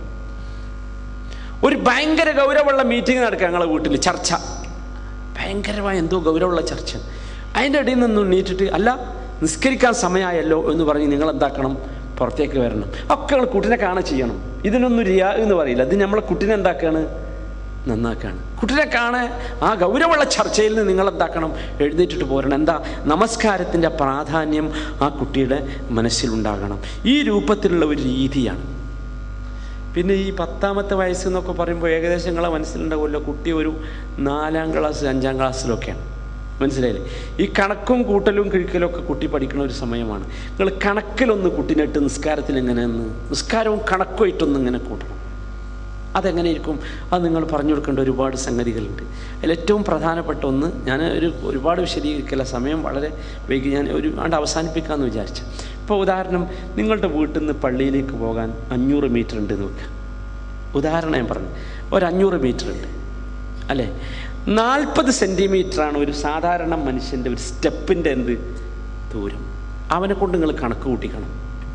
ഒരു ഭയങ്കര ഗൗരവമുള്ള മീറ്റിംഗ് നടക്കുക ഞങ്ങളെ വീട്ടിൽ ചർച്ച ഭയങ്കരമായ എന്തോ ഗൗരവമുള്ള ചർച്ച അതിൻ്റെ ഇടയിൽ നിന്നും നീട്ടിട്ട് അല്ല നിസ്കരിക്കാൻ സമയമായല്ലോ എന്ന് പറഞ്ഞ് നിങ്ങൾ എന്താക്കണം പുറത്തേക്ക് വരണം ഒക്കെ നിങ്ങൾ കുട്ടിനെ കാണാൻ ചെയ്യണം ഇതിനൊന്നും റിയാ എന്ന് പറയില്ല ഇത് നമ്മളെ കുട്ടിനെ എന്താക്കാണ് നന്നാക്കാണ് കുട്ടിനെ കാണാൻ ആ ഗൗരവമുള്ള ചർച്ചയിൽ നിന്ന് നിങ്ങൾ എന്താക്കണം എഴുന്നേറ്റിട്ട് പോരണം എന്താ നമസ്കാരത്തിൻ്റെ പ്രാധാന്യം ആ കുട്ടിയുടെ മനസ്സിലുണ്ടാകണം ഈ രൂപത്തിലുള്ള ഒരു രീതിയാണ് പിന്നെ ഈ പത്താമത്തെ വയസ്സ് എന്നൊക്കെ പറയുമ്പോൾ ഏകദേശം നിങ്ങളെ മനസ്സിലുണ്ടാവുമല്ലോ കുട്ടി ഒരു നാലാം ക്ലാസ് അഞ്ചാം ക്ലാസ്സിലൊക്കെയാണ് മനസ്സിലായില്ലേ ഈ കണക്കും കൂട്ടലും കിഴിക്കലും ഒക്കെ കുട്ടി പഠിക്കുന്ന ഒരു സമയമാണ് നിങ്ങൾ കണക്കിലൊന്ന് കുട്ടീനിട്ട് നിസ്കാരത്തിൽ എങ്ങനെയെന്ന് നിസ്കാരവും കണക്കുമായിട്ടൊന്ന് ഇങ്ങനെ കൂട്ടണം അതെങ്ങനെ ഇരിക്കും അത് നിങ്ങൾ പറഞ്ഞു കൊടുക്കേണ്ട ഒരുപാട് സംഗതികളുണ്ട് അതിൽ ഏറ്റവും പ്രധാനപ്പെട്ട ഒന്ന് ഞാൻ ഒരു ഒരുപാട് വിശദീകരിക്കില്ല സമയം വളരെ വൈകി ഞാൻ ഒരു ആണ്ട് അവസാനിപ്പിക്കാമെന്ന് വിചാരിച്ചു ഇപ്പോൾ ഉദാഹരണം നിങ്ങളുടെ വീട്ടിൽ നിന്ന് പള്ളിയിലേക്ക് പോകാൻ അഞ്ഞൂറ് മീറ്റർ ഉണ്ട് എന്ന് വെക്കുക ഉദാഹരണം ഞാൻ പറഞ്ഞു ഒരു അഞ്ഞൂറ് മീറ്റർ ഉണ്ട് അല്ലേ നാൽപ്പത് സെൻറ്റിമീറ്ററാണ് ഒരു സാധാരണ മനുഷ്യൻ്റെ ഒരു സ്റ്റെപ്പിൻ്റെ എന്ത് ദൂരം അവനെ കൊണ്ട് നിങ്ങൾ കണക്ക് കൂട്ടിക്കണം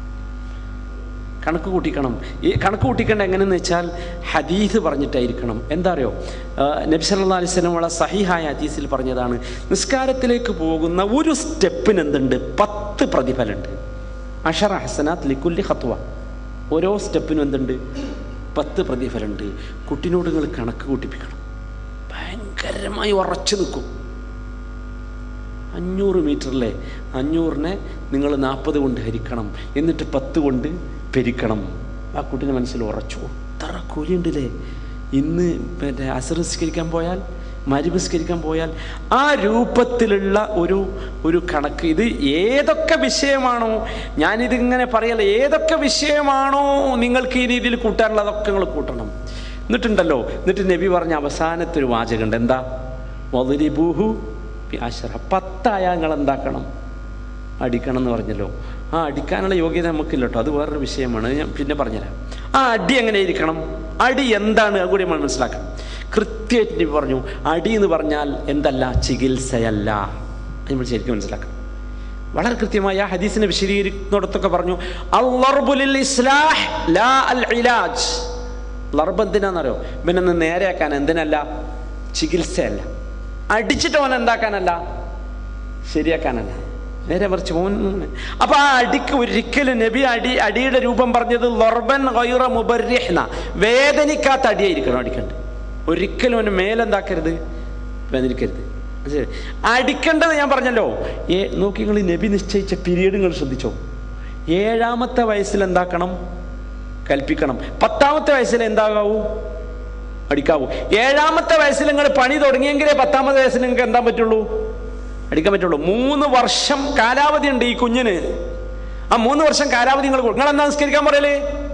കണക്ക് കൂട്ടിക്കണം ഈ കണക്ക് കൂട്ടിക്കേണ്ട എങ്ങനെയെന്ന് വെച്ചാൽ ഹദീസ് പറഞ്ഞിട്ടായിരിക്കണം എന്താ അറിയോ നബി സല്ലല്ലാഹു അലൈഹി വസല്ലം വളരെ സഹിഹായ ഹദീസിൽ പറഞ്ഞതാണ് നിസ്കാരത്തിലേക്ക് പോകുന്ന ഒരു സ്റ്റെപ്പിന് എന്തുണ്ട് പത്ത് പ്രതിഫലമുണ്ട് അഷറ ഹസനാത്ത് ലിക്കുല്ലി ഹത്വ ഓരോ സ്റ്റെപ്പിനും എന്തുണ്ട് പത്ത് പ്രതിഫലമുണ്ട് കുട്ടിനോട് നിങ്ങൾ കണക്ക് കൂട്ടിപ്പിക്കണം ഭയങ്കരമായി ഉറച്ചു നിൽക്കും അഞ്ഞൂറ് മീറ്ററിലെ അഞ്ഞൂറിനെ നിങ്ങൾ നാൽപ്പത് കൊണ്ട് ഹരിക്കണം എന്നിട്ട് പത്ത് കൊണ്ട് പെരിക്കണം ആ കുട്ടീൻ്റെ മനസ്സിൽ ഉറച്ചു ഇത്ര കൂലിയുണ്ടല്ലേ ഇന്ന് പിന്നെ അസറിസ്കരിക്കാൻ പോയാൽ മരുവിസ്കരിക്കാൻ പോയാൽ ആ രൂപത്തിലുള്ള ഒരു ഒരു കണക്ക് ഇത് ഏതൊക്കെ വിഷയമാണോ ഞാനിതിങ്ങനെ പറയല്ല ഏതൊക്കെ വിഷയമാണോ നിങ്ങൾക്ക് ഈ രീതിയിൽ കൂട്ടാനുള്ളത് അതൊക്കെ നിങ്ങൾ കൂട്ടണം എന്നിട്ടുണ്ടല്ലോ എന്നിട്ട് നബി പറഞ്ഞ അവസാനത്തെ ഒരു വാചകമുണ്ട് എന്താ മൊതരിബൂഹു അശറ പത്തായാൽ നിങ്ങൾ എന്താക്കണം അടിക്കണം എന്ന് പറഞ്ഞല്ലോ ആ അടിക്കാനുള്ള യോഗ്യത നമുക്കില്ല കേട്ടോ അത് വേറൊരു വിഷയമാണ് അത് ഞാൻ പിന്നെ പറഞ്ഞുതരാം ആ അടി എങ്ങനെ ഇരിക്കണം അടി എന്താണ് അത് കൂടി നമ്മൾ മനസ്സിലാക്കണം കൃത്യമായിട്ട് നബി പറഞ്ഞു അടി എന്ന് പറഞ്ഞാൽ എന്തല്ല ചികിത്സയല്ല അത് നമ്മൾ ശരിക്കും മനസ്സിലാക്കണം വളരെ കൃത്യമായി ആ ഹദീസിനെ വിശദീകരിക്കുന്നിടത്തൊക്കെ പറഞ്ഞു അൽ ഇസ്ലാഹ് ലാ അൽ ഇലാജ് ലർബ് എന്തിനാണെന്നറിയോ ഇവനൊന്ന് നേരെയാക്കാൻ എന്തിനല്ല ചികിത്സയല്ല അടിച്ചിട്ട് ഓൻ എന്താക്കാനല്ല ശരിയാക്കാനല്ല നേരെ മറിച്ച് ഓൻ അപ്പൊ ആ അടിക്ക് ഒരിക്കലും നബി അടി അടിയുടെ രൂപം പറഞ്ഞത് ലൊർബൻ ഗൈറ മുബർരിഹ്ന വേദനിക്കാത്ത അടിയായിരിക്കണം അടിക്കണ്ട് ഒരിക്കലും അവന് മേലെന്താക്കരുത് വേദനിക്കരുത് മനസ്സിലായോ? അടിക്കേണ്ടത് ഞാൻ പറഞ്ഞല്ലോ ഏ നോക്കി നിങ്ങൾ നബി നിശ്ചയിച്ച പീരീഡ് നിങ്ങൾ ശ്രദ്ധിച്ചോ ഏഴാമത്തെ വയസ്സിൽ എന്താക്കണം കൽപ്പിക്കണം പത്താമത്തെ വയസ്സിൽ എന്താകാവൂ അടിക്കാവൂ ഏഴാമത്തെ വയസ്സിൽ നിങ്ങൾ പണി തുടങ്ങിയെങ്കിലേ പത്താമത്തെ വയസ്സിൽ നിങ്ങൾക്ക് എന്താൻ പറ്റുള്ളൂ അടിക്കാൻ പറ്റുള്ളൂ മൂന്ന് വർഷം കാലാവധി ഉണ്ട് ഈ കുഞ്ഞിന് ആ മൂന്ന് വർഷം കാലാവധി നിങ്ങൾ നിങ്ങൾ എന്താ നിസ്കരിക്കാൻ പറയലേ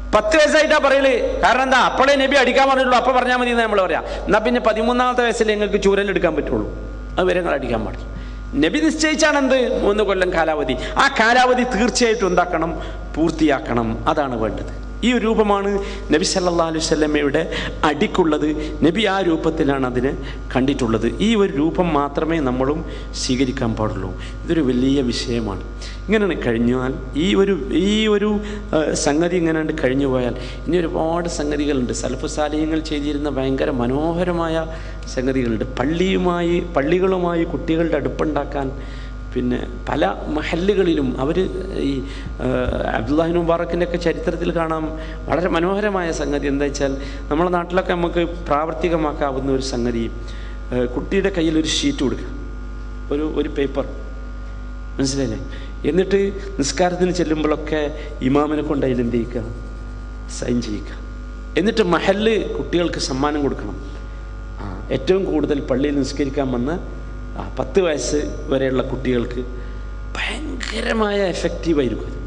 പത്ത് വയസ്സായിട്ടാ പറയല് കാരണം എന്താ അപ്പോഴേ നബി അടിക്കാൻ പറഞ്ഞുള്ളൂ അപ്പൊ പറഞ്ഞാൽ മതി എന്ന് നമ്മൾ പറയാം എന്നാ പിന്നെ പതിമൂന്നാമത്തെ വയസ്സിൽ നിങ്ങൾക്ക് ചൂരലെടുക്കാൻ പറ്റുള്ളൂ അത് വരെ നിങ്ങൾ അടിക്കാൻ പാടില്ല നബി നിശ്ചയിച്ചാണ് എന്ത് മൂന്ന് കൊല്ലം കാലാവധി ആ കാലാവധി തീർച്ചയായിട്ടും എന്താക്കണം പൂർത്തിയാക്കണം അതാണ് വേണ്ടത് ഈ ഒരു രൂപമാണ് നബി സല്ലാ അലൈഹി സ്വല്ലമ്മയുടെ അടിക്കുള്ളത് നബി ആ രൂപത്തിലാണ് അതിനെ കണ്ടിട്ടുള്ളത് ഈ ഒരു രൂപം മാത്രമേ നമ്മളും സ്വീകരിക്കാൻ പാടുള്ളൂ ഇതൊരു വലിയ വിഷയമാണ് ഇങ്ങനെ കഴിഞ്ഞാൽ ഈ ഒരു ഈ ഒരു ആ, സംഗതി ഇങ്ങനെ കഴിഞ്ഞു പോയാൽ ഇനി ഒരുപാട് സംഗതികളുണ്ട് സൽഫുസാലിഹ്യങ്ങൾ ചെയ്തിരുന്ന ഭയങ്കര മനോഹരമായ സംഗതികളുണ്ട് പള്ളിയുമായി പള്ളികളുമായി കുട്ടികളുടെ അടുപ്പുണ്ടാക്കാൻ പിന്നെ പല മഹല്ലുകളിലും അവർ ഈ അബ്ദുല്ലാഹിൻ മുബാറക്കിൻ്റെ ഒക്കെ ചരിത്രത്തിൽ കാണാം വളരെ മനോഹരമായ സംഗതി എന്താ വെച്ചാൽ നമ്മുടെ നാട്ടിലൊക്കെ നമുക്ക് പ്രാവർത്തികമാക്കാവുന്ന ഒരു സംഗതി ഏഹ് കുട്ടിയുടെ കയ്യിൽ ഒരു ഷീറ്റ് കൊടുക്കുക ഒരു ഒരു പേപ്പർ മനസ്സിലായില്ലേ എന്നിട്ട് നിസ്കാരത്തിന് ചെല്ലുമ്പോഴൊക്കെ ഇമാമിനെ കൊണ്ട് അതിൽ എന്ത് ചെയ്യിക്കുക സൈൻ ചെയ്യിക്കുക എന്നിട്ട് മഹല്ല് കുട്ടികൾക്ക് സമ്മാനം കൊടുക്കണം ആ ഏറ്റവും കൂടുതൽ പള്ളിയിൽ നിസ്കരിക്കാൻ വന്ന ആ പത്ത് വയസ്സ് വരെയുള്ള കുട്ടികൾക്ക് ഭയങ്കരമായ എഫക്റ്റീവായിരിക്കും അത്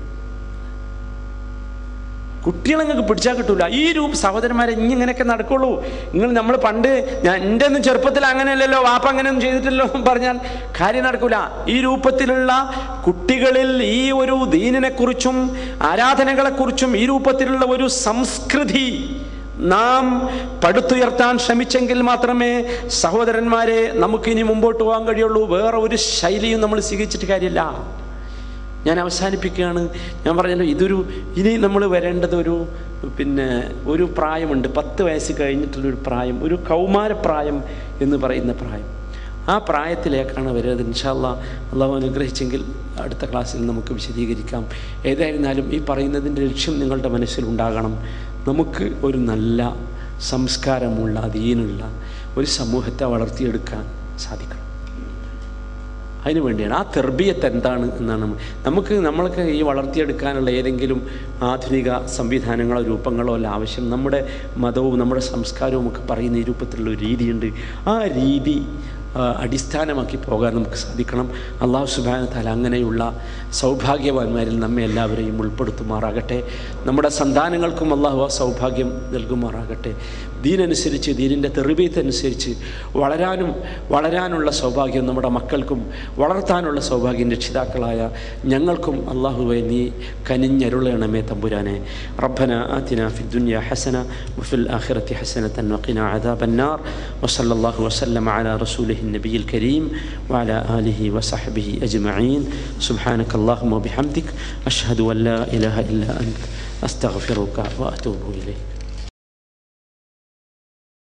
കുട്ടികളെ നിങ്ങൾക്ക് പിടിച്ചാൽ കിട്ടൂല ഈ രൂപ സഹോദരന്മാരെ ഇനി ഇങ്ങനെയൊക്കെ നടക്കുള്ളൂ നിങ്ങൾ നമ്മൾ പണ്ട് ഞാൻ എൻ്റെ ഒന്നും ചെറുപ്പത്തിൽ അങ്ങനെയല്ലല്ലോ വാപ്പ അങ്ങനെയൊന്നും ചെയ്തിട്ടില്ലല്ലോ എന്ന് പറഞ്ഞാൽ കാര്യം നടക്കൂല ഈ രൂപത്തിലുള്ള കുട്ടികളിൽ ഈ ഒരു ദീനിനെക്കുറിച്ചും ആരാധനകളെക്കുറിച്ചും ഈ രൂപത്തിലുള്ള ഒരു സംസ്കൃതി നാം പടുത്തുയർത്താൻ ശ്രമിച്ചെങ്കിൽ മാത്രമേ സഹോദരന്മാരെ നമുക്കിനി മുമ്പോട്ട് പോകാൻ കഴിയുള്ളൂ വേറെ ഒരു ശൈലിയും നമ്മൾ സ്വീകരിച്ചിട്ട് കാര്യമില്ല ഞാൻ അവസാനിപ്പിക്കുകയാണ് ഞാൻ പറഞ്ഞല്ലോ ഇതൊരു ഇനി നമ്മൾ വരേണ്ടത് ഒരു പിന്നെ ഒരു പ്രായമുണ്ട് പത്ത് വയസ്സ് കഴിഞ്ഞിട്ടുള്ളൊരു പ്രായം ഒരു കൗമാരപ്രായം എന്ന് പറയുന്ന പ്രായം ആ പ്രായത്തിലേക്കാണ് വരുന്നത് ഇൻഷാല്ല അള്ളാഹു അനുഗ്രഹിച്ചെങ്കിൽ അടുത്ത ക്ലാസ്സിൽ നമുക്ക് വിശദീകരിക്കാം ഏതായിരുന്നാലും ഈ പറയുന്നതിൻ്റെ ലക്ഷ്യം നിങ്ങളുടെ മനസ്സിലുണ്ടാകണം നമുക്ക് ഒരു നല്ല സംസ്കാരമുള്ള ദീനുള്ള ഒരു സമൂഹത്തെ വളർത്തിയെടുക്കാൻ സാധിക്കണം അതിനു വേണ്ടിയാണ് ആ തെർബിയത്ത് എന്താണ് എന്നാണ് നമ്മ- നമുക്ക് നമ്മൾക്ക് ഈ വളർത്തിയെടുക്കാനുള്ള ഏതെങ്കിലും ആധുനിക സംവിധാനങ്ങളോ രൂപങ്ങളോ അല്ല ആവശ്യം നമ്മുടെ മതവും നമ്മുടെ സംസ്കാരവും ഒക്കെ പറയുന്ന ഈ രൂപത്തിലുള്ള ഒരു രീതിയുണ്ട് ആ രീതി ആ, അടിസ്ഥാനമാക്കി പോകാൻ നമുക്ക് സാധിക്കണം അള്ളാഹു സുബാന താല അങ്ങനെയുള്ള സൗഭാഗ്യവാന്മാരിൽ നമ്മെ എല്ലാവരെയും ഉൾപ്പെടുത്തുമാറാകട്ടെ നമ്മുടെ സന്താനങ്ങൾക്കും അള്ളാഹു ആ സൗഭാഗ്യം നൽകുമാറാകട്ടെ ദീനനുസരിച്ച് ദീനിൻ്റെ തെറിവീത്തനുസരിച്ച് വളരാനും വളരാനുള്ള സൗഭാഗ്യം നമ്മുടെ മക്കൾക്കും വളർത്താനുള്ള സൗഭാഗ്യം രക്ഷിതാക്കളായ ഞങ്ങൾക്കും അള്ളാഹുവെ നീ കനിഞ്ഞരുളണമേ തമ്പുരാനെ റബ്ബന ആതിന ഫി ദുനിയ ഹസന വഫിൽ ആഖിറത്തി ഹസനതൻ വഖിന അദാബന്നാർ وصلى الله وسلم على رسوله النبي الكريم وعلى آله وصحبه أجمعين سبحانك اللهم وبحمدك أشهد أن لا إله إلا أنت أستغفرك وأتوب إليك